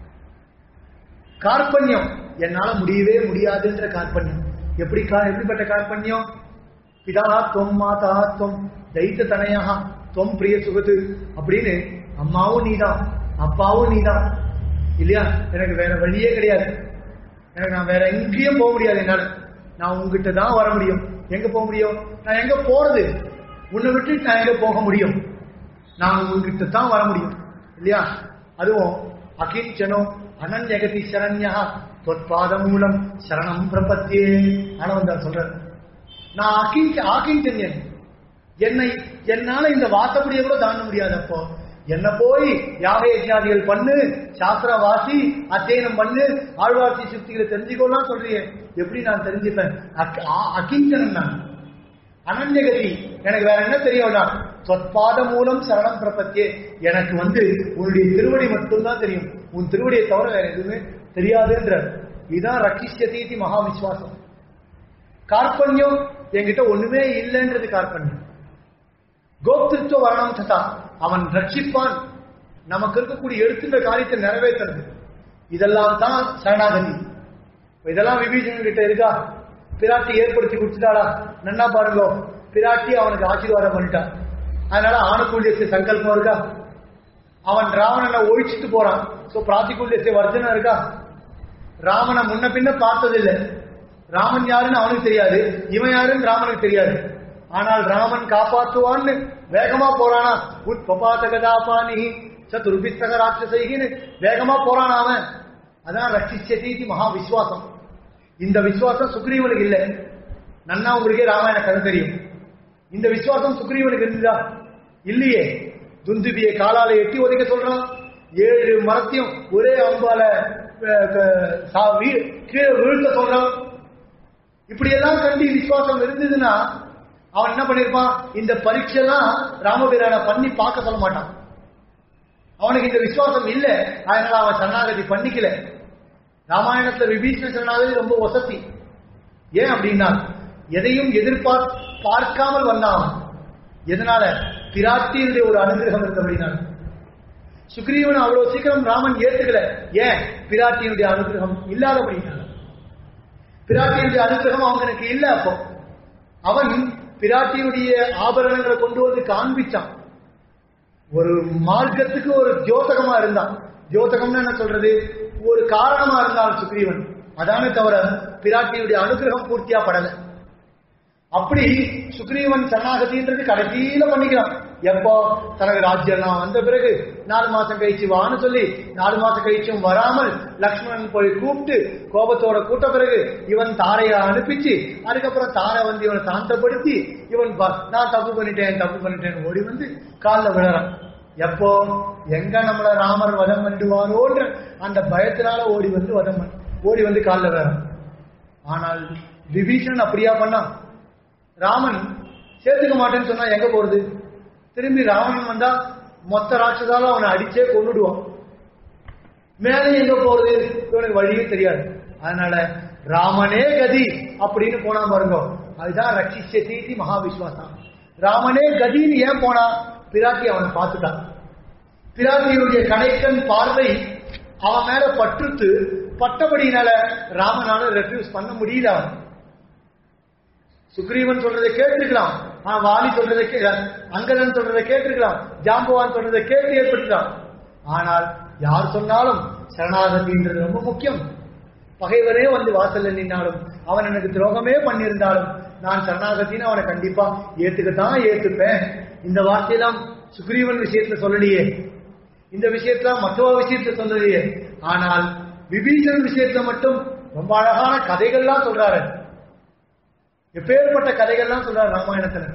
கார்பண்யம் என்னால முடியவே முடியாதுன்ற கார்பண்யம் எப்படி கா- எப்படிப்பட்ட கார்பண்யம் பிதா தொம் மாதா தொம் தைத்த தனையா தொம் பிரிய சுகது அப்படின்னு அம்மாவும் நீதான் அப்பாவும் நீதான் இல்லையா எனக்கு வேற வழியே கிடையாது எனக்கு நான் வேற எங்கேயும் போக முடியாது என்னால நான் உங்ககிட்ட தான் வர முடியும் எங்க போக முடியும் நான் எங்க போறது உன்னை விட்டு நான் எங்க போக முடியும் நான் உங்ககிட்ட தான் வர முடியும் இல்லையா அதுவும் அகிஞ்சனோ அனன்யகதி சரண்யா தொற்பாத மூலம் சரணம் பிரபத்தியே ஆனவந்தார் சொல்றார் நான் அகிஞ்ச ஆகிஞ்சன்யன் என்னை என்னால இந்த வாசப்படியை கூட தாண்ட முடியாது அப்போ என்ன போய் யாக யஜ்ஞாதிகள் பண்ணு சாஸ்திர வாசி அத்தியனம் பண்ணு ஆழ்வார்த்தி சுத்திகளை தெரிஞ்சுக்கோலாம் சொல்றியே எப்படி நான் தெரிஞ்சுப்பேன் அக்- ஆ- அகிஞ்சனன் நான் அனன்யகதி எனக்கு வேற என்ன தெரியும்னா சொற்பாத மூலம் சரணம் பிரபத்தியே எனக்கு வந்து உன்னுடைய திருவடி மட்டும்தான் தெரியும் உன் திருவடியை தவிர வேற எதுவுமே தெரியாதுன்ற இதுதான் ரக்கிஷ்யதீதி மகா விஸ்வாசம் கார்பண்யம் என்கிட்ட ஒண்ணுமே இல்லைன்றது கார்பண்யம் கோப்திருத்துவ வரணம் ததா அவன் ரட்சிப்பான் நமக்கு இருக்கக்கூடிய எடுத்துன்ற காரியத்தை நிறைவேற்றுறது இதெல்லாம் தான் சரணாகதி இதெல்லாம் விபீஷணன் கிட்ட இருக்கா பிராட்டி ஏற்படுத்தி கொடுத்துட்டாளா நன்னா பாருங்க பிராட்டி அவனுக்கு ஆசீர்வாதம் பண்ணிட்டான் அதனால ஆணுகூல்யத்தை சங்கல்பம் இருக்கா அவன் ராவணனை ஒழிச்சிட்டு போறான் சோ பிராத்திகூல்யத்தை வர்ஜனம் இருக்கா ராமனை முன்ன பின்ன பார்த்ததில்லை ராமன் யாருன்னு அவனுக்கு தெரியாது இவன் யாருன்னு ராமனுக்கு தெரியாது ஆனால் ராமன் காப்பாற்றுவான்னு வேகமா போறானா உத் பபாத கதாபானி சதுர்பிஸ்தக ராட்சசைகின்னு வேகமா போறானா அவன் அதான் ரட்சிச்சதீதி மகா விஸ்வாசம் இந்த விசுவாசம் சுக்ரீவனுக்கு இல்லை நன்னா உங்களுக்கே ராமாயண கதை தெரியும் இந்த விசுவாசம் சுக்ரீவனுக்கு இருந்ததா இல்லையே துந்துபியை காலால எட்டி உதைக்க சொல்றான் ஏழு மரத்தையும் ஒரே அம்பால அஹ், க- சா- வீ- கீழே வீழ்த்த சொல்றான் இப்படி எல்லாம் கண்டு விசுவாசம் இருந்ததுன்னா அவன் என்ன பண்ணிருப்பான் இந்த பரீட்சைலாம் ராமபிரான பண்ணி பார்க்க சொல்ல மாட்டான் அவனுக்கு இந்த விசுவாசம் இல்ல அதனால அவன் சரணாகதி பண்ணிக்கல ராமாயணத்துல விபீஷண சரணாகதி ரொம்ப வசதி ஏன் அப்படின்னா எதையும் எதிர்பார் பார்க்காமல் வந்தான் அவன். எதனால பிராட்டியினுடைய ஒரு அனுகிரகம் இருந்தபடினால சுக்ரீவன் அவ்வளவு சீக்கிரம் ராமன் ஏத்துக்கல ஏன் பிராட்டியினுடைய அனுகிரகம் இல்லாதபடினால பிராட்டியினுடைய அனுகிரகம் அவனுக்கு இல்ல அப்போ அவன் பிராட்டியுடைய ஆபரணங்களை கொண்டு வந்து காண்பிச்சான் ஒரு மார்க்கத்துக்கு ஒரு ஜோதகமா இருந்தான் ஜோதகம்னா என்ன சொல்றது ஒரு காரணமா இருந்தான் சுக்ரீவன் அதானே தவிர பிராட்டியுடைய அனுகிரகம் பூர்த்தியா படல அப்படி சுக்ரீவன் சரணாகதின்றது கடைசியில பண்ணிக்கிறான் எப்போ தனக்கு ராஜ்யம்லாம் வந்த பிறகு நாலு மாசம் கழிச்சு வான்னு சொல்லி நாலு மாசம் கழிச்சும் வராமல் லக்ஷ்மணன் போய் கூப்பிட்டு கோபத்தோட கூட்ட பிறகு இவன் தாரைய அனுப்பிச்சு அதுக்கப்புறம் தாரை வந்து இவனை சாந்தப்படுத்தி இவன் ப- நான் தப்பு பண்ணிட்டேன் தப்பு பண்ணிட்டேன் ஓடி வந்து காலில் விழறான் எப்போ எங்க நம்மள ராமர் வதம் பண்ணிடுவாரோன்ற அந்த பயத்தினால ஓடி வந்து வதம் பண்ண- ஓடி வந்து காலில் விழறான் ஆனால் விபீஷணன் அப்படியா பண்ணான் ராமன் சேர்த்துக்க மாட்டேன்னு சொன்னா எங்க போறது திரும்பி ராவணன் வந்தா மொத்த ராட்சதால அவனை அடிச்சே கொன்னுடுவான் மேலே எங்க போறது இவனுக்கு வழியே தெரியாது அதனால ராமனே கதி அப்படின்னு போனா பாருங்க அதுதான் ரட்சிச்ச தீதி மகா விஸ்வாசம் ராமனே கதின்னு ஏன் போனா பிராட்டி அவனை பார்த்துட்டான் பிராட்டியுடைய கடைக்கன் பார்வை அவன் மேல பற்றுத்து பட்டபடியினால ராமனால ரெஃப்யூஸ் பண்ண முடியல அவன் சுக்ரீவன் சொல்றதை கேட்டிருக்கலாம் ஆனா வாலி சொல்றதை கே அங்கதன் சொல்றதை கேட்டிருக்கலாம் ஜாம்பவான் சொல்றதை கேட்டு ஏற்பட்டுக்கலாம் ஆனால் யார் சொன்னாலும் சரணாகதின்றது ரொம்ப முக்கியம் பகைவரே வந்து வாசல்ல நின்னாலும் அவன் எனக்கு துரோகமே பண்ணியிருந்தாலும் நான் சரணாகத்தின்னு அவனை கண்டிப்பா ஏத்துக்கத்தான் ஏத்துப்பேன் இந்த வார்த்தையெல்லாம் சுக்ரீவன் விஷயத்துல சொல்லலையே இந்த விஷயத்துல மற்றவ விஷயத்துல சொல்லலையே ஆனால் விபீஷன் விஷயத்துல மட்டும் ரொம்ப அழகான கதைகள்லாம் சொல்றாரு எப்பேற்பட்ட கதைகள்லாம் சொல்றாரு ராமாயணத்துல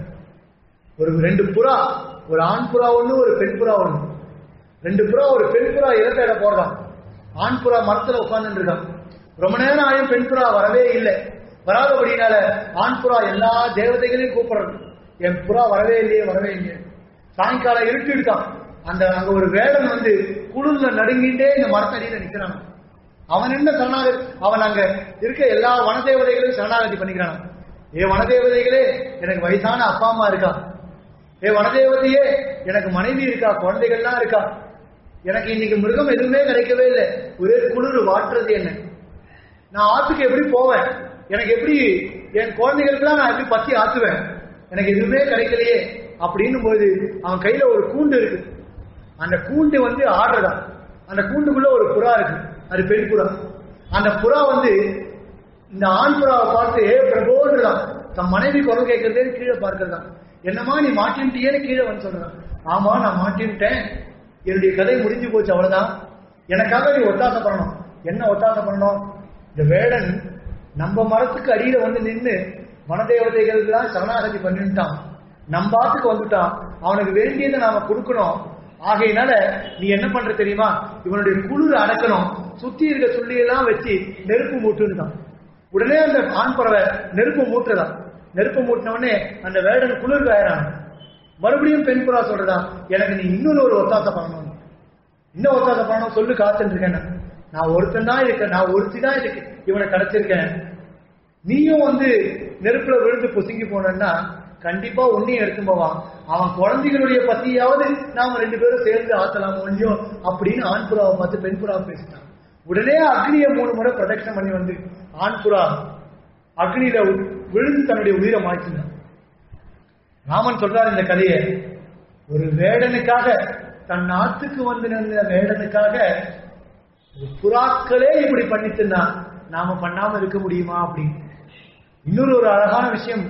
ஒரு ரெண்டு புறா ஒரு ஆண் புறா ஒண்ணு ஒரு பெண் புறா ஒண்ணு ரெண்டு புறா ஒரு பெண் புறா இறக்கையிட போடுறான் ஆண் புறா மரத்துல உட்கார்ந்துட்டு இருக்கான் ரொம்ப நேரம் ஆயும் பெண் புறா வரவே இல்லை வராதபடினால ஆண் புறா எல்லா தேவதைகளையும் கூப்பிடுறது என் புறா வரவே இல்லையே வரவே இல்லையே சாயங்காலம் இருட்டிடுதான் அந்த அங்க ஒரு வேடன் வந்து குளிர்ல நடுங்கிட்டே இந்த மரத்தடியில நிக்கிறான் அவன் என்ன சரணாகதி அவன் அங்க இருக்க எல்லா வனதேவதைகளையும் சரணாகதி பண்ணிக்கிறான் ஏ வனதேவதைகளே எனக்கு வயசான அப்பா அம்மா இருக்கா ஏ வனதேவதையே எனக்கு மனைவி இருக்கா குழந்தைகள்லாம் இருக்கா எனக்கு இன்னைக்கு மிருகம் எதுவுமே கிடைக்கவே இல்லை ஒரே குளிர் வாட்டுறது என்ன நான் ஆத்துக்கு எப்படி போவேன் எனக்கு எப்படி என் குழந்தைகளுக்கெல்லாம் நான் எப்படி பத்தி ஆத்துவேன் எனக்கு எதுவுமே கிடைக்கலையே அப்படின்னும் போது அவன் கையில ஒரு கூண்டு இருக்கு அந்த கூண்டு வந்து ஆடுறதா அந்த கூண்டுக்குள்ள ஒரு புறா இருக்கு அது பெண் புறா அந்த புறா வந்து இந்த ஆண் புறாவை பார்த்து ஏ பிரபோன்றதான் தன் மனைவி குரல் கேட்கறதே கீழே பார்க்கறதான் என்னம்மா நீ மாட்டின்ட்டியேன்னு கீழே வந்து சொல்றான் ஆமா நான் மாட்டின்ட்டேன் என்னுடைய கதை முடிஞ்சு போச்சு அவ்வளவுதான் எனக்காக நீ ஒத்தாசை பண்ணணும் என்ன ஒத்தாசை பண்ணணும் இந்த வேடன் நம்ம மரத்துக்கு அடியில வந்து நின்னு வனதேவதைகள்லாம் சரணாகதி பண்ணிட்டான் நம்ம ஆத்துக்கு வந்துட்டான் அவனுக்கு வேண்டியதை நாம கொடுக்கணும் ஆகையினால நீ என்ன பண்ற தெரியுமா இவனுடைய குளிர் அடக்கணும் சுத்தி இருக்க சுள்ளியெல்லாம் வச்சு நெருப்பு மூட்டுன்னு உடனே அந்த ஆண் பறவை நெருப்பு மூட்டுறதான் நெருப்பு மூட்டின உடனே அந்த வேடன் குளிர் வேறான் மறுபடியும் பெண் புறா சொல்றதா எனக்கு நீ இன்னொரு ஒரு ஒத்தாசை பண்ணணும் இன்னும் ஒத்தாசை பண்ணணும் சொல்லு காத்துட்டு இருக்கேன் நான். நான் ஒருத்தன் தான் இருக்கேன் நான் ஒருத்தி தான் இருக்கு இவனை கிடைச்சிருக்கேன் நீயும் வந்து நெருப்புல விழுந்து பொசுங்கி போனன்னா கண்டிப்பா உன்னையும் எடுத்து போவான் அவன் குழந்தைகளுடைய பத்தியாவது நாம ரெண்டு பேரும் சேர்ந்து ஆத்தலாம் ஒன்றியோ அப்படின்னு ஆண் புறாவை பார்த்து பெண் புறாவை பேசிட்டான் உடனே அக்னியை மூணு முறை ப்ரொடெக்ஷன் பண்ணி வந்து ஆண் புறா அக்னியில விழுந்து தன்னுடைய உயிரை மாற்றினான் ராமன் சொல்றார் இந்த கதையை ஒரு வேடனுக்காக தன் நாட்டுக்கு வந்து நின்ற வேடனுக்காக ஒரு புறாக்களே இப்படி பண்ணிட்டுனா நாம பண்ணாம இருக்க முடியுமா அப்படின்னு இன்னொரு ஒரு அழகான விஷயம்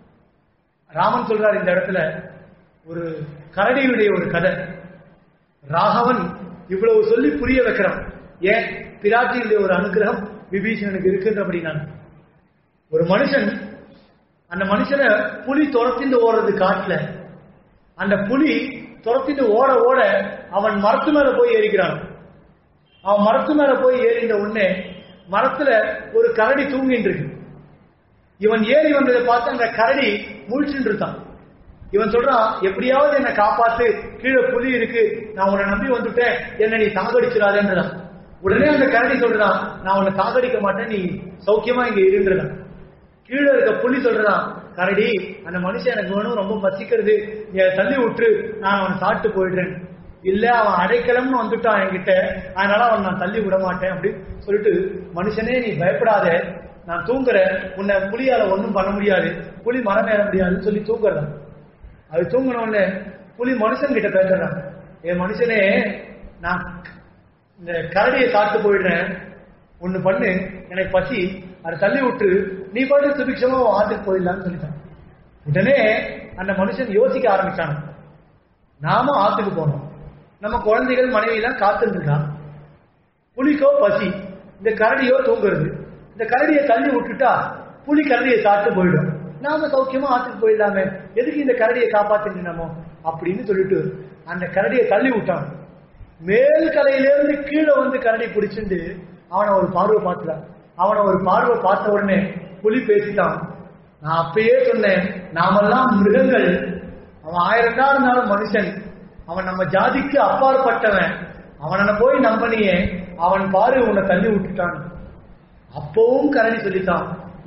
ராமன் சொல்றார் இந்த இடத்துல ஒரு கரடியுடைய ஒரு கதை ராகவன் இவ்வளவு சொல்லி புரிய வைக்கிறான் ஏன் பிராட்டியுடைய ஒரு அனுகிரகம் விபீஷணனுக்கு இருக்குன்றபடி நான் ஒரு மனுஷன் அந்த மனுஷனை புலி துரத்திட்டு ஓடுறது காட்டுல அந்த புலி துரத்திட்டு ஓட ஓட அவன் மரத்து மேல போய் ஏறிக்கிறான் அவன் மரத்து மேல போய் ஏறிந்த உடனே மரத்துல ஒரு கரடி தூங்கிட்டு இருக்கு இவன் ஏறி வந்ததை பார்த்து அந்த கரடி முழிச்சுட்டு இருக்கான் இவன் சொல்றான் எப்படியாவது என்னை காப்பாத்து கீழே புலி இருக்கு நான் உன்னை நம்பி வந்துட்டேன் என்ன நீ சாகடிச்சிடாதேன்றதான் உடனே அந்த கரடி சொல்றான் நான் உன்னை சாகடிக்க மாட்டேன் நீ சௌக்கியமா இங்க இருன்றதான் கீழே இருக்க புலி சொல்றான் கரடி அந்த மனுஷன் எனக்கு வேணும் ரொம்ப பசிக்கிறது நீ அதை தள்ளி விட்டுரு நான் அவனை சாப்பிட்டு போயிடுறேன் இல்ல அவன் அடைக்கலம்னு வந்துட்டான் என்கிட்ட அதனால அவன் நான் தள்ளி விட மாட்டேன் அப்படின்னு சொல்லிட்டு மனுஷனே நீ பயப்படாத நான் தூங்குறேன் உன்னை புலியால ஒண்ணும் பண்ண முடியாது புலி மரம் ஏற முடியாதுன்னு சொல்லி தூங்குறான் அது தூங்கின உடனே புலி மனுஷன் கிட்ட பேசுறான் என் மனுஷனே நான் இந்த கரடியை சாப்பிட்டு போயிடுறேன் ஒண்ணு பண்ணு எனக்கு பசி அதை தள்ளி விட்டு நீ பாட்டு சுபிக்ஷமா உன் ஆத்துக்கு போயிடலாம்னு சொல்லிட்டான் உடனே அந்த மனுஷன் யோசிக்க ஆரம்பிச்சான் நாம ஆத்துக்கு போனோம் நம்ம குழந்தைகள் மனைவி எல்லாம் காத்துட்டு இருக்கான் புலிக்கோ பசி இந்த கரடியோ தூங்குறது இந்த கரடியை தள்ளி விட்டுட்டா புலி கரடியை சாப்பிட்டு போயிடும் நாம சௌக்கியமா ஆத்துக்கு போயிடலாமே எதுக்கு இந்த கரடியை காப்பாத்திட்டு நம்ம அப்படின்னு சொல்லிட்டு அந்த கரடியை தள்ளி விட்டான் மேல் கரையிலிருந்து கீழே வந்து கரடி பிடிச்சிட்டு அவனை ஒரு பார்வை பார்த்துட்டான் அவனை ஒரு பார்வை பார்த்த உடனே புலி பேசிட்டான் நான் அப்பயே சொன்னேன் நாமெல்லாம் மிருகங்கள் அவன் ஆயிரம் தான் இருந்தாலும் மனுஷன் அவன் நம்ம ஜாதிக்கு அப்பாற்பட்டவன் அவனை போய் நம்பனியே அவன் பாரு உன்னை தள்ளி விட்டுட்டான் அப்பவும் கரடி சொல்லிட்டான்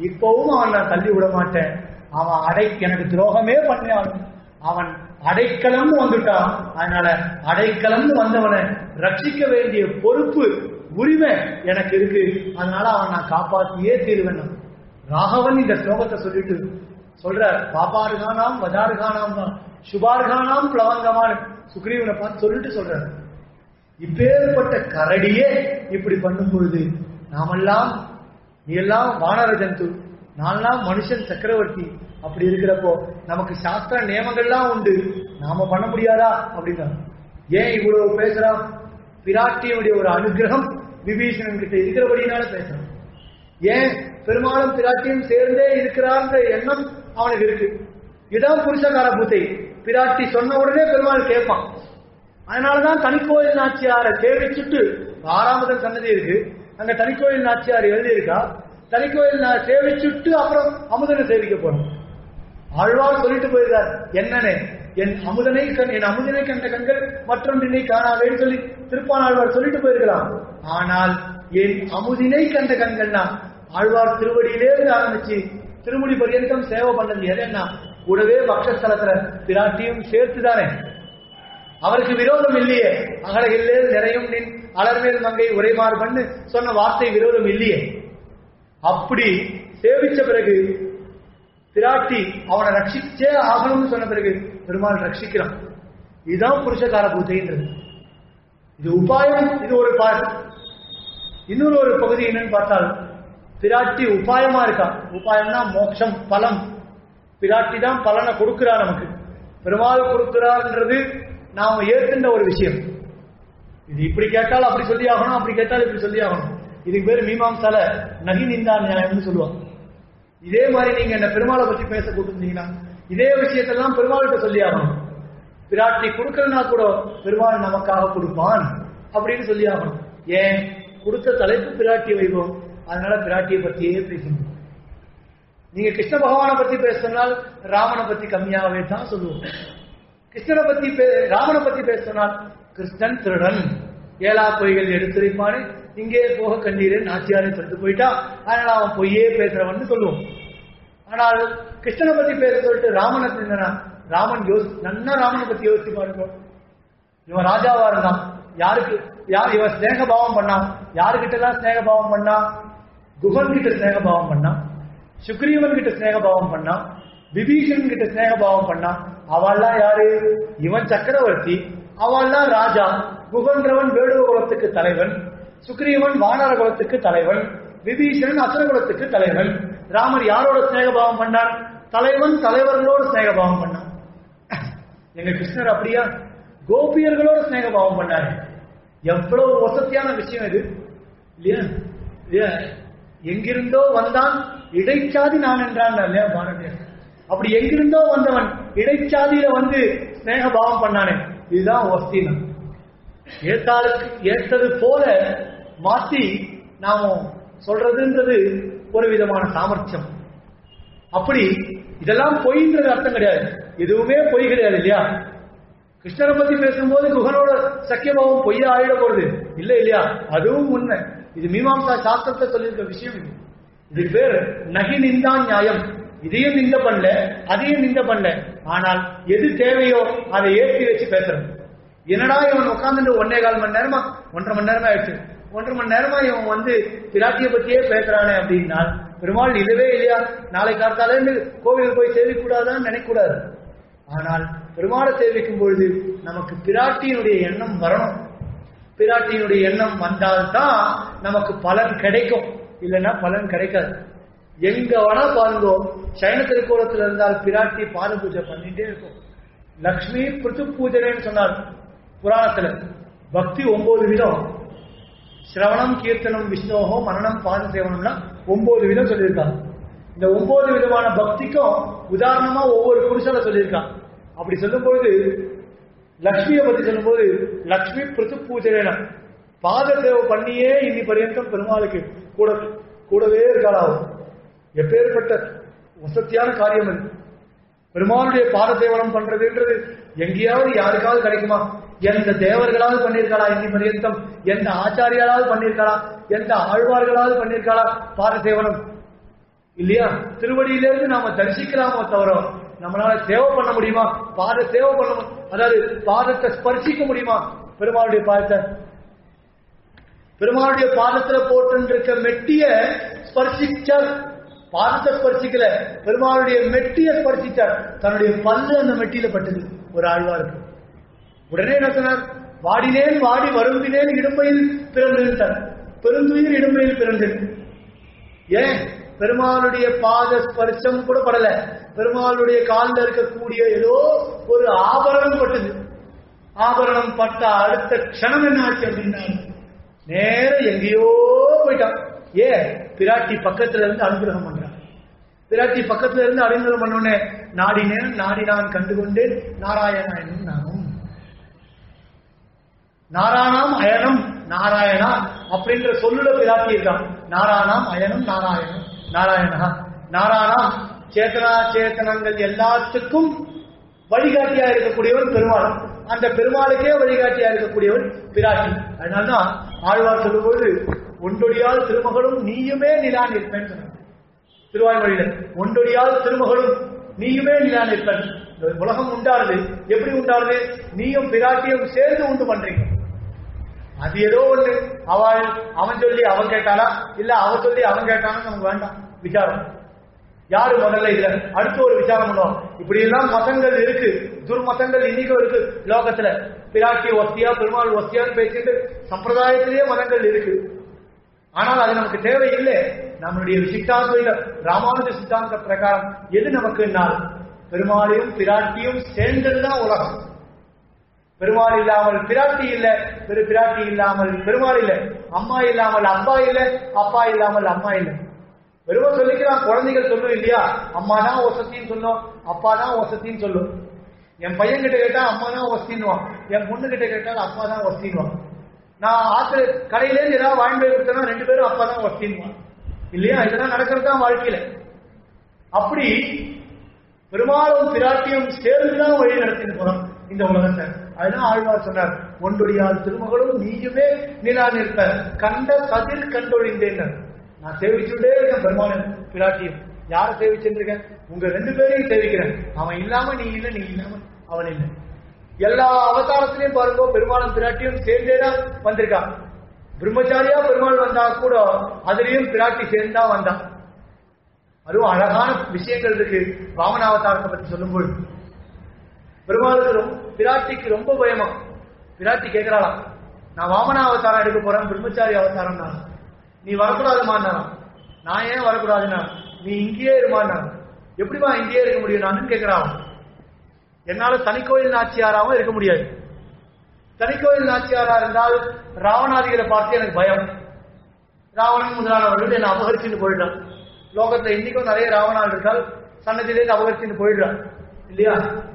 இப்பவும் அவன் நான் தள்ளி விட மாட்டேன் அவன் அடை எனக்கு துரோகமே பண்ணினான் அவன் அடைக்கலம்னு வந்துட்டான் அதனால அடைக்கலம்னு வந்தவனை ரட்சிக்க வேண்டிய பொறுப்பு உரிமை எனக்கு இருக்கு அதனால அவன் நான் காப்பாத்தியே தீருவேன் ராகவன் இந்த ஸ்லோகத்தை சொல்லிட்டு சொல்றார் பாப்பாருகானாம் வதாருகானாம் தான் சுபார்கானாம் பிளவங்கமான சுக்ரீவனை பார்த்து சொல்லிட்டு சொல்றாரு இப்பேற்பட்ட கரடியே இப்படி பண்ணும் பொழுது நாமெல்லாம் நீ எல்லாம் வானர ஜந்து நான்லாம் மனுஷன் சக்கரவர்த்தி அப்படி இருக்கிறப்போ நமக்கு சாஸ்திர நியமங்கள்லாம் உண்டு நாம பண்ண முடியாதா அப்படின்னா ஏன் இவ்வளவு பேசுறான் பிராட்டியுடைய ஒரு அனுகிரகம் விபீஷணன் கிட்ட இருக்கிறபடினால பேசுறான் ஏன் பெருமாளும் பிராட்டியும் சேர்ந்தே இருக்கிறார்ன்ற எண்ணம் அவனுக்கு இருக்கு இதான் புருஷகார பூத்தை பிராட்டி சொன்ன உடனே பெருமாள் கேட்பான் அதனாலதான் தனிக்கோயில் நாச்சியாரை சேவிச்சுட்டு ஆறாமதன் சன்னதி இருக்கு அங்க தனிக்கோயில் நாச்சியார் எழுதியிருக்கா தனிக்கோயில் நான் சேவிச்சுட்டு அப்புறம் அமுதனை சேவிக்க போறோம் ஆழ்வார் சொல்லிட்டு போயிருக்கார் என்னன்னு என் அமுதனை கண் என் அமுதனை கண்ட கண்கள் மற்றொன்றினை காணாவேன்னு சொல்லி திருப்பானாழ்வார் சொல்லிட்டு போயிருக்கலாம் ஆனால் என் அமுதினை கண்ட கண்கள்னா ஆழ்வார் திருவடியிலே இருந்து ஆரம்பிச்சு திருமுடி பரியந்தம் சேவை பண்ணது எதுன்னா கூடவே பக்ஷஸ்தலத்துல பிராட்டியும் சேர்த்துதானே அவருக்கு விரோதம் இல்லையே அகலகில்லே நிறையும் நின் அலர்மேல் மங்கை உரைமாறு பண்ணு சொன்ன வார்த்தை விரோதம் இல்லையே அப்படி சேவிச்ச பிறகு பிராட்டி அவனை ரட்சிச்சே ஆகணும்னு சொன்ன பிறகு பெருமாள் ரட்சிக்கிறான் இதுதான் புருஷகார பூஜைன்றது இது உபாயம் இது ஒரு பார் இன்னொரு ஒரு பகுதி என்னன்னு பார்த்தால் பிராட்டி உபாயமா இருக்கா உபாயம்னா மோட்சம் பலம் பிராட்டி தான் பலனை கொடுக்கிறா நமக்கு பெருமாள் கொடுக்கிறார்ன்றது நாம ஏற்கின்ற ஒரு விஷயம் இது இப்படி கேட்டால் அப்படி சொல்லி ஆகணும் அப்படி கேட்டால் இப்படி சொல்லி ஆகணும் இதுக்கு பேர் மீமாம்சால நகி நிந்தா நியாயம்னு சொல்லுவாங்க இதே மாதிரி நீங்க என்ன பெருமாளை பத்தி பேச கூட்டிருந்தீங்கன்னா இதே விஷயத்தெல்லாம் பெருமாள்கிட்ட சொல்லி ஆகணும் பிராட்டி கொடுக்கலனா கூட பெருமாள் நமக்காக கொடுப்பான் அப்படின்னு சொல்லி ஆகணும் ஏன் கொடுத்த தலைப்பு பிராட்டி வைபவம் அதனால பிராட்டியை பத்தியே பேசணும் நீங்க கிருஷ்ண பகவானை பத்தி பேசினால் ராமனை பத்தி கம்மியாவே தான் சொல்லுவோம் கிருஷ்ணனை பத்தி பே- ராமனை பத்தி பேசினால் கிருஷ்ணன் திருடன் ஏழா பொய்கள் எடுத்துரைப்பானு இங்கே போக கண்ணீரே நாச்சியாரை சொல்லிட்டு போயிட்டா அதனால அவன் பொய்யே பேசுறவன் சொல்லுவோம் ஆனால் கிருஷ்ணனை பத்தி பேச சொல்லிட்டு ராமனை என்னன்னா ராமன் யோசி நன்னா ராமனை பத்தி யோசிச்சு பாருங்க இவன் ராஜாவா இருந்தான் யாருக்கு யார் இவன் ஸ்நேக பாவம் பண்ணான் யாருக்கிட்ட எல்லாம் ஸ்நேக பாவம் பண்ணான் குகன் கிட்ட ஸ்நேக பாவம் பண்ணான் சுக்ரீவன் கிட்ட ஸ்நேக பாவம் பண்ணான் விபீஷன் கிட்ட ஸ்நேக பாவம் பண்ணான் அவள்லாம் யாரு இவன் சக்கரவர்த்தி அவள்லாம் ராஜா குகன்றவன் வேடுவ குலத்துக்கு தலைவன் சுக்ரீவன் வானர குலத்துக்கு தலைவன் விபீஷணன் அசுர குலத்துக்கு தலைவன் ராமர் யாரோட ஸ்நேக பாவம் பண்ணார் தலைவன் தலைவர்களோட ஸ்நேக பாவம் பண்ணான் எங்க கிருஷ்ணர் அப்படியா கோபியர்களோட ஸ்நேக பாவம் பண்ணாரு எவ்வளவு வசதியான விஷயம் இது இல்லையா இல்லையா எங்கிருந்தோ வந்தான் இடைச்சாதி நான் என்றான் இல்லையா பாரதியார் அப்படி எங்கிருந்தோ வந்தவன் இடைச்சாதியில வந்து ஸ்நேக பாவம் பண்ணானே இதுதான் வஸ்தினம் ஏத்தாளுக்கு ஏத்தது போல மாத்தி நாம சொல்றதுன்றது ஒரு விதமான சாமர்த்தியம் அப்படி இதெல்லாம் பொய்ன்றது அர்த்தம் கிடையாது எதுவுமே பொய் கிடையாது இல்லையா கிருஷ்ணரை பத்தி பேசும்போது குகனோட சக்கியபாவம் பொய்யா ஆயிட போறது இல்ல இல்லையா அதுவும் உண்மை இது மீமாம்சா சாஸ்திரத்தை சொல்லியிருக்க விஷயம் இது இதுக்கு பேர் நகி நிந்தா நியாயம் இதையும் நிந்த பண்ணல அதையும் நிந்த பண்ணல ஆனால் எது தேவையோ அதை ஏற்றி வச்சு பேசுறோம் என்னடா இவன் உட்கார்ந்துட்டு ஒன்னே கால் மணி நேரமா ஒன்றரை மணி நேரமா ஆயிடுச்சு ஒன்றரை மணி நேரமா இவன் வந்து பிராட்டிய பத்தியே பேசுறானே அப்படின்னா பெருமாள் இல்லவே இல்லையா நாளை காத்தால இருந்து கோவிலுக்கு போய் சேவிக்கூடாதான்னு நினைக்கூடாது ஆனால் பெருமாளை சேவிக்கும் பொழுது நமக்கு பிராட்டியினுடைய எண்ணம் வரணும் பிராட்டியினுடைய எண்ணம் வந்தால்தான் நமக்கு பலன் கிடைக்கும் இல்லைன்னா பலன் கிடைக்காது எங்க வேணா பாருங்க சைன திருக்கோலத்துல இருந்தால் பிராட்டி பாத பூஜை பண்ணிட்டே இருக்கும் லக்ஷ்மி பிருத்து பூஜனைன்னு சொன்னார் புராணத்துல பக்தி ஒன்பது விதம் சிரவணம் கீர்த்தனம் விஷ்ணோகோ மரணம் பாத சேவனம்னா ஒன்பது விதம் சொல்லியிருக்காங்க இந்த ஒன்பது விதமான பக்திக்கும் உதாரணமா ஒவ்வொரு புருஷனை சொல்லியிருக்கான் அப்படி சொல்லும்போது லக்ஷ்மியை பத்தி சொல்லும்போது லக்ஷ்மி பிருத்து பூஜைனா பாத சேவை பண்ணியே இன்னி பரியந்தம் பெருமாளுக்கு கூட கூடவே இருக்காளாவும் எப்பேற்பட்ட வசத்தியான காரியம் அது பெருமாளுடைய பாத சேவனம் பண்றதுன்றது எங்கேயாவது யாருக்காவது கிடைக்குமா எந்த தேவர்களாவது பண்ணியிருக்காளா இன்னி பரியந்தம் எந்த ஆச்சாரியாலாவது பண்ணியிருக்காளா எந்த ஆழ்வார்களாவது பண்ணியிருக்காளா பாத சேவனம் இல்லையா திருவடியிலிருந்து நாம தரிசிக்கலாமோ தவிர நம்மளால சேவை பண்ண முடியுமா பாத சேவை பண்ண மு- அதாவது பாதத்தை ஸ்பர்சிக்க முடியுமா பெருமாளுடைய பாதத்தை பெருமாளுடைய பாதத்துல போட்டு இருக்க மெட்டிய ஸ்பர்சிச்சார் பாதத்தை ஸ்பர்சிக்கல பெருமாளுடைய மெட்டிய ஸ்பர்சிச்சார் தன்னுடைய பல்லு அந்த மெட்டியில பட்டது ஒரு ஆழ்வாருக்கு உடனே என்ன சொன்னார் வாடினேன் வாடி வருந்தினேன் இடும்பையில் பிறந்திருந்தார் பெருந்துயிர் இடும்பையில் பிறந்தது ஏன் பெருமாளுடைய பாத ஸ்பர்சம் கூட படல பெருமாளுடைய காலில் இருக்கக்கூடிய ஏதோ ஒரு ஆபரணம் பட்டது ஆபரணம் பட்ட அடுத்த க்ஷணம் என்ன ஆச்சு அப்படின்னா நேர எங்கேயோ போயிட்டான் ஏன் பிராட்டி பக்கத்துல இருந்து அனுகிரகம் பண்றான் பிராட்டி பக்கத்துல இருந்து அனுகிரகம் பண்ணோடனே நாடினேன் நாடி நான் கண்டுகொண்டேன் நாராயணன் நானும் நாராயணம் அயனம் நாராயணா அப்படின்ற சொல்லுல பிராட்டி இருக்கான் நாராயணம் அயனம் நாராயணம் நாராயணா நாராயணம் சேத்தனா சேத்தனங்கள் எல்லாத்துக்கும் வழிகாட்டியா இருக்கக்கூடியவன் பெருமாள் அந்த பெருமாளுக்கே வழிகாட்டியா இருக்கக்கூடியவன் பிராட்டி அதனால்தான் ஆழ்வார் சொல்லும்போது ஒன்றொடியால் திருமகளும் நீயுமே நிலா நிற்பேன் சொன்னார் திருவாய்மொழியில ஒன்றொடியால் திருமகளும் நீயுமே நிலா நிற்பன் இந்த உலகம் உண்டாருது எப்படி உண்டாருது நீயும் பிராட்டியும் சேர்ந்து உண்டு பண்றீங்க அது ஏதோ ஒண்ணு அவள் அவன் சொல்லி அவன் கேட்டாளா இல்ல அவன் சொல்லி அவன் கேட்டானா நமக்கு வேண்டாம் விசாரம் யாரு முதல்ல இதுல அடுத்து ஒரு விசாரம் பண்ணுவோம் இப்படி எல்லாம் மதங்கள் இருக்கு துர்மதங்கள் இன்னைக்கும் இருக்கு லோகத்துல பிராட்டி ஒத்தியா பெருமாள் ஒத்தியான்னு பேசிட்டு சம்பிரதாயத்திலேயே மதங்கள் இருக்கு ஆனால் அது நமக்கு தேவையில்லை நம்மளுடைய சித்தாந்த ராமானுஜ சித்தாந்த பிரகாரம் எது நமக்கு நாள் பெருமாளையும் பிராட்டியும் சேர்ந்ததுதான் உலகம் பெருமாள் இல்லாமல் பிராட்டி இல்ல பெரு பிராட்டி இல்லாமல் பெருமாள் இல்ல அம்மா இல்லாமல் அப்பா இல்ல அப்பா இல்லாமல் அம்மா இல்ல வெறும் சொல்லிக்கிறான் குழந்தைகள் சொல்லும் இல்லையா அம்மா தான் வசத்தின்னு சொல்லும் அப்பா தான் வசத்தின்னு சொல்லும் என் பையன் கிட்ட கேட்டா அம்மா தான் வசதின்னுவான் என் பொண்ணு கிட்ட கேட்டால் அப்பா தான் வசதின்னுவான் நான் ஆத்துல கடையில இருந்து ஏதாவது வாங்கி போய் கொடுத்தேன்னா ரெண்டு பேரும் அப்பா தான் வசதின்னுவான் இல்லையா இதெல்லாம் நடக்கிறது தான் வாழ்க்கையில அப்படி பெருமாளும் பிராட்டியும் சேர்ந்துதான் வழி நடத்திட்டு போறோம் இந்த உலகத்தை அதுதான் ஆழ்வார் சொன்னார் ஒன்றொடியால் திருமகளும் நீயுமே நிலா நிற்ப கண்ட கதிர் கண்டொழிந்தேன் நான் சேவிச்சுட்டே இருக்கேன் பெருமாளும் பிராட்டியும் யாரை சேவிச்சுட்டு இருக்கேன் உங்க ரெண்டு பேரையும் சேவிக்கிறேன் அவன் இல்லாம நீ இல்லை நீ இல்லாம அவன் இல்லை எல்லா அவதாரத்திலையும் பாருங்க பெருமாளும் பிராட்டியும் சேர்ந்தேதான் வந்திருக்கான் பிரம்மச்சாரியா பெருமாள் வந்தா கூட அதுலயும் பிராட்டி சேர்ந்தா வந்தான் அதுவும் அழகான விஷயங்கள் இருக்கு வாமனாவதாரத்தை பத்தி சொல்லும்போது பெருமாளுக்கு ரொம்ப பிராட்டிக்கு ரொம்ப பயமா பிராட்டி கேட்கிறாளாம் நான் வாமனாவதாரம் எடுக்க போறேன் பிரம்மச்சாரி அவதாரம் தான் நீ வரக்கூடாதுமான்னா நான் ஏன் வரக்கூடாதுன்னா நீ இங்கேயே இருமான்னா எப்படிமா இங்கேயே இருக்க முடியும் நான் கேட்கிறான் என்னால தனிக்கோயில் நாச்சியாராவும் இருக்க முடியாது தனிக்கோயில் நாச்சியாரா இருந்தால் ராவணாதிகளை பார்த்து எனக்கு பயம் ராவணன் முதலானவர்கள் என்னை அபகரிச்சுட்டு போயிடுறான் லோகத்துல இன்னைக்கும் நிறைய ராவணால் இருக்கால் சன்னதியிலேருந்து அபகரிச்சுட்டு போயிடுறான் இல்லையா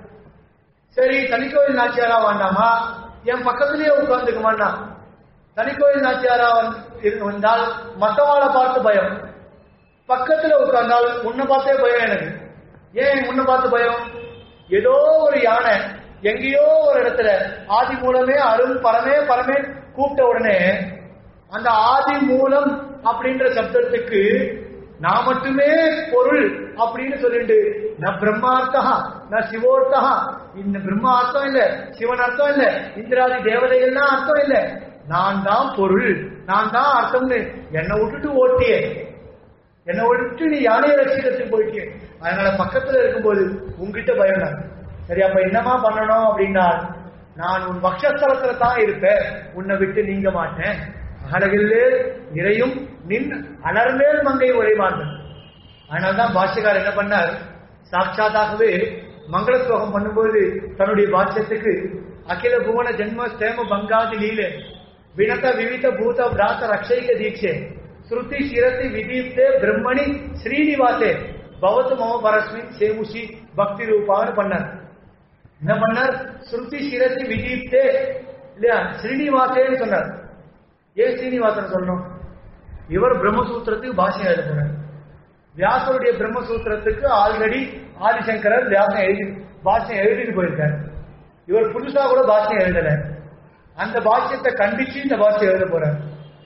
சரி தனிக்கோயில் நாச்சியாரா வேண்டாமா என் பக்கத்திலேயே உட்கார்ந்துக்க வேண்டாம் தனிக்கோயில் நாச்சியாரா வந்து- இருந்து வந்தால் மத்தவாளை பார்த்து பயம் பக்கத்துல உட்கார்ந்தால் உன்னை பார்த்தே பயம் எனக்கு ஏன் உன்னை பார்த்து பயம் ஏதோ ஒரு யானை எங்கேயோ ஒரு இடத்துல ஆதி மூலமே அருள் பரமே பரமே கூப்பிட்ட உடனே அந்த ஆதி மூலம் அப்படின்ற சப்தத்துக்கு நான் மட்டுமே பொருள் அப்படின்னு சொல்லிட்டு நான் பிரம்மார்த்தா நான் சிவோர்த்தா இந்த பிரம்மா அர்த்தம் இல்ல சிவன் அர்த்தம் இல்ல இந்திராதி தேவதைகள்லாம் அர்த்தம் இல்ல நான் தான் பொருள் நான் தான் அர்த்தம்னு என்னை விட்டுட்டு ஓட்டியே என்னை விட்டு நீ யானையை ரசிக்கிறதுக்கு போயிட்டே அதனால பக்கத்துல இருக்கும்போது உங்ககிட்ட பயம் தான் சரி அப்ப என்னமா பண்ணணும் அப்படின்னா நான் உன் பக்ஷஸ்தலத்துல தான் இருப்பேன் உன்னை விட்டு நீங்க மாட்டேன் அழகில்லே நிறையும் நின் அலர்மேல் மங்கை உரைவார்கள் அதனால்தான் பாஷ்யக்காரர் என்ன பண்ணார் சாட்சாத்தாகவே மங்கள ஸ்லோகம் பண்ணும்போது தன்னுடைய பாஷ்யத்துக்கு அகில புவன ஜென்ம ஸ்தேம பங்காதி லீலே வினத விவித பூத பிராத ரக்ஷைக தீட்சே ஸ்ருதி சிரதி விதீப்தே பிரம்மணி ஸ்ரீனிவாசே பவத்து மம பரஸ்மின் சேமுஷி பக்தி ரூபான்னு பண்ணார் என்ன பண்ணார் ஸ்ருதி சிரதி விதீப்தே இல்லையா ஸ்ரீனிவாசேன்னு சொன்னார் ஏன் ஸ்ரீனிவாசன் சொல்லணும் இவர் பிரம்மசூத்திரத்துக்கு பாஷ்யம் எழுத போறார் வியாசருடைய பிரம்மசூத்திரத்துக்கு ஆல்ரெடி ஆதிசங்கரர் வியாசம் எழுதி பாஷ்யம் எழுதிட்டு போயிருக்கார் இவர் புதுசா கூட பாஷ்யம் எழுதல அந்த பாஷ்யத்தை கண்டிச்சு இந்த பாஷ்யம் எழுத போறார்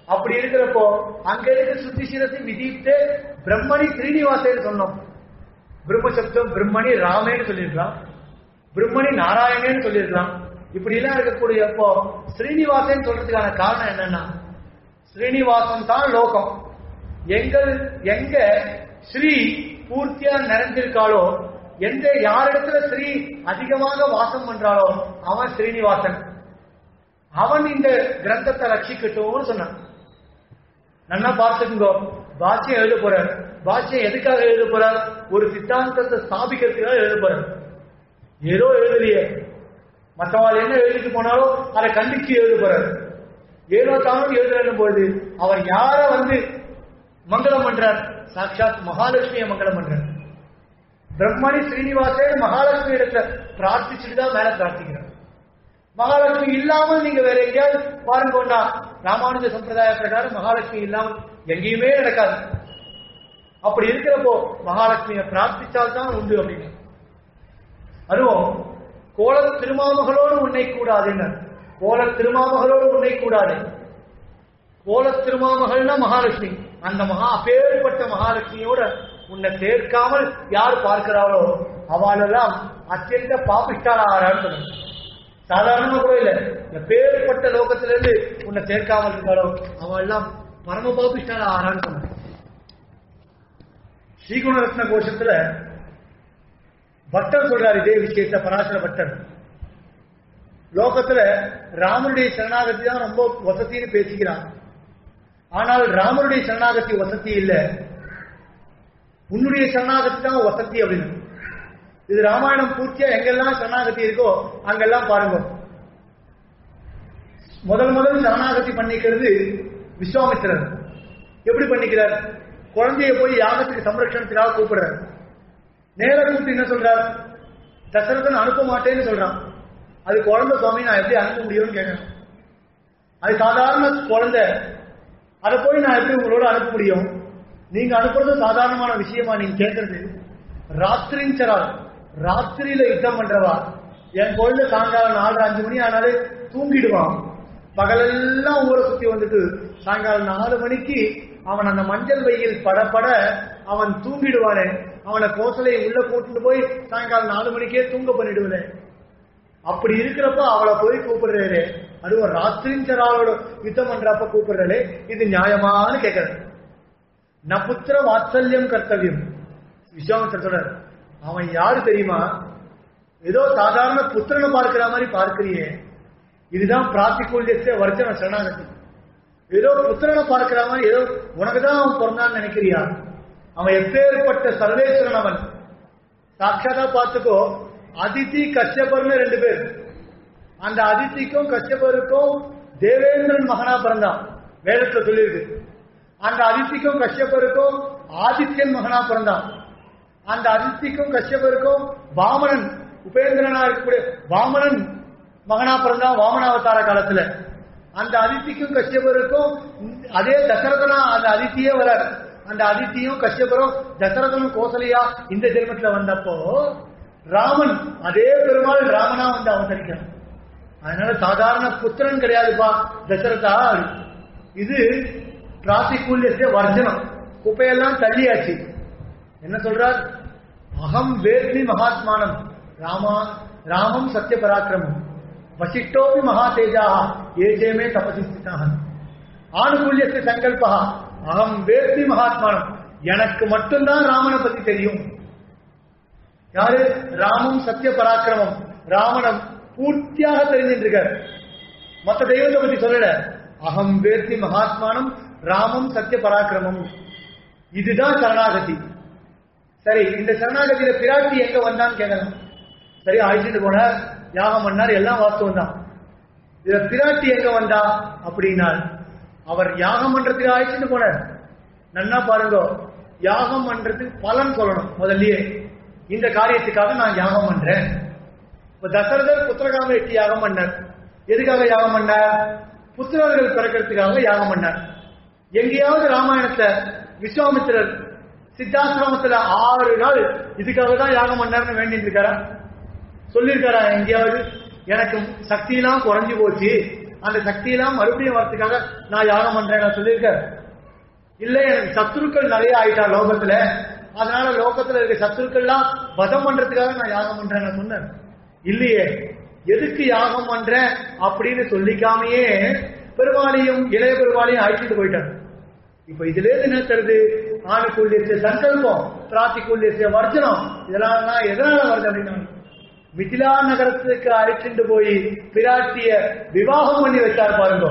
அப்படி இருக்கிறப்போ அங்க இருக்க சுத்தி சிரத்தை விதித்து பிரம்மணி ஸ்ரீனிவாசேன்னு சொன்னோம் பிரம்மசப்தம் பிரம்மணி ராமேன்னு சொல்லியிருக்கலாம் பிரம்மணி நாராயணேன்னு சொல்லியிருக்கலாம் இப்படி எல்லாம் இருக்கக்கூடிய அப்போ ஸ்ரீனிவாசன் சொல்றதுக்கான காரணம் என்னன்னா ஸ்ரீனிவாசன் தான் லோகம் எங்கள் எங்க ஸ்ரீ பூர்த்தியா நிறைஞ்சிருக்காளோ எந்த யாரிடத்துல ஸ்ரீ அதிகமாக வாசம் பண்றாளோ அவன் ஸ்ரீனிவாசன் அவன் இந்த கிரந்தத்தை ரட்சிக்கட்டும்னு சொன்னான் நல்லா பார்த்துக்குங்கோ பாஷ்யம் எழுத போறார் பாஷ்யம் எதுக்காக எழுத போறார் ஒரு சித்தாந்தத்தை ஸ்தாபிக்கிறதுக்காக எழுத போறார் ஏதோ எழுதலையே மற்றவாள் என்ன எழுதிட்டு போனாலும் அதை கண்டிச்சு எழுத போறார் ஏனோ தானும் எழுதுறேன் பொழுது அவர் யார வந்து மங்களம் பண்றார் சாட்சாத் மகாலட்சுமியை மங்களம் பண்றார் பிரம்மணி ஸ்ரீனிவாசே மகாலட்சுமி இடத்துல பிரார்த்திச்சுட்டு தான் மேல பிரார்த்திக்கிறார் மகாலட்சுமி இல்லாமல் நீங்க வேற எங்கேயாவது பாருங்கன்னா ராமானுஜ சம்பிரதாய பிரகாரம் மகாலட்சுமி இல்லாமல் எங்கேயுமே நடக்காது அப்படி இருக்கிறப்போ மகாலட்சுமியை பிரார்த்திச்சால் தான் உண்டு அப்படின்னு அதுவும் கோல திருமாமகளோடு உன்னை கூடாதுன்னு கோல திருமாமகளோடு உன்னை கூடாது கோல திருமாமகள்னா மகாலட்சுமி அந்த மகா அப்பேற்பட்ட மகாலட்சுமியோட உன்னை சேர்க்காமல் யார் பார்க்கிறாளோ அவளெல்லாம் அத்தியந்த பாபிஷ்டால் ஆறான்னு சொல்லுங்க சாதாரணமா கூட இல்ல இந்த பேர்பட்ட லோகத்திலிருந்து உன்னை சேர்க்காமல் இருக்காளோ அவள் எல்லாம் பரம பாபிஷ்டால் ஆறான்னு சொன்னாங்க ஸ்ரீகுணரத்ன கோஷத்துல பட்டர் சொல்றாரு இதே விஷயத்த பராசர பட்டர் லோகத்துல ராமனுடைய சரணாகதி தான் ரொம்ப வசதின்னு பேசிக்கிறான் ஆனால் ராமனுடைய சரணாகதி வசதி இல்ல உன்னுடைய சரணாகதி தான் வசதி அப்படின்னு இது ராமாயணம் பூர்த்தியா எங்கெல்லாம் சரணாகதி இருக்கோ அங்கெல்லாம் பாருங்க முதல் முதல் சரணாகதி பண்ணிக்கிறது விஸ்வாமித்திரர் எப்படி பண்ணிக்கிறார் குழந்தைய போய் யாகத்துக்கு சம்ரட்சணத்துக்காக கூப்பிடுறார் நேர கூப்பிட்டு என்ன சொல்றார் தசரதன் அனுப்ப மாட்டேன்னு சொல்றான் அது குழந்தை சுவாமி நான் எப்படி அனுப்ப முடியும்னு கேட்கணும் அது சாதாரண குழந்தை அதை போய் நான் எப்படி உங்களோட அனுப்ப முடியும் நீங்க அனுப்புறது சாதாரணமான விஷயமா நீங்க கேட்கறது ராத்திரிஞ்சரால் ராத்திரியில யுத்தம் பண்றவா என் குழந்தை சாயங்காலம் நாலு அஞ்சு மணி ஆனாலே தூங்கிடுவான் பகலெல்லாம் ஊரை சுத்தி வந்துட்டு சாயங்காலம் நாலு மணிக்கு அவன் அந்த மஞ்சள் வெயில் படப்பட அவன் தூங்கிடுவானே அவனை கோசலையை உள்ள கூட்டிட்டு போய் சாயங்காலம் நாலு மணிக்கே தூங்க பண்ணிடுவனே அப்படி இருக்கிறப்ப அவளை போய் கூப்பிடுறாரு அதுவும் ராத்திரிஞ்சராளோட யுத்தம் பண்றப்ப கூப்பிடுறாரு இது நியாயமான்னு கேட்கறது ந புத்திர வாத்சல்யம் கர்த்தவியம் விஸ்வாமித்திர சொல்றார் அவன் யாரு தெரியுமா ஏதோ சாதாரண புத்திரனை பார்க்கிற மாதிரி பார்க்கிறியே இதுதான் பிராத்திகூல்யத்தை வர்ஜன சரணாகதி ஏதோ புத்திரனை பார்க்கிற மாதிரி ஏதோ உனக்கு தான் அவன் பிறந்தான்னு நினைக்கிறியா அவன் எப்பேற்பட்ட சர்வேஸ்வரன் அவன் சாட்சாதா பார்த்துக்கோ அதித்தி கஷ்யபர்னு ரெண்டு பேர் அந்த அதித்திக்கும் கஷ்யபருக்கும் தேவேந்திரன் மகனா பிறந்தான் வேதத்துல சொல்லியிருக்கு அந்த அதித்திக்கும் கஷ்யபருக்கும் ஆதித்யன் மகனா பிறந்தான் அந்த அதித்திக்கும் கஷ்யபருக்கும் வாமனன் உபேந்திரனா இருக்கக்கூடிய வாமனன் மகனா பிறந்தான் வாமனாவதார காலத்துல அந்த அதித்திக்கும் கஷ்யபருக்கும் அதே தசரதனா அந்த அதித்தியே வரார் அந்த அதித்தியும் கஷ்யபரும் தசரதனும் கோசலையா இந்த ஜென்மத்துல வந்தப்போ ராமன் அதே பெருமாள் ராமனா வந்து அவதரிக்கிறான் அதனால சாதாரண புத்திரன் கிடையாதுப்பா தசரதா இது பிராத்திகூல்யத்தை வர்ஜனம் குப்பையெல்லாம் தள்ளியாச்சு என்ன சொல்றார் அகம் வேத்மி மகாத்மானம் ராமா ராமம் சத்திய பராக்கிரமம் வசிஷ்டோபி மகா தேஜாக ஏஜேமே தபசி ஸ்திதாக ஆணுகூல்யத்தை சங்கல்பா அகம் வேத்மி மகாத்மானம் எனக்கு மட்டும்தான் ராமனை பத்தி தெரியும் யாரு ராமம் சத்திய பராக்கிரமம் ராமனம் பூர்த்தியாக தெரிஞ்சிருக்கார் மற்ற தெய்வத்தை பத்தி சொல்லல அகம் வேத்தி மகாத்மானம் ராமம் சத்திய பராக்கிரமம் இதுதான் சரணாகதி சரி இந்த சரணாகதியில பிராட்டி எங்க வந்தான்னு கேட்கலாம் சரி அழைச்சிட்டு போனார் யாகம் பண்ணார் எல்லாம் வாஸ்தவம் தான் இதுல பிராட்டி எங்க வந்தா அப்படின்னால் அவர் யாகம் பண்றதுக்கு அழைச்சிட்டு போனார் நன்னா பாருங்க யாகம் பண்றதுக்கு பலன் சொல்லணும் முதல்லயே இந்த காரியத்துக்காக நான் யாகம் பண்றேன் இப்ப தசரதர் புத்திரகாம எட்டி யாகம் பண்ணார் எதுக்காக யாகம் பண்ணார் புத்திரர்கள் பிறக்கிறதுக்காக யாகம் பண்ணார் எங்கேயாவது ராமாயணத்தை விஸ்வாமித்திரர் சித்தாசிரமத்துல ஆறு நாள் இதுக்காக தான் யாகம் பண்ணார்னு வேண்டிட்டு இருக்காரா சொல்லியிருக்காரா எங்கேயாவது எனக்கு சக்தியெல்லாம் குறைஞ்சு போச்சு அந்த சக்தியெல்லாம் மறுபடியும் வரதுக்காக நான் யாகம் பண்றேன் நான் சொல்லியிருக்கேன் இல்ல எனக்கு சத்துருக்கள் நிறைய ஆயிட்டா லோகத்துல அதனால லோகத்துல இருக்க சத்துருக்கள்லாம் வதம் பண்றதுக்காக நான் யாகம் பண்றேன் நான் சொன்னேன் இல்லையே எதுக்கு யாகம் பண்றேன் அப்படின்னு சொல்லிக்காமையே பெருமாளையும் இளைய பெருமாளையும் அழைச்சிட்டு போயிட்டார் இப்ப இதுல இருந்து என்ன தருது ஆணுக்குள்ளிய சங்கல்பம் பிராத்திக்குள்ளிய வர்ஜனம் இதெல்லாம் தான் எதனால வருது அப்படின்னா மிதிலா நகரத்துக்கு அழைச்சிட்டு போய் பிராட்டிய விவாகம் பண்ணி வச்சார் பாருங்க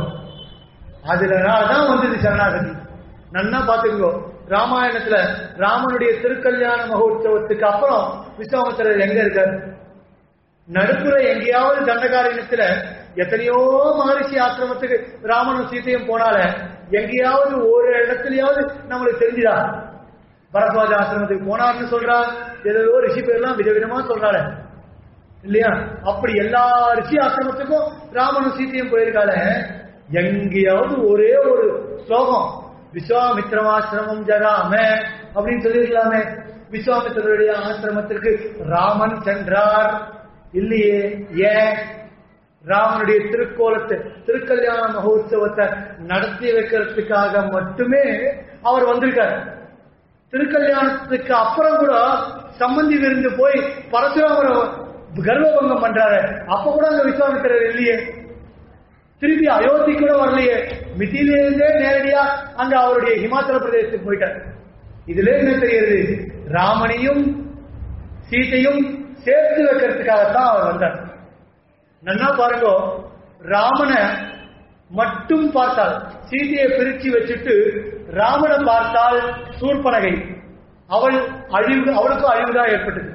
அதுலதான் வந்தது சரணாகதி நன்னா பாத்துக்கோ ராமாயணத்துல ராமனுடைய திருக்கல்யாண மகோத்சவத்துக்கு அப்புறம் விஸ்வாமித்திரர் எங்க இருக்கார் நடுப்புற எங்கேயாவது தண்டகாரண்யத்துல எத்தனையோ மகரிஷி ஆசிரமத்துக்கு ராமனும் சீதையும் போனால எங்கேயாவது ஒரு இடத்துலயாவது நம்மளுக்கு தெரிஞ்சுதா பரத்வாஜ ஆசிரமத்துக்கு போனார்னு சொல்றா ஏதோ ரிஷி பேர்லாம் விதவிதமா சொல்றாரு இல்லையா அப்படி எல்லா ரிஷி ஆசிரமத்துக்கும் ராமனும் சீதையும் போயிருக்கால எங்கேயாவது ஒரே ஒரு ஸ்லோகம் விஸ்வாமித்திரமாசிரமம் ஜகாம அப்படின்னு சொல்லியிருக்கலாமே விஸ்வாமித்திரருடைய ஆசிரமத்திற்கு ராமன் சென்றார் இல்லையே ஏன் ராமனுடைய திருக்கோலத்தை திருக்கல்யாண மகோத்சவத்தை நடத்தி வைக்கிறதுக்காக மட்டுமே அவர் வந்திருக்கார் திருக்கல்யாணத்துக்கு அப்புறம் கூட சம்பந்தி விருந்து போய் பரசுராமரை கர்வபங்கம் பண்றாரு அப்ப கூட அங்க விஸ்வாமித்திரர் இல்லையே திருப்பி அயோத்தி கூட வரலையே மிதியிலிருந்தே நேரடியா அங்க அவருடைய ஹிமாச்சல பிரதேசத்துக்கு போயிட்டார் இதுல என்ன தெரியுது ராமனையும் சீதையும் சேர்த்து வைக்கிறதுக்காகத்தான் அவர் வந்தார் நன்னா பாருங்க ராமனை மட்டும் பார்த்தால் சீதையை பிரிச்சு வச்சுட்டு ராமனை பார்த்தால் சூர்பனகை அவள் அழிவு அவளுக்கும் அழிவுதான் ஏற்பட்டது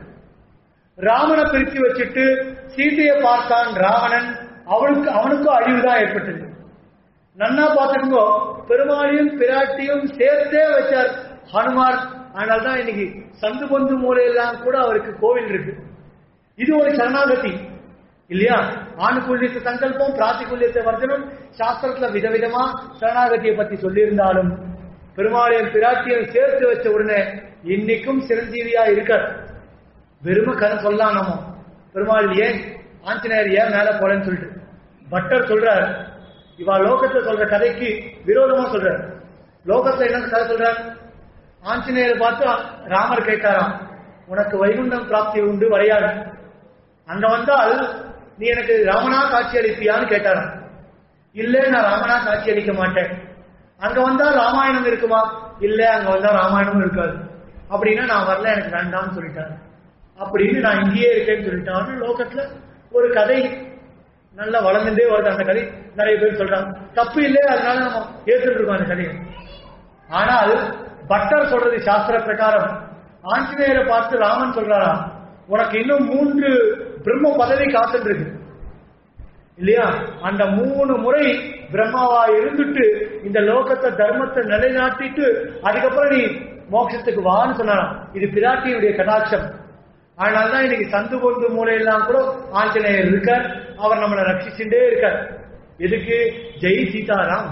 ராமனை பிரிச்சு வச்சுட்டு சீதையை பார்த்தான் ராவணன் அவளுக்கு அவனுக்கும் அழிவுதான் ஏற்பட்டது நன்னா பார்த்துக்கோ பெருமாளையும் பிராட்டியும் சேர்த்தே வச்சார் ஹனுமார் அதனால்தான் இன்னைக்கு சந்து பொந்து மூலையெல்லாம் கூட அவருக்கு கோவில் இருக்கு இது ஒரு சரணாகதி இல்லையா ஆணுக்குள்ளியத்தை சங்கல்பம் பிராத்திக்குள்ளியத்தை வர்த்தனம் சாஸ்திரத்துல விதவிதமா சரணாகதியை பத்தி சொல்லியிருந்தாலும் பெருமாளையும் பிராட்டியும் சேர்த்து வச்ச உடனே இன்னைக்கும் சிரஞ்சீவியா இருக்கார் வெறும கதை சொல்லலாம் நம்ம பெருமாள் ஏன் ஆஞ்சநேயர் ஏன் மேல போலன்னு சொல்லிட்டு பட்டர் சொல்றார் இவா லோகத்துல சொல்ற கதைக்கு விரோதமா சொல்றார் லோகத்துல என்ன கதை சொல்றார் ஆஞ்சநேயரை பார்த்து ராமர் கேட்டாராம் உனக்கு வைகுண்டம் பிராப்தி உண்டு வரையாது அங்க வந்தால் நீ எனக்கு ராமனா காட்சி அளிப்பியான்னு கேட்டாராம் இல்ல நான் ராமனா காட்சி அளிக்க மாட்டேன் அங்க வந்தா ராமாயணம் இருக்குமா இல்ல அங்க வந்தா ராமாயணமும் இருக்காது அப்படின்னா நான் வரல எனக்கு வேண்டாம்னு சொல்லிட்டாரு அப்படின்னு நான் இங்கேயே இருக்கேன்னு சொல்லிட்டான்னு லோகத்துல ஒரு கதை நல்லா வளர்ந்துட்டே வருது அந்த கதை நிறைய பேர் சொல்றாங்க தப்பு இல்லையே அதனால நம்ம ஏற்றுட்டு இருக்கோம் அந்த கதையை ஆனால் பட்டர் சொல்றது சாஸ்திர பிரகாரம் ஆஞ்சநேயரை பார்த்து ராமன் சொல்றாராம் உனக்கு இன்னும் மூன்று பிரம்ம பதவி காத்துட்டு இருக்கு இல்லையா அந்த மூணு முறை பிரம்மாவா இருந்துட்டு இந்த லோகத்தை தர்மத்தை நிலைநாட்டிட்டு அதுக்கப்புறம் நீ மோட்சத்துக்கு வான்னு சொன்னாராம் இது பிராட்டியுடைய கடாட்சம் அதனாலதான் இன்னைக்கு சந்து பொந்து மூலையெல்லாம் கூட ஆஞ்சநேயர் இருக்கார் அவர் நம்மளை ரட்சிச்சுட்டே இருக்கார் எதுக்கு ஜெய் சீதாராம்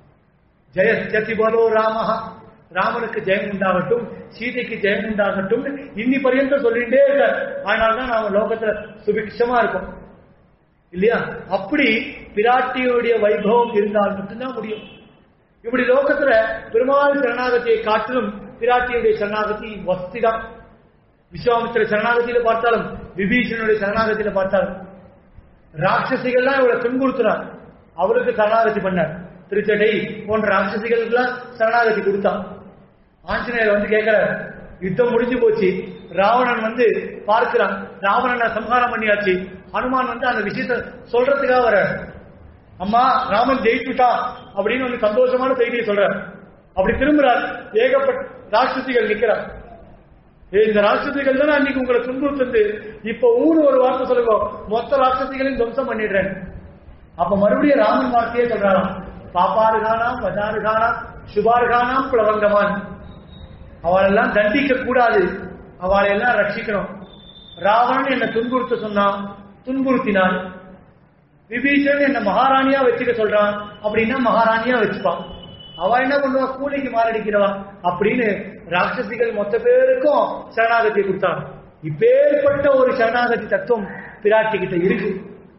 ஜெய சதிபலோ ராமஹா ராமனுக்கு ஜெயம் உண்டாகட்டும் சீதைக்கு ஜெயம் உண்டாகட்டும் இன்னி பரியந்த சொல்லிட்டே இருக்கார் அதனாலதான் நாம லோகத்துல சுபிக்ஷமா இருக்கோம் இல்லையா அப்படி பிராட்டியுடைய வைபவம் இருந்தால் மட்டும்தான் முடியும் இப்படி லோகத்துல பெருமாள் சரணாகதியை காட்டிலும் பிராட்டியுடைய சரணாகதி வஸ்திதான் விஸ்வாமித்திர சரணாகதியில பார்த்தாலும் விபீஷனுடைய சரணாகதியில பார்த்தாலும் ராட்சசிகள்லாம் இவளை துன்புறுத்துறார் அவளுக்கு சரணாகதி பண்ணார் திருச்சடை போன்ற ராட்சசிகளுக்கெல்லாம் சரணாகதி கொடுத்தான் ஆஞ்சநேயர் வந்து கேட்கிறார் யுத்தம் முடிஞ்சு போச்சு ராவணன் வந்து பார்க்கிறான் ராவணனை சம்ஹாரம் பண்ணியாச்சு ஹனுமான் வந்து அந்த விஷயத்த சொல்றதுக்காக வர அம்மா ராமன் ஜெயிச்சுட்டா அப்படின்னு வந்து சந்தோஷமான செய்தியை சொல்றார் அப்படி திரும்புறார் ஏகப்பட்ட ராட்சசிகள் நிக்கிறார் ஏய், இந்த ராட்சசிகள் தானே அன்னைக்கு உங்களை துன்புறுத்துந்து இப்ப ஊன்னு ஒரு வார்த்தை சொல்லுங்க மொத்த ராட்சசிகளையும் துவம்சம் பண்ணிடுறேன் அப்ப மறுபடியும் ராமன் வார்த்தையே சொல்றாராம் பாப்பாருகானாம் வஜாருகானாம் சுபாருகானாம் பிளவங்கமான் அவளெல்லாம் தண்டிக்க கூடாது அவளை எல்லாம் ரட்சிக்கணும் ராவணன் என்ன துன்புறுத்த சொன்னான் துன்புறுத்தினான் விபீஷன் என்ன மகாராணியா வச்சுக்க சொல்றான் அப்படின்னா மகாராணியா வச்சுப்பான் அவ என்ன பண்ணுவா கூலிக்கு மாரடிக்கிறவா அப்படின்னு ராட்சசிகள் மொத்த பேருக்கும் சரணாகதி கொடுத்தான் இப்பேற்பட்ட ஒரு சரணாகதி தத்துவம் பிராட்டி கிட்ட இருக்கு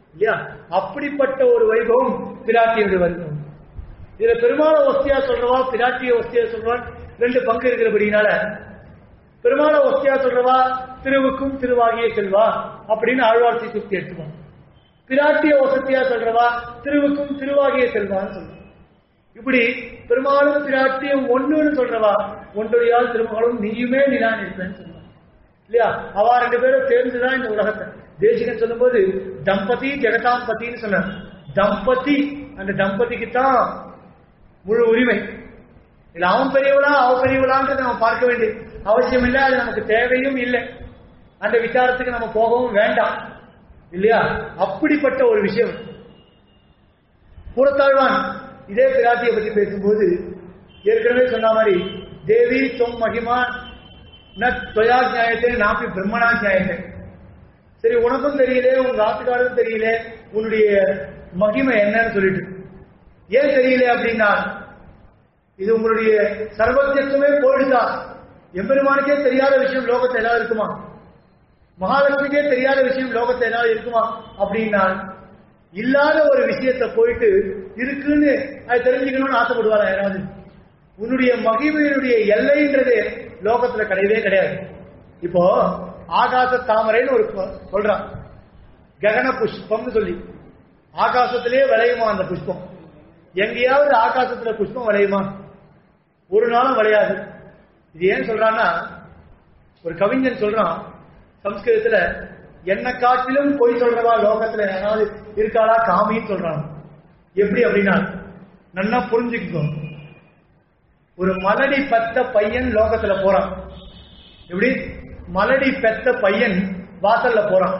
இல்லையா அப்படிப்பட்ட ஒரு வைபவம் பிராட்டியுடைய வைபவம் இதுல பெருமாள ஒஸ்தியா சொல்றவா பிராட்டிய ஒஸ்தியா சொல்றவா ரெண்டு பங்கு இருக்கிறபடினால பெருமாள ஒஸ்தியா சொல்றவா திருவுக்கும் திருவாகிய செல்வா அப்படின்னு ஆழ்வார்த்தி சுத்தி எடுத்துவான் பிராட்டிய வசத்தியா சொல்றவா திருவுக்கும் திருவாகிய செல்வான்னு சொல்லுவான் இப்படி பெருமாளும் பிராட்டியும் ஒண்ணுன்னு சொல்றவா ஒன்றுடையால் திருமகளும் நீயுமே நிலான் இருப்பேன்னு சொல்லுவான் இல்லையா அவ ரெண்டு பேரும் சேர்ந்துதான் இந்த உலகத்தை தேசிகன் சொல்லும்போது தம்பதி ஜெகதாம் பத்தின்னு சொன்னார் தம்பதி அந்த தம்பதிக்கு தான் முழு உரிமை இல்ல அவன் பெரியவளா அவ பெரியவளான்றது நம்ம பார்க்க வேண்டிய அவசியம் இல்லை அது நமக்கு தேவையும் இல்லை அந்த விசாரத்துக்கு நம்ம போகவும் வேண்டாம் இல்லையா அப்படிப்பட்ட ஒரு விஷயம் கூடத்தாழ்வான் இதே பிராட்டியை பற்றி பேசும்போது ஏற்கனவே சொன்ன மாதிரி தேவி தொம் மகிமா ந துவயா நியாயத்தை நாப்பி பிரம்மணா நியாயத்தை சரி உனக்கும் தெரியல உங்க ஆத்துக்காரரும் தெரியல உன்னுடைய மகிமை என்னன்னு சொல்லிட்டு ஏன் தெரியல அப்படின்னா இது உங்களுடைய சர்வத்தியத்துவமே போயிடுதா எம்பெருமானுக்கே தெரியாத விஷயம் லோகத்தை ஏதாவது இருக்குமா மகாலட்சுமிக்கே தெரியாத விஷயம் லோகத்தை ஏதாவது இருக்குமா அப்படின்னா இல்லாத ஒரு விஷயத்தை போயிட்டு இருக்குன்னு அதை தெரிஞ்சுக்கணும்னு ஆசைப்படுவாரா யாராவது உன்னுடைய மகிமையினுடைய எல்லைன்றது லோகத்துல கிடையவே கிடையாது இப்போ ஆகாச தாமரைன்னு ஒரு ப- சொல்றான் ககன புஷ்பம்னு சொல்லி ஆகாசத்திலே விளையுமா அந்த புஷ்பம் எங்கேயாவது ஆகாசத்துல புஷ்பம் விளையுமா ஒரு நாளும் விளையாது இது ஏன் சொல்றான்னா ஒரு கவிஞன் சொல்றான் சம்ஸ்கிருதத்துல என்ன காட்டிலும் பொய் சொல்றவா லோகத்துல யாராவது இருக்காளா காமின்னு சொல்றான் எப்படி அப்படின்னா நன்னா புரிஞ்சுக்கோ ஒரு மலடி பெத்த பையன் லோகத்துல போறான் எப்படி மலடி பெத்த பையன் வாசல்ல போறான்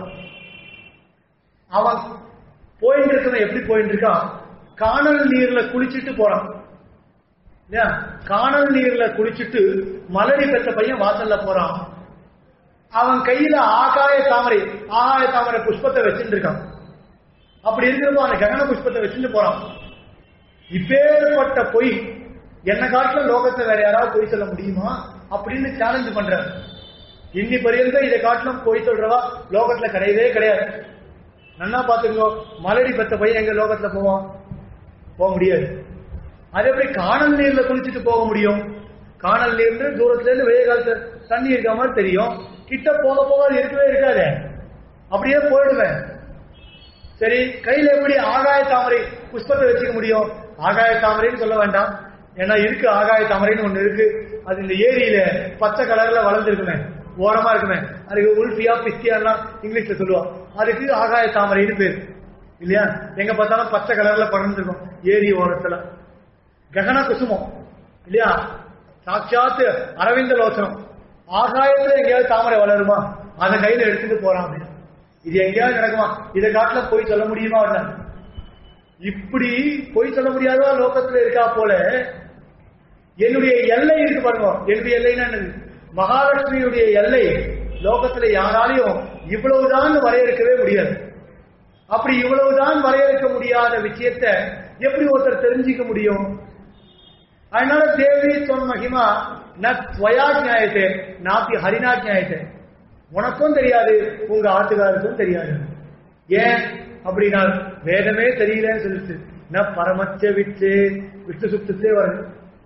அவன் போயிட்டு இருக்கவன் எப்படி போயிட்டு இருக்கான் காணல் நீர்ல குளிச்சிட்டு போறான் இல்லையா காணல் நீர்ல குளிச்சிட்டு மலடி பெத்த பையன் வாசல்ல போறான் அவன் கையில ஆகாய தாமரை ஆகாய தாமரை புஷ்பத்தை வச்சுட்டு இருக்கான் அப்படி இருக்கிறப்போ அந்த ககன புஷ்பத்தை வச்சுட்டு போறான் இப்பேற்பட்ட பொய் என்ன காட்டுல லோகத்தை வேற யாராவது பொய் சொல்ல முடியுமா அப்படின்னு சேலஞ்ச் பண்றாரு இன்னி பரியந்த இதை காட்டிலும் பொய் சொல்றவா லோகத்துல கிடையவே கிடையாது நன்னா பாத்துக்கோ மலடி பெத்த பையன் எங்க லோகத்துல போவான் போக முடியாது அது எப்படி காணல் நீர்ல குளிச்சுட்டு போக முடியும் காணல் நீர்னு தூரத்துல இருந்து வெயில் காலத்துல தண்ணி இருக்க மாதிரி தெரியும் கிட்ட போக போக அது இருக்கவே இருக்காதே அப்படியே போயிடுவேன் சரி கையில எப்படி ஆகாய தாமரை புஷ்பத்தை வச்சுக்க முடியும் ஆகாய தாமரைன்னு சொல்ல வேண்டாம் ஏன்னா இருக்கு ஆகாய தாமரைன்னு ஒண்ணு இருக்கு அது இந்த ஏரியில பச்சை கலர்ல வளர்ந்துருக்குமே ஓரமா இருக்குமே அதுக்கு உல்பியா பிஸ்தியாலாம் இங்கிலீஷ்ல சொல்லுவோம் அதுக்கு ஆகாய தாமரைன்னு பேர் இல்லையா எங்க பார்த்தாலும் பச்சை கலர்ல பறந்துருக்கும் ஏரி ஓரத்துல ககன குசுமம் இல்லையா சாட்சாத் அரவிந்த லோசனம் ஆகாயத்துல எங்கேயாவது தாமரை வளருமா அதை கையில எடுத்துட்டு போறான் அப்படின்னு இது எங்கேயாவது நடக்குமா இதை காட்டுல போய் சொல்ல முடியுமா என்ன இப்படி பொய் சொல்ல முடியாதா லோகத்துல இருக்கா போல என்னுடைய எல்லை இருக்கு பாருங்க என்னுடைய எல்லைன்னா என்னது மகாலட்சுமியுடைய எல்லை லோகத்துல யாராலையும் இவ்வளவுதான் வரையறுக்கவே முடியாது அப்படி இவ்வளவுதான் வரையறுக்க முடியாத விஷயத்தை எப்படி ஒருத்தர் தெரிஞ்சுக்க முடியும் அதனால தேவி தொன் மகிமா ந துவயா நியாயத்தை நாப்பி ஹரினா நியாயத்தை உனக்கும் தெரியாது உங்க ஆத்துக்காருக்கும் தெரியாது ஏன் அப்படின்னா வேதமே தெரியலன்னு சொல்லிட்டு ந பரமச்ச விட்டு விட்டு சுத்தத்தே வருது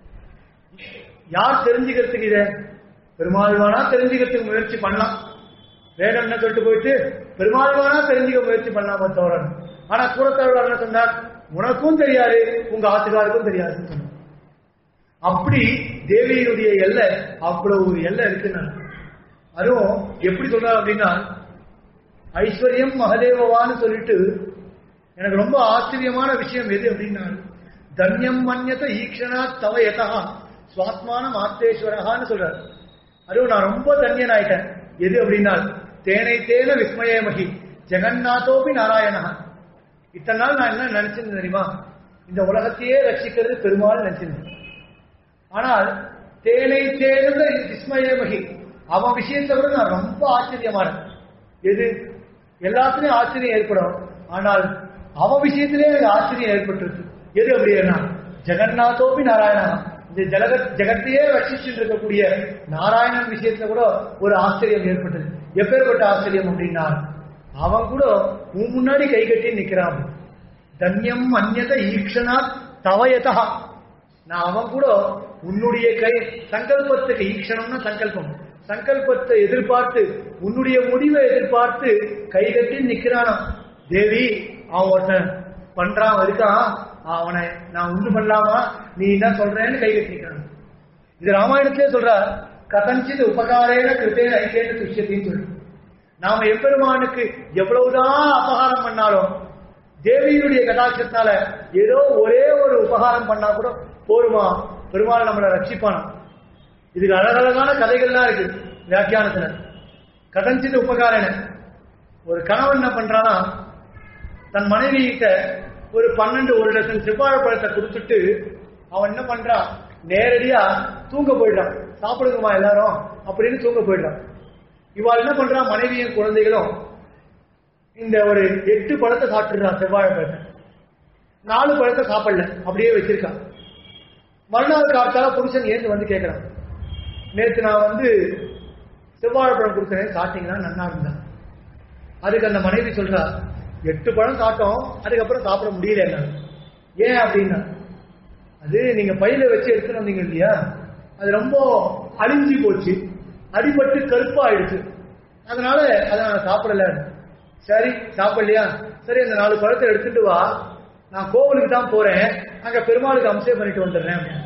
யார் தெரிஞ்சுக்கிறதுக்கு இத பெருமாள்வானா தெரிஞ்சுக்கிறதுக்கு முயற்சி பண்ணலாம் வேடம் என்ன சொல்லிட்டு போயிட்டு பெருமாள்வானா தெரிஞ்சுக்க முயற்சி பண்ணாம தவிர ஆனா கூறத்தவர் என்ன சொன்னார் உனக்கும் தெரியாது உங்க ஆத்துக்காருக்கும் தெரியாதுன்னு சொன்னார் அப்படி தேவியினுடைய எல்லை அவ்வளவு ஒரு எல்லை இருக்குன்னு அதுவும் எப்படி சொல்றாரு அப்படின்னா ஐஸ்வர்யம் மகதேவவான்னு சொல்லிட்டு எனக்கு ரொம்ப ஆச்சரியமான விஷயம் எது அப்படின்னா தன்யம் மன்யத ஈக்ஷணா தவ யதா சுவாத்மான மாத்தேஸ்வரகான்னு சொல்றாரு அதுவும் நான் ரொம்ப தன்யன் ஆயிட்டேன் எது அப்படின்னா தேனை தேன விஸ்மயமகி ஜெகநாதோபி நாராயணா இத்தனை நாள் நான் என்ன நினைச்சிருந்தேன் தெரியுமா இந்த உலகத்தையே ரட்சிக்கிறது பெருமாள் நினைச்சிருந்தேன் ஆனால் தேனை தேர்ந்த விஸ்மயமகி அவன் விஷயத்தை விட நான் ரொம்ப ஆச்சரியமானேன் எது எல்லாத்துலயும் ஆச்சரியம் ஏற்படும் ஆனால் அவன் விஷயத்திலே எனக்கு ஆச்சரியம் ஏற்பட்டுருக்கு எது அப்படின்னா ஜெகநாதோபி நாராயணா இந்த ஜலக ஜெகத்தையே ரட்சிச்சுட்டு இருக்கக்கூடிய நாராயணன் விஷயத்துல கூட ஒரு ஆச்சரியம் ஏற்பட்டது எப்பேற்பட்ட ஆச்சரியம் அப்படின்னா அவன் கூட உன் முன்னாடி கை கட்டி நிக்கிறான் தன்யம் அந்நத ஈக்ஷனா தவயதா நான் அவன் கூட உன்னுடைய கை சங்கல்பத்துக்கு ஈக்ஷணம்னா சங்கல்பம் சங்கல்பத்தை எதிர்பார்த்து உன்னுடைய முடிவை எதிர்பார்த்து கை கட்டி நிக்கிறானாம் தேவி அவன் ஒருத்தன் பண்றான் இருக்கான் அவனை நான் உண்டு பண்ணலாமா நீ என்ன சொல்றேன்னு கை கட்டி நிக்கிறான் இது ராமாயணத்திலே சொல்றார் கதஞ்சித் உபகாரேன கிருத்தேன ஐக்கியன்னு துஷ்யத்தின்னு சொல்லு நாம எம்பெருமானுக்கு எவ்வளவுதான் அபகாரம் பண்ணாலும் தேவியினுடைய கடாட்சத்தினால ஏதோ ஒரே ஒரு உபகாரம் பண்ணா கூட போருமா பெருமாள் நம்மளை ரட்சிப்பானா இதுக்கு அழகழகான கதைகள்லாம் இருக்கு வியாக்கியானத்துல கதஞ்சித் உபகாரன ஒரு கணவன் என்ன பண்றானா தன் மனைவி கிட்ட ஒரு பன்னெண்டு ஒரு டசன் செவ்வாழை பழத்தை கொடுத்துட்டு அவன் என்ன பண்றான் நேரடியா தூங்க போயிடுறான் சாப்பிடுங்கம்மா எல்லாரும் அப்படின்னு தூங்க போயிடுறான் இவாள் என்ன பண்றான் மனைவியும் குழந்தைகளும் இந்த ஒரு எட்டு பழத்தை சாப்பிட்டுறான் செவ்வாழை பழத்தை நாலு பழத்தை சாப்பிடல அப்படியே வச்சிருக்கான் மறுநாள் காத்தால புருஷன் ஏந்து வந்து கேட்கறான் நேத்து நான் வந்து செவ்வாழைப்பழம் கொடுக்குறேன் சாப்பிட்டீங்கன்னா நன்னா இருந்தா அதுக்கு அந்த மனைவி சொல்றா எட்டு பழம் சாப்பிட்டோம் அதுக்கப்புறம் சாப்பிட முடியல என்னால ஏன் அப்படின்னா அது நீங்க பையில வச்சு எடுத்துட்டு வந்தீங்க இல்லையா அது ரொம்ப அழிஞ்சி போச்சு அடிபட்டு கருப்பாயிடுச்சு அதனால அதை நான் சாப்பிடல சரி சாப்பிடலையா சரி அந்த நாலு பழத்தை எடுத்துட்டு வா நான் கோவிலுக்கு தான் போறேன் அங்க பெருமாளுக்கு அம்சம் பண்ணிட்டு வந்துடுறேன் அப்படின்னு.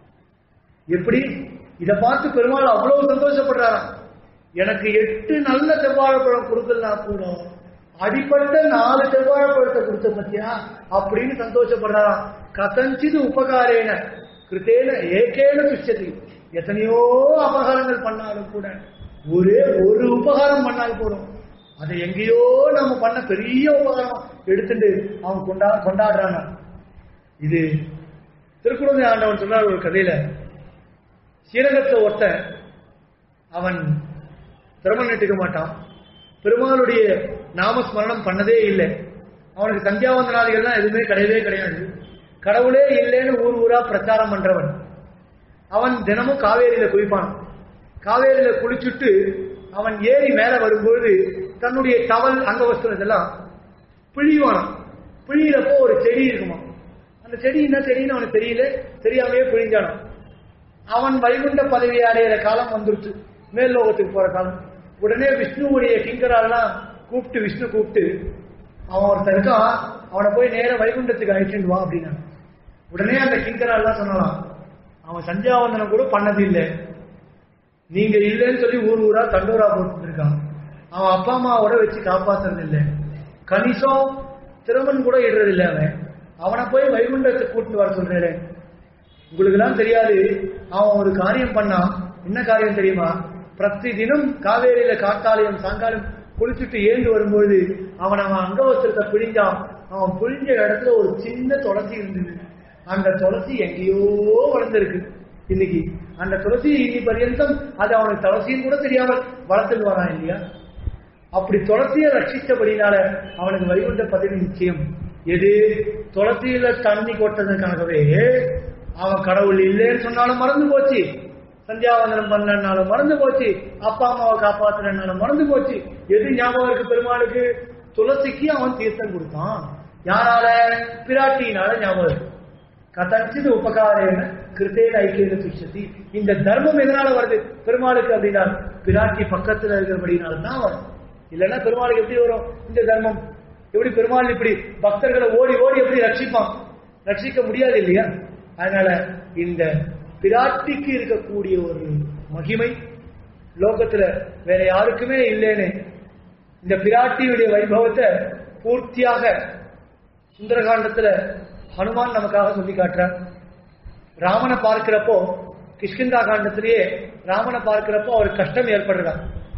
எப்படி இத பார்த்து பெருமாள் அவ்வளவு சந்தோஷப்படுறாராம் எனக்கு எட்டு நல்ல செவ்வாழைப்பழம் கொடுக்கலனா கூட அடிப்பட்ட நாலு செவ்வாழைப்பழத்தை கொடுத்த பத்தியா அப்படின்னு சந்தோஷப்படுறாராம் கதஞ்சிது உபகாரேன கிருத்தேன ஏகேன துஷ்யதி எத்தனையோ அபகாரங்கள் பண்ணாலும் கூட ஒரே ஒரு உபகாரம் பண்ணால் போதும் அதை எங்கேயோ நம்ம பண்ண பெரிய உபகாரம் எடுத்துட்டு அவன் கொண்டா கொண்டாடுறாங்க இது திருக்குறளை ஆண்டவன் சொன்னார் ஒரு கதையில ஸ்ரீரங்கத்துல ஒருத்தன் அவன் திருமணம் நட்டுக்க மாட்டான் பெருமாளுடைய நாமஸ்மரணம் பண்ணதே இல்லை அவனுக்கு சந்தியாவந்தனாதிகள்லாம் எதுவுமே கிடையவே கிடையாது கடவுளே இல்லைன்னு ஊர் ஊரா பிரச்சாரம் பண்றவன் அவன் தினமும் காவேரியில குளிப்பான் காவேரியில குளிச்சுட்டு அவன் ஏறி மேல வரும்பொழுது தன்னுடைய டவல் அங்கவஸ்திரம் இதெல்லாம் பிழிவானான் பிழியிறப்போ ஒரு செடி இருக்குமா அந்த செடி என்ன செடின்னு அவனுக்கு தெரியல தெரியாமையே பிழிஞ்சானான் அவன் வைகுண்ட பதவி அடையிற காலம் வந்துருச்சு மேல் லோகத்துக்கு போற காலம் உடனே விஷ்ணுவுடைய கிங்கரெல்லாம் கூப்பிட்டு விஷ்ணு கூப்பிட்டு அவன் ஒருத்தன் இருக்கான் அவனை போய் நேர வைகுண்டத்துக்கு அழைச்சிட்டு வா அப்படின்னா உடனே அந்த கிங்கரெல்லாம் சொல்லலாம் அவன் சந்தியாவந்தனம் கூட பண்ணது இல்லை நீங்க இல்லைன்னு சொல்லி ஊர் ஊரா தண்டோரா போட்டு இருக்கான் அவன் அப்பா அம்மாவோட வச்சு காப்பாத்துறது இல்லை கணிசம் திருமண் கூட இடுறது இல்லை அவன் அவனை போய் வைகுண்டத்துக்கு கூட்டிட்டு வர சொல்றேன் உங்களுக்கு எல்லாம் தெரியாது அவன் ஒரு காரியம் பண்ணான் என்ன காரியம் தெரியுமா பிரதி தினம் காவேரியில காட்டாலயம் சாயங்காலம் குளிச்சுட்டு ஏந்து வரும்போது அவன் அவன் அங்கவஸ்திரத்தை பிழிஞ்சான் அவன் பிழிஞ்ச இடத்துல ஒரு சின்ன துளசி இருந்தது அந்த துளசி எங்கேயோ வளர்ந்துருக்கு இன்னைக்கு அந்த துளசி இன்னி பர்யந்தம் அது அவனுக்கு துளசின்னு கூட தெரியாமல் வளர்த்துட்டு வரான் இல்லையா அப்படி துளசியை ரட்சித்தபடினால அவனுக்கு வைகுண்ட பதவி நிச்சயம் எது துளசியில தண்ணி கொட்டதுக்காகவே அவன் கடவுள் இல்லைன்னு சொன்னாலும் மறந்து போச்சு சந்தியாவந்தனம் பண்ணனாலும் மறந்து போச்சு அப்பா அம்மாவை காப்பாத்துறனாலும் மறந்து போச்சு எது ஞாபகம் இருக்கு பெருமாளுக்கு துளசிக்கு அவன் தீர்த்தம் கொடுத்தான் யாரால பிராட்டியினால ஞாபகம் இருக்கு கதஞ்சிது உபகாரேன கிருத்தேன ஐக்கிய துஷதி இந்த தர்மம் எதனால வருது பெருமாளுக்கு அப்படின்னா பிராட்டி பக்கத்துல இருக்கிறபடினால தான் வரும் இல்லைன்னா பெருமாளுக்கு எப்படி வரும் இந்த தர்மம் எப்படி பெருமாள் இப்படி பக்தர்களை ஓடி ஓடி எப்படி ரட்சிப்பான் ரட்சிக்க முடியாது இல்லையா அதனால இந்த பிராட்டிக்கு இருக்கக்கூடிய ஒரு மகிமை லோகத்துல வேற யாருக்குமே இல்லைன்னு இந்த பிராட்டியுடைய வைபவத்தை பூர்த்தியாக சுந்தரகாண்டத்துல ஹனுமான் நமக்காக சொல்லி காட்டுறார் ராமனை பார்க்கிறப்போ கிஷ்கிந்தா காண்டத்திலேயே ராமனை பார்க்கிறப்போ அவருக்கு கஷ்டம் ஏற்படுறதா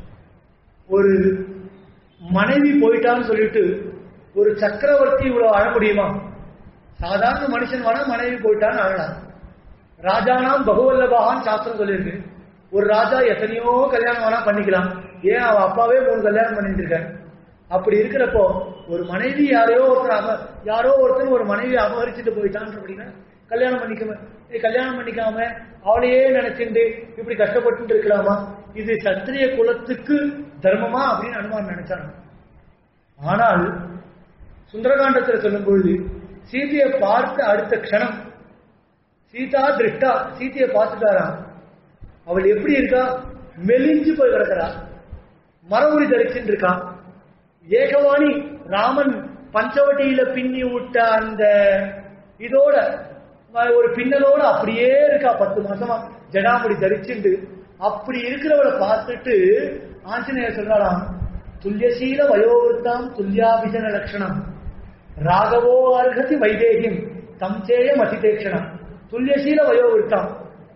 ஒரு மனைவி போயிட்டான்னு சொல்லிட்டு ஒரு சக்கரவர்த்தி இவ்வளவு அழ முடியுமா சாதாரண மனுஷன் வேணா மனைவி போயிட்டான்னு அழலாம் ராஜானாம் பகுவல்லபாகான்னு சாஸ்திரம் சொல்லியிருக்கு ஒரு ராஜா எத்தனையோ கல்யாணம் வேணா பண்ணிக்கலாம் ஏன் அவ அப்பாவே மூணு கல்யாணம் பண்ணிட்டு இருக்காரு அப்படி இருக்கிறப்போ ஒரு மனைவி யாரையோ ஒருத்தர் அப யாரோ ஒருத்தர் ஒரு மனைவி அபகரிச்சுட்டு போயிட்டான் அப்படின்னா கல்யாணம் பண்ணிக்காம ஏய், கல்யாணம் பண்ணிக்காம அவளையே நினைச்சுட்டு இப்படி கஷ்டப்பட்டு இருக்கலாமா இது சத்திரிய குலத்துக்கு தர்மமா அப்படின்னு அனுமான் நினைச்சாங்க ஆனால் சுந்தரகாண்டத்தில் சொல்லும் பொழுது சீதையை பார்த்த அடுத்த க்ஷணம் சீதா திருஷ்டா சீதையை பார்த்துட்டாராம் அவள் எப்படி இருக்கா மெலிஞ்சு போய் கிடக்கிறா மரபுரி தரிச்சுட்டு இருக்கா ஏகவாணி ராமன் பஞ்சவட்டியில பின்னி விட்ட அந்த இதோட அஹ், ஒரு பின்னலோட அப்படியே இருக்கா பத்து மாசமா ஜடாமுடி தரிச்சுண்டு அப்படி இருக்கிறவளை பார்த்துட்டு ஆஞ்சநேயர் சொல்றாராம் துல்லியசீல வயோவிருத்தாம் துல்லியாபிஜன லட்சணம் ராகவோ அர்ஹதி வைதேகிம் தம் சேயம் அதிதேக்ஷணம் துல்லியசீல வயோவிருத்தாம்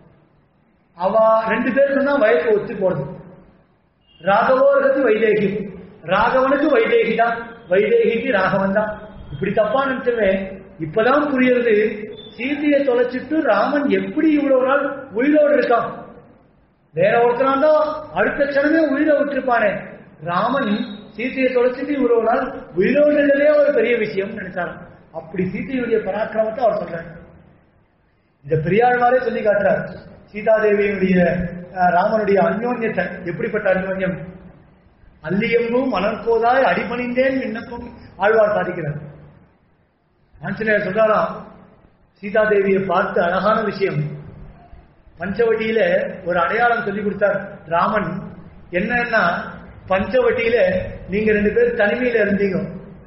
அவ ரெண்டு பேருக்கு தான் வயசு ஒத்து போறது ராகவோர்கத்து வைதேகி ராகவனுக்கு வைதேகி தான் வைதேகிக்கு ராகவன் தான் இப்படி தப்பா நினைச்சவன் இப்பதான் புரியுறது சீதையை தொலைச்சிட்டு ராமன் எப்படி இவ்வளவு நாள் உயிரோடு இருக்கான் வேற ஒருத்தனா தான் அடுத்த க்ஷணமே உயிரை விட்டுருப்பானே ராமன் சீதையை தொலைச்சிட்டு இவ்வளவு நாள் உயிரோடு இருந்ததே ஒரு பெரிய விஷயம் நினைச்சாராம் அப்படி சீதையுடைய பராக்கிரமத்தை அவர் சொல்றாரு இந்த பெரியாழ்வாரே சொல்லி காட்டுறார் சீதாதேவியினுடைய அஹ், ராமனுடைய அந்யோன்யத்தை எப்படிப்பட்ட அந்யோன்யம் அல்லியம்பும் மலர்கோதாய் அடிபணிந்தேன் விண்ணப்பம் ஆழ்வார் சாதிக்கிறார் ஆஞ்சநேயர் சொல்றாராம் சீதாதேவியை பார்த்து அழகான விஷயம் பஞ்சவட்டியில ஒரு அடையாளம் சொல்லி கொடுத்தார் ராமன் என்னன்னா பஞ்சவட்டியில நீங்க ரெண்டு பேரும் தனிமையில இருந்தீங்க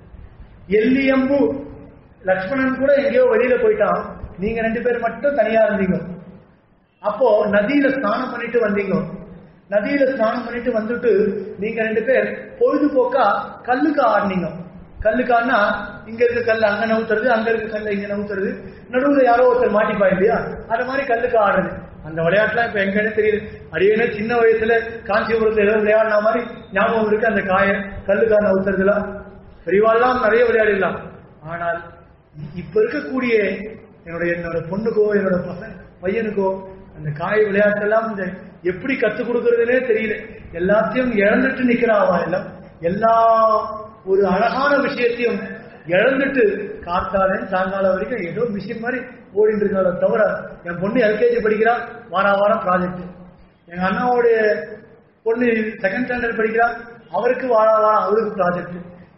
எல்லியம்பு லக்ஷ்மணன் கூட எங்கேயோ வெளியில போயிட்டான் நீங்க ரெண்டு பேர் மட்டும் தனியா இருந்தீங்க அப்போ நதியில ஸ்நானம் பண்ணிட்டு வந்தீங்க நதியில ஸ்நானம் பண்ணிட்டு வந்துட்டு நீங்க ரெண்டு பேர் பொழுதுபோக்கா கல்லுக்கு ஆடினீங்க கல்லுக்கானா இங்க இருக்க கல் அங்க நவுத்துறது அங்க இருக்க கல்ல இங்க நவுத்துறது நடுவுல யாரோ ஒருத்தர் மாட்டிப்பா இல்லையா அது மாதிரி கல்லுக்கு ஆடுறது அந்த விளையாட்டுலாம் இப்ப எங்கன்னு தெரியுது அடியே சின்ன வயசுல காஞ்சிபுரத்துல ஏதோ விளையாடின மாதிரி ஞாபகம் இருக்கு அந்த காய கல்லுக்கா நவுத்துறதுலாம் பெரியவாள்லாம் நிறைய விளையாடிடலாம் ஆனால் இ- இப்ப இருக்கக்கூடிய என்னுடைய என்னோட பொண்ணுக்கோ என்னோட பசங்க பையனுக்கோ அந்த காய் விளையாட்டெல்லாம் இந்த எப்படி கத்துக் கொடுக்கறதுனே தெரியல எல்லாத்தையும் இழந்துட்டு நிக்கிறா அவ எல்லாம் எல்லா ஒரு அழகான விஷயத்தையும் இழந்துட்டு காத்தாலும் சாயங்காலம் வரைக்கும் ஏதோ மிஷின் மாதிரி ஓடிட்டு இருக்காளோ தவிர என் பொண்ணு எல்கேஜி படிக்கிறா வார வாரம் ப்ராஜெக்ட் எங்க அண்ணாவுடைய பொண்ணு செகண்ட் ஸ்டாண்டர்ட் படிக்கிறா அவருக்கு வார வாரம் அவருக்கு ப்ராஜெக்ட்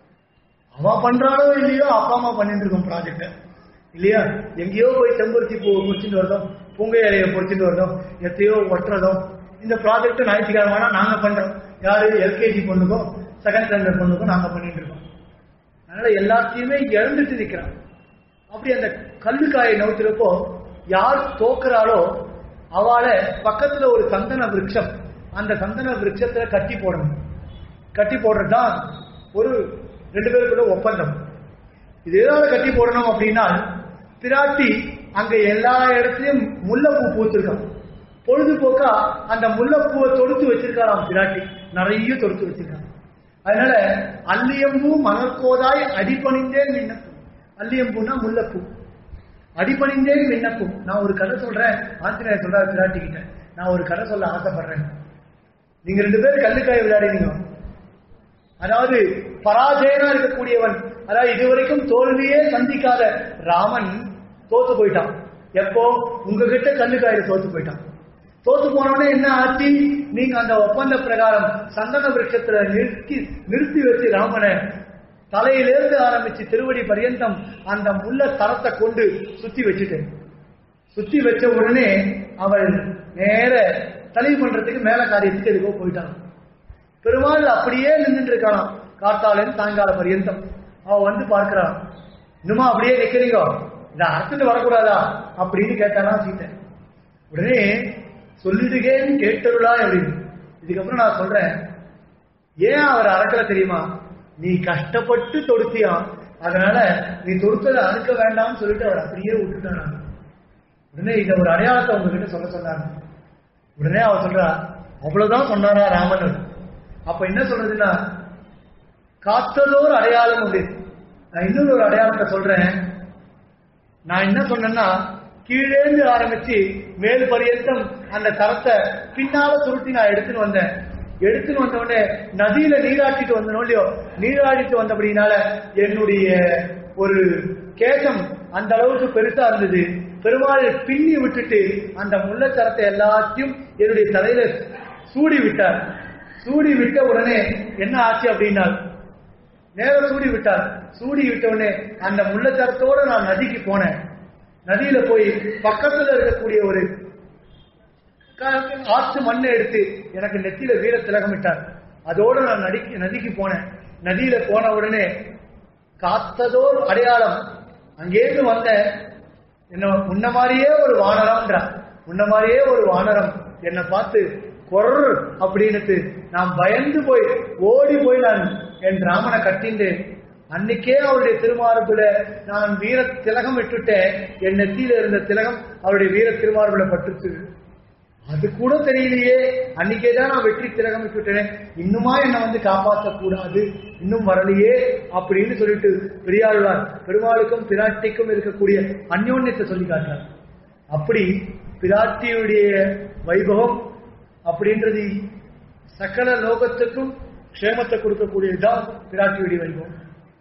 அவ பண்றாளோ இல்லையோ அப்பா அம்மா பண்ணிட்டு இருக்கோம் ப்ராஜெக்ட் இல்லையா எங்கேயோ போய் செம்பருத்தி பூ பொறிச்சிட்டு வரதும் பூங்கை இலையை பொறிச்சிட்டு வரதும் எத்தையோ ஒட்டுறதும் இந்த ப்ராஜெக்ட் ஞாயிற்றுக்கிழமை நாங்க பண்றோம் யாரு எல்கேஜி பொண்ணுக்கும் செகண்ட் ஸ்டாண்டர்ட் பொண்ணுக்கும் நாங்க பண்ணிட்டு இருக்கோம் அதனால எல்லாத்தையுமே இழந்துட்டு நிக்கிறான் அப்படி அந்த கல்லுக்காயை நவுத்துறப்போ யார் தோக்குறாளோ அவளை பக்கத்துல ஒரு சந்தன விருட்சம் அந்த சந்தன விருட்சத்துல கட்டி போடணும் கட்டி போடுறதுதான் ஒரு ரெண்டு பேருக்குள்ள ஒப்பந்தம் இது எதாவது கட்டி போடணும் அப்படின்னா பிராட்டி அங்க எல்லா இடத்துலயும் முல்லைப்பூ பூத்திருக்கான் பொழுதுபோக்கா அந்த முல்லைப்பூவை தொடுத்து வச்சிருக்காராம் பிராட்டி நிறைய தொடுத்து வச்சிருக்காங்க அதனால அல்லியம்பூ மலர்கோதாய் அடிபணிந்தேன் விண்ணப்பம் அல்லியம்பூனா முல்லைப்பூ அடிபணிந்தேன் விண்ணப்பம் நான் ஒரு கதை சொல்றேன் ஆஞ்சநேயர் சொல்றாரு பிராட்டி கிட்ட நான் ஒரு கதை சொல்ல ஆசைப்படுறேன் நீங்க ரெண்டு பேரும் கல்லுக்காய் விளையாடினீங்க அதாவது பராஜயனா இருக்கக்கூடியவன் அதாவது இதுவரைக்கும் தோல்வியே சந்திக்காத ராமன் தோத்து போயிட்டான் எப்போ உங்ககிட்ட கல்லுக்காயில தோத்து போயிட்டான் தோத்து போனோடனே என்ன ஆச்சு நீங்க அந்த ஒப்பந்த பிரகாரம் சந்தன விருட்சத்துல நிறுத்தி நிறுத்தி வச்சு ராமனை தலையிலிருந்து ஆரம்பிச்சு திருவடி பரியந்தம் அந்த முள்ள தரத்தை கொண்டு சுத்தி வச்சுட்டேன் சுத்தி வச்ச உடனே அவள் நேர தலை பண்றதுக்கு மேல காரியத்துக்கு எதுக்கோ போயிட்டான் பெருமாள் அப்படியே நின்றுட்டு இருக்கானாம் காத்தாலேன்னு சாயங்கால பரியந்தம் அவ வந்து பார்க்கிறான் இன்னுமா அப்படியே நிக்கிறீங்க இதை அறுத்துட்டு வரக்கூடாதா அப்படின்னு கேட்டானா சீத்தை உடனே சொல்லிடுகேன்னு கேட்டருளா அப்படின்னு இதுக்கப்புறம் நான் சொல்றேன் ஏன் அவர் அறக்கல தெரியுமா நீ கஷ்டப்பட்டு தொடுத்தியா அதனால நீ தொடுத்ததை அறுக்க வேண்டாம்னு சொல்லிட்டு அவர் அப்படியே விட்டுட்டான் உடனே இந்த ஒரு அடையாளத்தை உங்ககிட்ட சொல்ல சொன்னாங்க உடனே அவர் சொல்றா அவ்வளவுதான் சொன்னாரா ராமன் அப்ப என்ன சொல்றதுன்னா காத்ததோர் அடையாளம் உண்டு நான் இன்னொரு ஒரு அடையாளத்தை சொல்றேன் நான் என்ன சொன்னேன்னா கீழேந்து ஆரம்பிச்சு மேல் பரியந்தம் அந்த தரத்தை பின்னால சுருட்டி நான் எடுத்துன்னு வந்தேன் எடுத்துன்னு வந்த உடனே நதியில நீராட்டிட்டு வந்தனோ இல்லையோ நீராடிட்டு வந்தபடினால என்னுடைய ஒரு கேசம் அந்த அளவுக்கு பெருசா இருந்தது பெருமாள் பின்னி விட்டுட்டு அந்த முள்ளச்சரத்தை எல்லாத்தையும் என்னுடைய தலையில சூடி விட்டார் சூடி விட்ட உடனே என்ன ஆச்சு அப்படின்னா நேரம் சூடி விட்டார் சூடி விட்ட உடனே அந்த முள்ளச்சரத்தோட நான் நதிக்கு போனேன் நதியில போய் பக்கத்துல இருக்கக்கூடிய ஒரு க- ஆற்று மண்ணை எடுத்து எனக்கு நெத்தியில வீர திலகமிட்டார் அதோட நான் நடிக்கு நதிக்கு போனேன் நதியில போன உடனே காத்ததோர் அடையாளம் அங்கேருந்து வந்த என்ன உன்ன மாதிரியே ஒரு வானரம்ன்றார் உன்ன மாதிரியே ஒரு வானரம் என்னை பார்த்து கொர் அப்படின்னுட்டு நான் பயந்து போய் ஓடி போய் நான் என் ராமனை கட்டிண்டு அன்னைக்கே அவருடைய திருமார்புல நான் வீர திலகம் விட்டுட்டேன் என் நெத்தியில இருந்த திலகம் அவருடைய வீர திருமார்புல பட்டுச்சு அது கூட தெரியலையே அன்னைக்கே தான் நான் வெற்றி திலகம் விட்டுட்டேன் இன்னுமா என்னை வந்து காப்பாற்ற கூடாது இன்னும் வரலையே அப்படின்னு சொல்லிட்டு பெரியாழ்வார் பெருமாளுக்கும் பிராட்டிக்கும் இருக்கக்கூடிய அந்யோன்யத்தை சொல்லி காட்டுறார் அப்படி பிராட்டியுடைய வைபவம் அப்படின்றது சகல லோகத்துக்கும் க்ஷேமத்தை கொடுக்கக்கூடியதுதான் பிராட்டியுடைய வைபவம்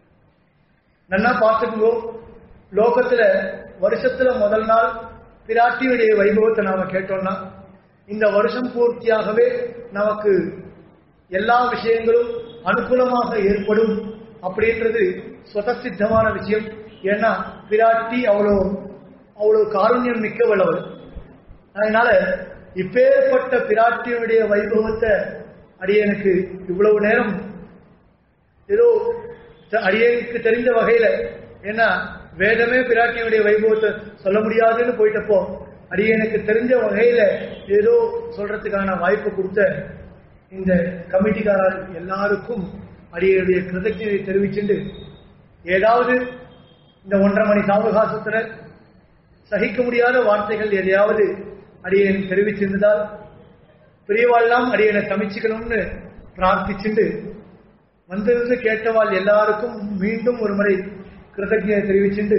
நல்லா பார்த்துக்கோ லோகத்துல வருஷத்துல முதல் நாள் பிராட்டியுடைய வைபவத்தை நாம கேட்டோம்னா இந்த வருஷம் பூர்த்தியாகவே நமக்கு எல்லா விஷயங்களும் அனுகூலமாக ஏற்படும் அப்படின்றது சுதசித்தமான விஷயம் ஏன்னா பிராட்டி அவ்வளோ அவ்வளோ காருண்யம் மிக்கவளவள் அதனால இப்பேற்பட்ட பிராட்டியுடைய வைபவத்தை அடியனுக்கு இவ்வளவு நேரம் ஏதோ த- அடியனுக்கு தெரிந்த வகையில ஏன்னா வேதமே பிராட்டியுடைய வைபவத்தை சொல்ல முடியாதுன்னு போயிட்டப்போ அடியனுக்கு தெரிஞ்ச வகையில ஏதோ சொல்றதுக்கான வாய்ப்பு கொடுத்த இந்த கமிட்டிக்காரர் எல்லாருக்கும் அடியனுடைய கிருதஜதை தெரிவிச்சுண்டு ஏதாவது இந்த ஒன்றரை மணி சாவகாசத்துல சகிக்க முடியாத வார்த்தைகள் எதையாவது அடியன் தெரிவிச்சிருந்தால் பெரியவாள்லாம் அடியனை சமைச்சுக்கணும்னு பிரார்த்திச்சுண்டு வந்திருந்து கேட்டவாள் எல்லாருக்கும் மீண்டும் ஒரு முறை கிருதஜதை தெரிவிச்சுண்டு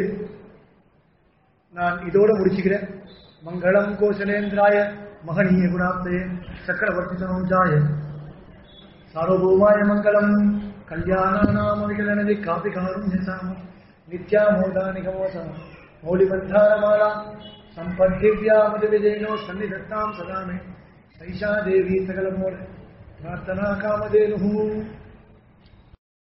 நான் இதோட முடிச்சுக்கிறேன் மங்களம் கோசலேந்திராய மகனீய குணாப்தே சக்கரவர்த்தி தனோஜாய சார்வபௌமாய மங்களம் கல்யாணாநாமவிகலனதி காபி காருண்யசாமம் நித்யாமோதா நிகமோசமம் மௌலிபந்தாரமாலா சம்பத்திவ்யாமதி விஜயனோ சன்னிதத்தாம் சதாமே சைஷா தேவி சகலமோர் பிரார்த்தனா காமதேனு